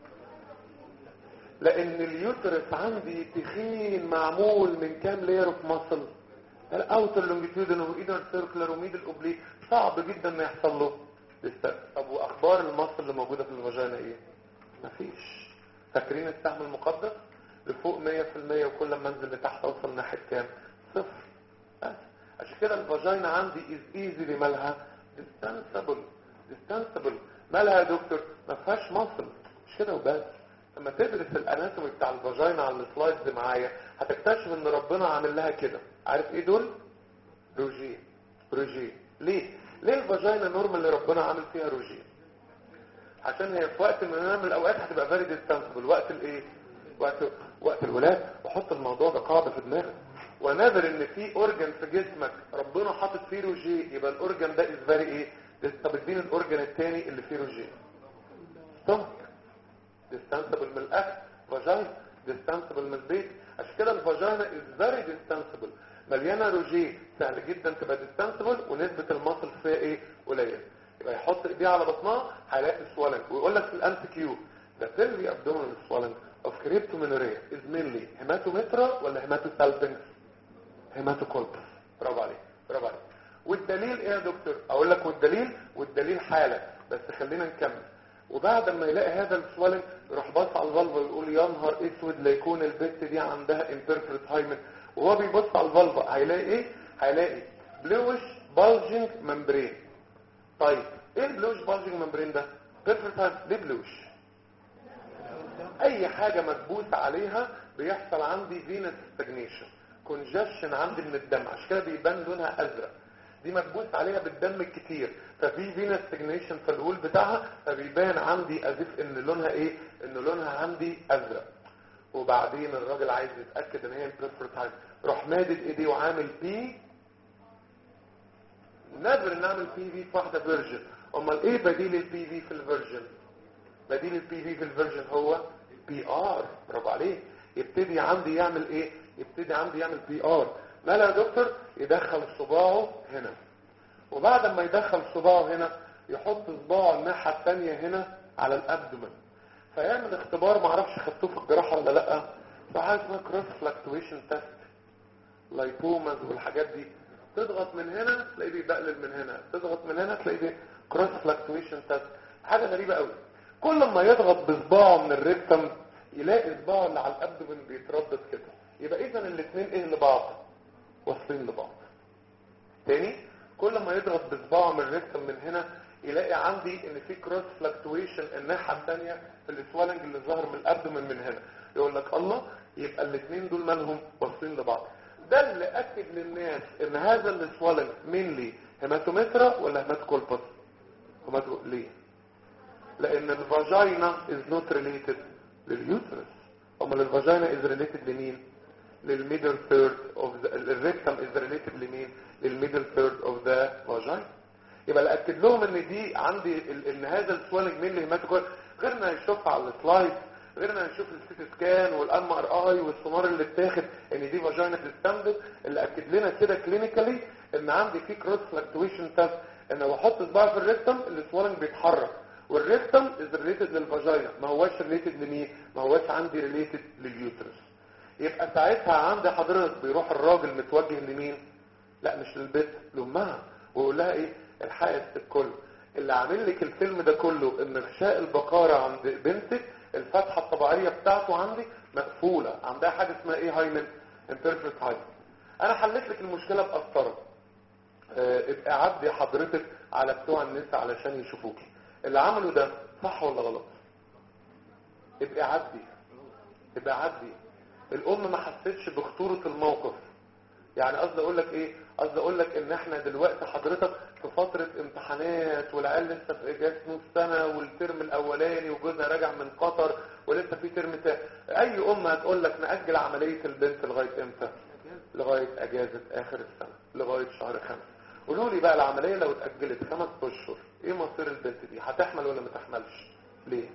لان اليوترس عندي تخين معمول من كام لير اوف ماسل الاوتر لونجيتيودن وايدر سيركلر وميدل اوبليك صعب جدا ان يحصل له ديستنس طب واخبار المصل اللي موجوده في الفاجينا ايه مفيش فاكرين السهم المقدس لفوق 100% وكل ما انزل لتحت اوصل ناحيه كام صفر بس عشان كده الفاجينا عندي از ايزلي مالها ديستنسبل ديستنسبل مالها يا دكتور ما فيهاش مصل مش كده وبس لما تدرس الاناتومي بتاع الفاجينا على السلايدز معايا هتكتشف ان ربنا عامل لها كده عارف ايه دول روجيه روجيه ليه ليه الفاجينا نورمال اللي ربنا عامل فيها روجيه عشان هي في وقت من من الاوقات هتبقى فيري ديستانسبل وقت الايه وقت وقت الولاده وحط الموضوع ده قاعده في دماغك ونادر ان في اورجن في جسمك ربنا حاطط فيه روجيه يبقى الاورجن ده از فيري ايه طب اديني الاورجن الثاني اللي فيه روجيه ستومك ديستانسبل من الاكل فاجينا ديستانسبل من البيت عشان كده الفاجينا از فيري ديستانسبل مليانه روجيه سهل جدا تبقى ديستانسبل ونسبه المصل فيها ايه قليله يبقى يحط ايديه على بطنها هيلاقي سوالنج ويقول لك في الانت كيو ده pelvic abdominal swelling of cryptomenorrhea is mainly hematometra ولا hematosalpinx hematocolpus برافو عليك برافو عليك والدليل ايه يا دكتور اقول لك والدليل والدليل حاله بس خلينا نكمل وبعد ما يلاقي هذا السوالنج يروح باص على الفالفا ويقول يا نهار اسود ليكون البت دي عندها امبيرفرت هايمن وهو بيبص على الفالفا هيلاقي ايه هيلاقي بلوش بالجنج ممبرين طيب ايه البلوش بالجنج ممبرين ده بيرفرت هايمن ليه بلوش اي حاجه مكبوس عليها بيحصل عندي فينس ستاجنيشن كونجشن عندي من الدم عشان كده بيبان لونها ازرق دي مكبوس عليها بالدم الكتير ففي فينس ستاجنيشن في الهول بتاعها فبيبان عندي ازف ان لونها ايه ان لونها عندي ازرق وبعدين الراجل عايز يتاكد ان هي البريفرت هايمن روح مادد ايديه وعامل بي نادر نعمل بي في في واحده فيرجن امال ايه بديل البي في في الفيرجن بديل البي في في الفيرجن هو بي ار برافو عليك يبتدي عندي يعمل ايه يبتدي عندي يعمل بي ار مالا يا دكتور يدخل صباعه هنا وبعد ما يدخل صباعه هنا يحط صباعه الناحيه الثانيه هنا على الابدومن فيعمل اختبار ما اعرفش خدتوه في الجراحه ولا لا فحاجه اسمها كروس فلكتويشن تيست لايبوماز والحاجات دي تضغط من هنا تلاقيه بيبقلل من هنا تضغط من هنا تلاقيه كروس فلكتويشن تيست حاجه غريبه قوي كل ما يضغط بصباعه من الريكتم يلاقي صباعه اللي على الابدومن بيتردد كده يبقى اذا الاثنين ايه لبعض واصلين لبعض تاني كل ما يضغط بصباعه من الريكتم من هنا يلاقي عندي ان في كروس فلكتويشن الناحيه الثانيه في السوالنج اللي ظهر من الابدومن من هنا يقول لك الله يبقى الاثنين دول مالهم واصلين لبعض ده اللي اكد للناس ان هذا السوالنج مينلي هيماتومترا ولا هيماتوكولبس هيماتو ليه لان الفاجينا از نوت ريليتد لليوترس امال الفاجينا از ريليتد لمين للميدل ثيرد اوف الريكتم از ريليتد لمين للميدل ثيرد اوف ذا فاجينا يبقى اللي اكد لهم ان دي عندي ال- ان هذا السوالنج مين هيماتوكول غيرنا يشوفها على السلايد غيرنا نشوف السيتي سكان والام ار اي والسونار اللي اتاخد ان دي فاجينا ديستندد اللي اكد لنا كده كلينيكالي ان عندي في كروس فلكتويشن تيست ان لو احط صباعي في الريكتم السوالنج بيتحرك والريكتم از ريليتد للفاجينا ما هواش ريليتد لمين ما هواش عندي ريليتد لليوترس يبقى ساعتها عند حضرتك بيروح الراجل متوجه لمين لا مش للبنت لامها ويقول لها ايه الحقي الكل اللي عامل لك الفيلم ده كله ان غشاء البقاره عند بنتك الفتحه الطبيعيه بتاعته عندك مقفوله عندها حاجه اسمها ايه هايمن امبيرفكت هايمن انا حليت لك المشكله بقسطره اه ابقى عدي حضرتك على بتوع النساء علشان يشوفوكي اللي عملوا ده صح ولا غلط ابقى عدي ابقى عدي الام ما حسيتش بخطوره الموقف يعني قصدي اقول لك ايه قصدي اقول لك ان احنا دلوقتي حضرتك في فتره امتحانات والعيال لسه في اجازه نص سنه والترم الاولاني وجوزها راجع من قطر ولسه في ترم تاني اي ام هتقول لك ناجل عمليه البنت لغايه امتى لغايه اجازه اخر السنه لغايه شهر خمسة قولوا لي بقى العمليه لو اتاجلت خمس اشهر ايه مصير البنت دي هتحمل ولا ما تحملش ليه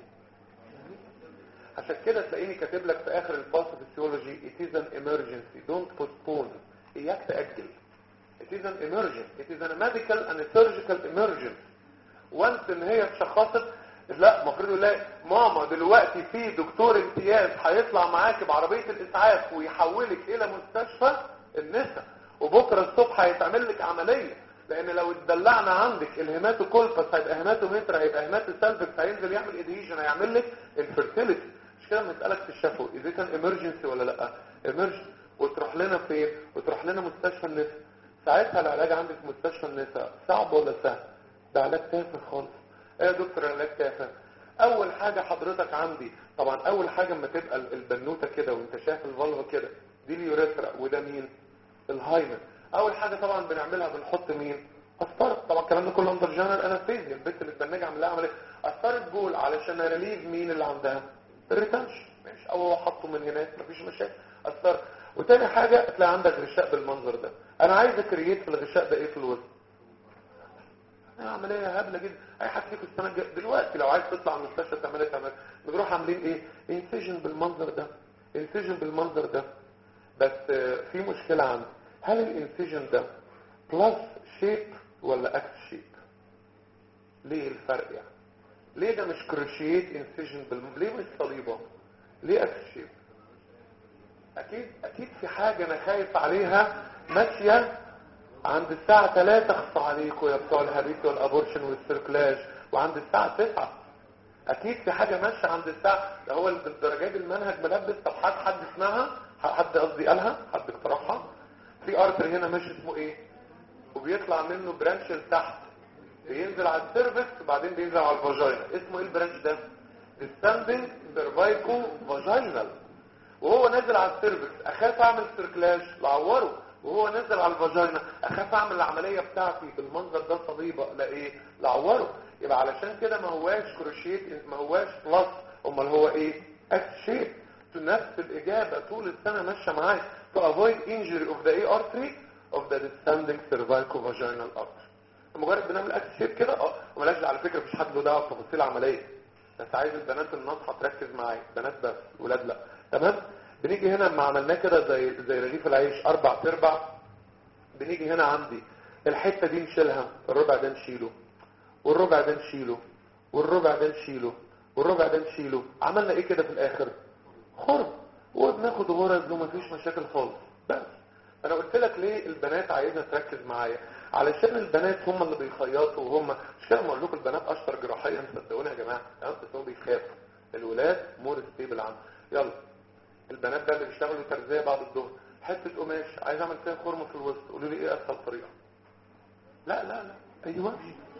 عشان كده تلاقيني كاتب لك في اخر الباثوفيسيولوجي it is an emergency don't postpone اياك تأجل it is an emergency it is a medical and a surgical emergency once ان هي اتشخصت لا المفروض يقول لها ماما دلوقتي في دكتور امتياز هيطلع معاكي بعربيه الاسعاف ويحولك الى مستشفى النساء وبكره الصبح هيتعمل لك عمليه لان لو اتدلعنا عندك الهيماتوكولبس هيبقى هيماتومتر هيبقى هيماتوسالفكس هينزل يعمل ادهيجن هيعمل لك الفيرتيليتي مش كده مسألة في الشفوي اذا كان emergency ولا لا emergency وتروح لنا فين وتروح لنا مستشفى النساء ساعتها العلاج عندك في مستشفى النساء صعب ولا سهل ده علاج تافه خالص ايه يا دكتور علاج تافه اول حاجة حضرتك عندي طبعا اول حاجة اما تبقى البنوتة كده وانت شايف الفالفا كده دي اليوريثرا وده مين الهايمن اول حاجة طبعا بنعملها بنحط مين قسطرة طبعا الكلام ده كله اندر جنرال انستيزيا البنت متبنجه عامل لها عمليه قسطرة بول علشان اريليف مين اللي عندها الريتنشن ماشي او هو حطه من هناك مفيش مشاكل اثر وتاني حاجة تلاقي عندك غشاء بالمنظر ده انا عايز اكريت في الغشاء ده ايه في الوسط عملية هبلة جدا اي حد فيكم السنة الجاية دلوقتي لو عايز تطلع من المستشفى تعملها تعمل بنروح عاملين ايه انسجن بالمنظر ده انسجن بالمنظر ده بس في مشكلة عندي هل الانسجن ده بلس شيب ولا اكس شيب ليه الفرق يعني ليه ده مش كروشيت انسجن بالم... ليه مش صليبه ليه اكس شيب اكيد اكيد في حاجه انا خايف عليها ماشيه عند الساعه 3 اخص عليكم يا بتوع الهريس والابورشن والسيركلاج وعند الساعه 9 اكيد في حاجه ماشيه عند الساعه ده هو الدرجات المنهج ملبس طب حد حد اسمها حد قصدي قالها حد اقترحها في ارتر هنا ماشي اسمه ايه وبيطلع منه برانش لتحت بينزل على السيرفكس وبعدين بينزل على الفاجينا اسمه ايه البرانش ده ديستاندنج سيرفايكو فاجينال وهو نازل على السيرفكس اخاف اعمل سيركلاج لعوره وهو نازل على الفاجينا اخاف اعمل العمليه بتاعتي بالمنظر ده صليبه لا ايه لعوره يبقى علشان كده ما هواش كروشيت ما هواش بلس امال هو ايه اكس شيب نفس الاجابه طول السنه ماشيه معايا to avoid injury of the A artery of the descending cervicovaginal artery مجرد بنعمل اكس شيب كده اه وملاش على فكره مفيش حد له دعوه بتفاصيل العمليه بس عايز البنات الناصحه تركز معايا بنات بس ولاد لا تمام بنيجي هنا لما عملناه كده زي زي رغيف العيش اربع تربع بنيجي هنا عندي الحته دي نشيلها الربع ده نشيله والربع ده نشيله والربع ده نشيله والربع ده نشيله عملنا ايه كده في الاخر خرم وبناخد غرز ومفيش مشاكل خالص بس انا قلت لك ليه البنات عايزه تركز معايا علشان البنات هم اللي بيخيطوا وهم مش كده بقول لكم البنات اشطر جراحيا صدقوني يا جماعه يعني بس هم بيخافوا الولاد مور ستيبل عنهم يلا البنات بقى اللي بيشتغلوا ترزيه بعد الظهر حته قماش عايز اعمل فيها خرم في الوسط قولوا لي ايه اسهل طريقه لا لا لا ايوه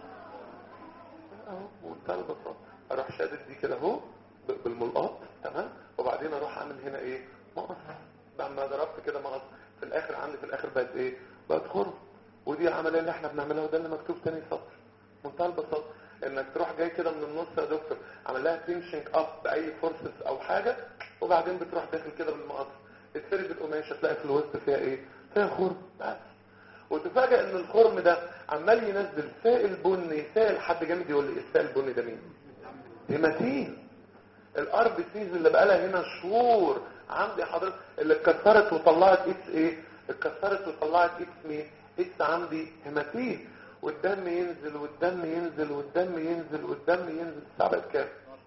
اهو بمنتهى البساطه اروح شادد دي كده اهو بالملقاط تمام وبعدين اروح اعمل هنا ايه مقص بعد ما ضربت كده مقص في الاخر عندي في الاخر بقت ايه بقت خرم ودي العمليه اللي احنا بنعملها وده اللي مكتوب تاني سطر منتهى البساطه انك تروح جاي كده من النص يا دكتور عمل لها تنشنج اب باي فورسز او حاجه وبعدين بتروح داخل كده بالمقص تتفرد القماشه تلاقي في الوسط فيها ايه فيها خرم بس وتفاجئ ان الخرم ده عمال ينزل سائل بني سائل حد جامد يقول لي السائل البني ده مين هيماتين الار بي سيز اللي بقالها هنا شهور عندي حضرتك اللي اتكسرت وطلعت اكس ايه اتكسرت وطلعت اكس مين اكس عندي هيماتين والدم ينزل والدم ينزل والدم ينزل والدم ينزل الساعه بقت كام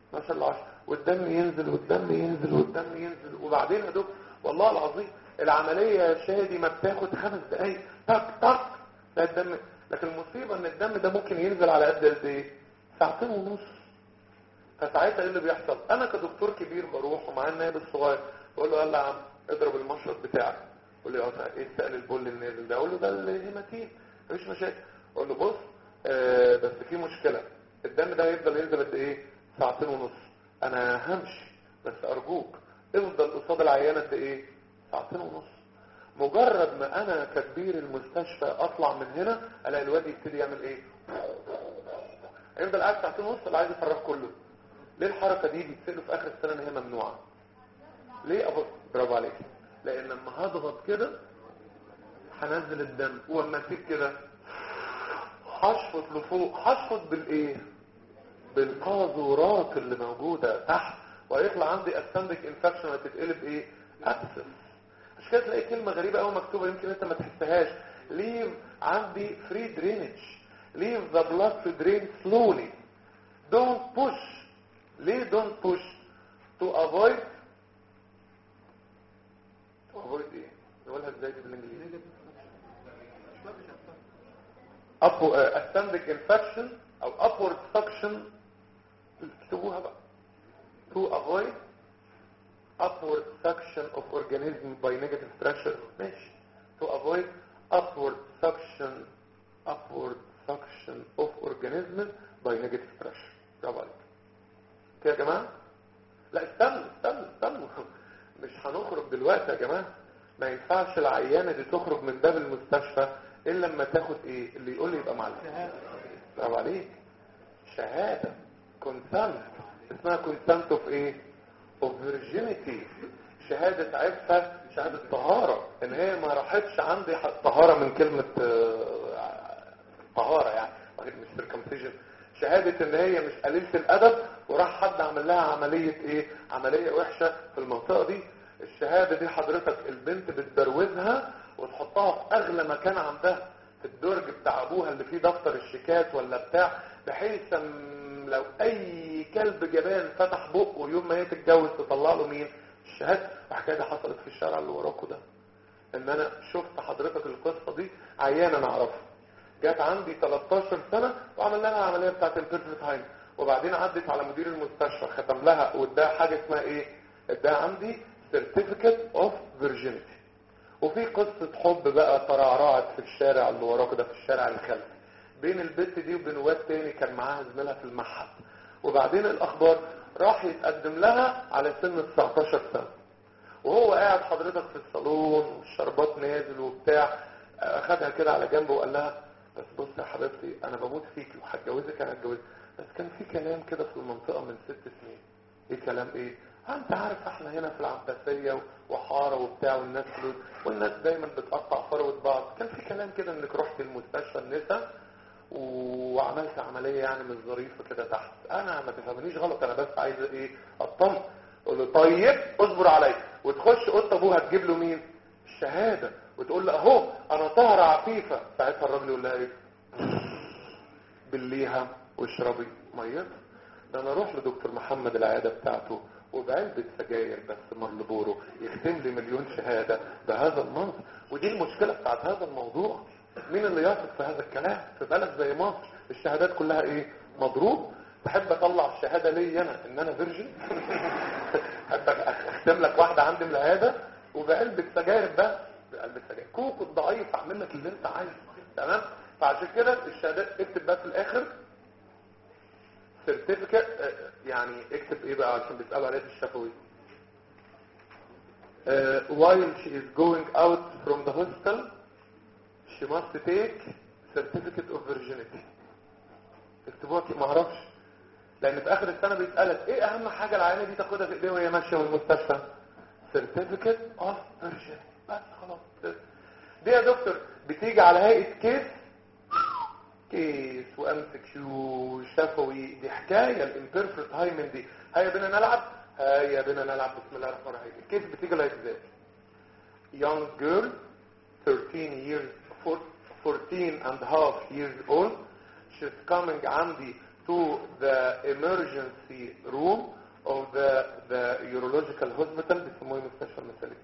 ما شاء الله عشرة والدم ينزل والدم ينزل والدم ينزل وبعدين يا دكتور والله العظيم العملية يا شادي ما بتاخد خمس دقايق طق طق لا الدم لكن المصيبة ان الدم ده ممكن ينزل على قد قد ايه ساعتين ونص فساعتها ايه اللي بيحصل انا كدكتور كبير بروح ومعاه النائب الصغير بقول له يلا يا عم اضرب المشرط بتاعك يقول لي اه ايه السائل البول النازل ده اقول له ده الهيماتين مفيش مشاكل اقول له بص آه بس في مشكله الدم ده هيفضل ينزل قد ايه ساعتين ونص انا همشي بس ارجوك افضل قصاد العيانه قد ايه ساعتين ونص مجرد ما انا ككبير المستشفى اطلع من هنا الاقي الواد يبتدي يعمل ايه هيفضل قاعد ساعتين ونص اللي عايز يفرغ كله ليه الحركه دي بيتسالوا في اخر السنه ان هي ممنوعه ليه أبو... برافو عليك لان لما هضغط كده هنزل الدم ولما اسيب كده هشفط لفوق هشفط بالايه بالقاذورات اللي موجوده تحت وهيطلع عندي اسندك انفكشن هتتقلب ايه ابسس مش كده تلاقي كلمه غريبه قوي مكتوبه يمكن انت ما تحسهاش ليف عندي فري درينج leave the blood to drain slowly don't push ليه don't push to avoid to avoid ايه نقولها ازاي دي بالانجليزي upward uh, ascending infection او upward suction اكتبوها بقى to avoid upward suction of organism by negative pressure ماشي to avoid upward suction upward suction of organism by negative pressure برافو عليك كده يا جماعه لا استنوا استنوا استنوا مش هنخرج دلوقتي يا جماعه ما ينفعش العيانه دي تخرج من باب المستشفى الا لما تاخد ايه اللي يقول لي يبقى معلم برافو عليك شهاده كونسنت اسمها كونسنت اوف ايه اوف فيرجينيتي شهاده عفه شهاده طهاره ان هي ما راحتش عندي طهاره من كلمه طهاره يعني مش سيركمسيجن شهادة ان هي مش قليلة الادب وراح حد عمل لها عملية ايه عملية وحشة في المنطقة دي الشهادة دي حضرتك البنت بتبروزها وتحطها في اغلى مكان عندها في الدرج بتاع ابوها اللي فيه دفتر الشيكات ولا بتاع بحيث لو اي كلب جبان فتح بقه يوم ما هي تتجوز تطلع له مين الشهادة الحكاية دي حصلت في الشارع اللي وراكوا ده ان انا شفت حضرتك القصة دي عيانة انا اعرفها جات عندي 13 سنة وعملنا لها عملية بتاعت البيرفرتهايم وبعدين عدت على مدير المستشفى ختم لها واداها حاجة اسمها ايه اداها عندي certificate of virginity وفي قصة حب بقى ترعرعت في الشارع اللي وراه كده في الشارع الخلفي بين البت دي وبين واد تاني كان معاها زميلها في المعهد وبعدين الاخبار راح يتقدم لها على سن 19 سنة وهو قاعد حضرتك في الصالون والشربات نازل وبتاع اخدها كده على جنبه وقال لها بس بص يا حبيبتي انا بموت فيكي وهتجوزك انا هتجوزك بس كان في كلام كده في المنطقة من ست سنين ايه كلام ايه انت عارف احنا هنا في العباسية وحارة وبتاع والناس فلوس والناس دايما بتقطع فروة بعض كان في كلام كده انك رحت المستشفى النساء وعملت عملية يعني مش ظريفة كده تحت انا ما تفهمنيش غلط انا بس عايز ايه اطمن قول له طيب اصبر عليا وتخش اوضه ابوها تجيب له مين الشهادة وتقول له اهو انا طهرة عفيفة ساعتها الراجل يقول لها ايه بليها واشربي ميتها ده انا اروح لدكتور محمد العيادة بتاعته وبعلبة سجاير بس مرلبورو يختم لي مليون شهادة بهذا المنظر ودي المشكلة بتاعت هذا الموضوع مين اللي يثق في هذا الكلام في بلد زي مصر الشهادات كلها ايه مضروب بحب اطلع الشهادة لي انا ان انا فيرجن حتى اختم لك واحدة عندي من العيادة وبعلبة سجاير بس بعلبة سجاير كوك الضعيف اعمل لك اللي انت عايزه تمام فعشان كده الشهادات اكتب بقى في الاخر سيرتيفيكت يعني اكتب ايه بقى عشان بيسألوا عليها في الشفوي uh, while she is going out from the hospital she must take certificate of virginity اكتبوها ما اعرفش لان في اخر السنه بيسالك ايه اهم حاجه العيانه دي تاخدها في ايديها وهي ماشيه من المستشفى certificate of virginity بس خلاص دي يا دكتور بتيجي على هيئه كيس كيس وام كيو شفوي دي حكايه الامبيرفكت هايمن دي هيا بينا نلعب هيا بينا نلعب بسم الله الرحمن الرحيم الكيس بتيجي لايك ذات young girl 13 years 14 and a half years old she's coming عندي to the emergency room of the the urological hospital بيسموه مستشفى المثالي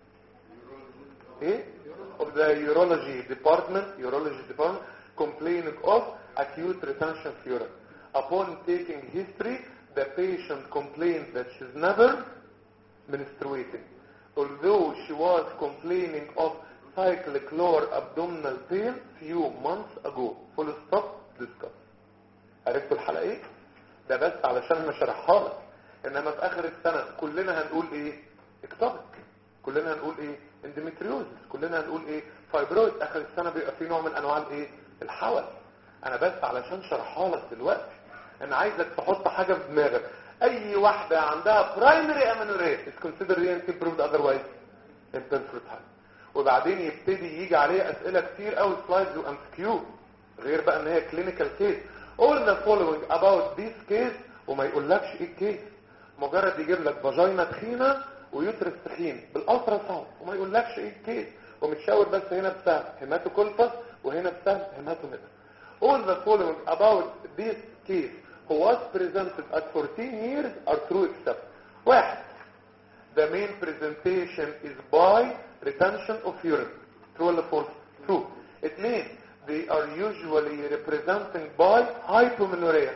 ايه of the urology department urology department complaining of acute retention fury upon taking history the patient complained that she's never menstruating although she was complaining of cyclic lower abdominal pain few months ago full stop discuss عرفتوا الحلقه ايه ده بس علشان انا شرحها لك انما في اخر السنه كلنا هنقول ايه اكتبك كلنا هنقول ايه اندوميتريوزس كلنا هنقول ايه فايبرويد اخر السنه بيبقى في نوع من انواع الايه الحول انا بس علشان شرحها لك دلوقتي انا عايزك تحط حاجه في دماغك اي واحده عندها برايمري امينوريا is considered ENT proved otherwise infertile وبعدين يبتدي يجي عليه اسئله كتير قوي سلايدز وام كيو غير بقى ان هي كلينيكال كيس all the following about this case وما يقولكش ايه الكيس مجرد يجيب لك فاجينا تخينه ويوترس تخين بالالترا ساوند وما يقولكش ايه الكيس ومتشاور بس هنا بسهم هيماتوكولفس وهنا بسهم هيماتوميتر all the following about this case who was presented at 14 years are true except واحد the main presentation is by retention of urine true ولا false true اثنين they are usually representing by hypomenorrhea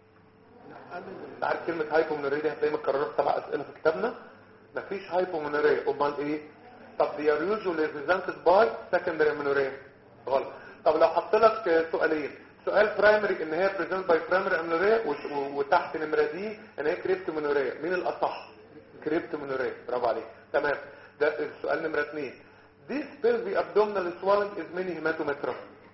عارف كلمة hypomenorrhea دي هتلاقي متكررة في سبع أسئلة في كتابنا مفيش hypomenorrhea أمال إيه طب they are usually represented by secondary amenorrhea غلط طب لو حط لك سؤالين سؤال برايمري ان هي present by primary amenorrhea وتحت نمرة دي ان هي cryptomenorrhea مين الأصح cryptomenorrhea برافو عليك تمام ده السؤال نمرة اثنين This pelvic abdominal swelling is many hematometra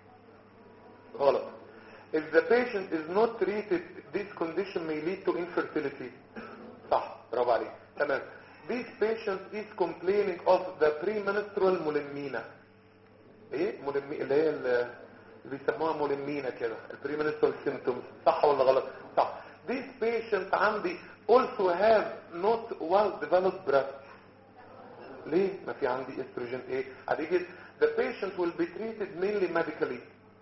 غلط If the patient is not treated this condition may lead to infertility صح برافو عليك تمام This patient is complaining of the premenstrual ملمينة ايه ملمي اللي هي اللي بيسموها ملمينة كده البريمنسترال symptoms صح ولا غلط صح This patient عندي also have not well developed breast ليه ما في عندي استروجين ايه هتيجي the patient will be treated mainly medically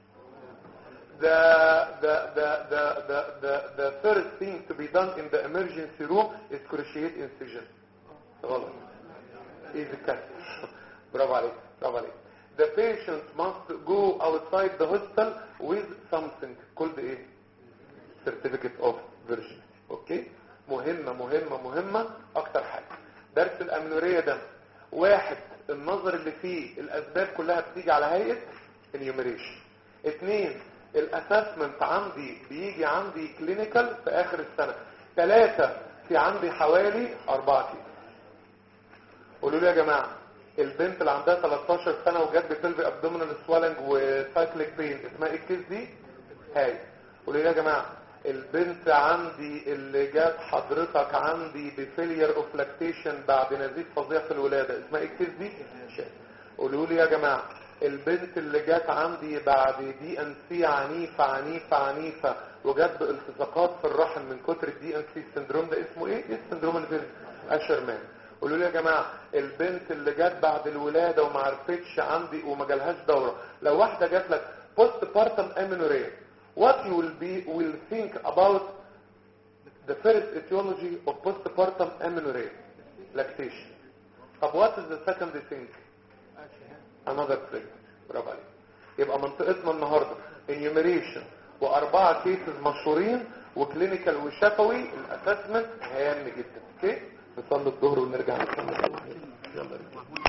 the the the the the the, the first thing to be done in the emergency room is cruciate incision غلط ايه الكسر برافو عليك برافو عليك the patient must go outside the hospital with something called ايه certificate of virginity اوكي مهمة مهمة مهمة اكتر حاجة درس الامنورية ده واحد النظر اللي فيه الاسباب كلها بتيجي على هيئة enumeration اثنين الاسسمنت عندي بيجي عندي كلينيكال في اخر السنة ثلاثة في عندي حوالي اربعة كيلو قولوا لي يا جماعة البنت اللي عندها 13 سنة وجت بتلبي ابدومينال سوالنج وسايكليك بين اسمها ايه الكيس دي هاي قولوا لي يا جماعة البنت عندي اللي جات حضرتك عندي بفيلير اوف لاكتيشن بعد نزيف فظيع في الولادة اسمها ايه الكيس دي قولوا لي يا جماعة البنت اللي جات عندي بعد دي ان سي عنيفة عنيفة عنيفة وجت بالتصاقات في الرحم من كتر الدي ان سي السندروم ده اسمه ايه؟ ايه السندروم اللي بين اشرمان قولوا لي يا جماعة البنت اللي جت بعد الولادة وما عرفتش عندي وما جالهاش دورة لو واحدة جات لك post partum amenorrhea what you will be will think about the first etiology of postpartum amenorrhea lactation طب what is the second thing another pregnancy برافو عليك يبقى منطقتنا النهاردة enumeration واربعة كيسز مشهورين وكلينيكال وشفوي الاسسمنت هام جدا اوكي نصلي الظهر ونرجع نكمل يلا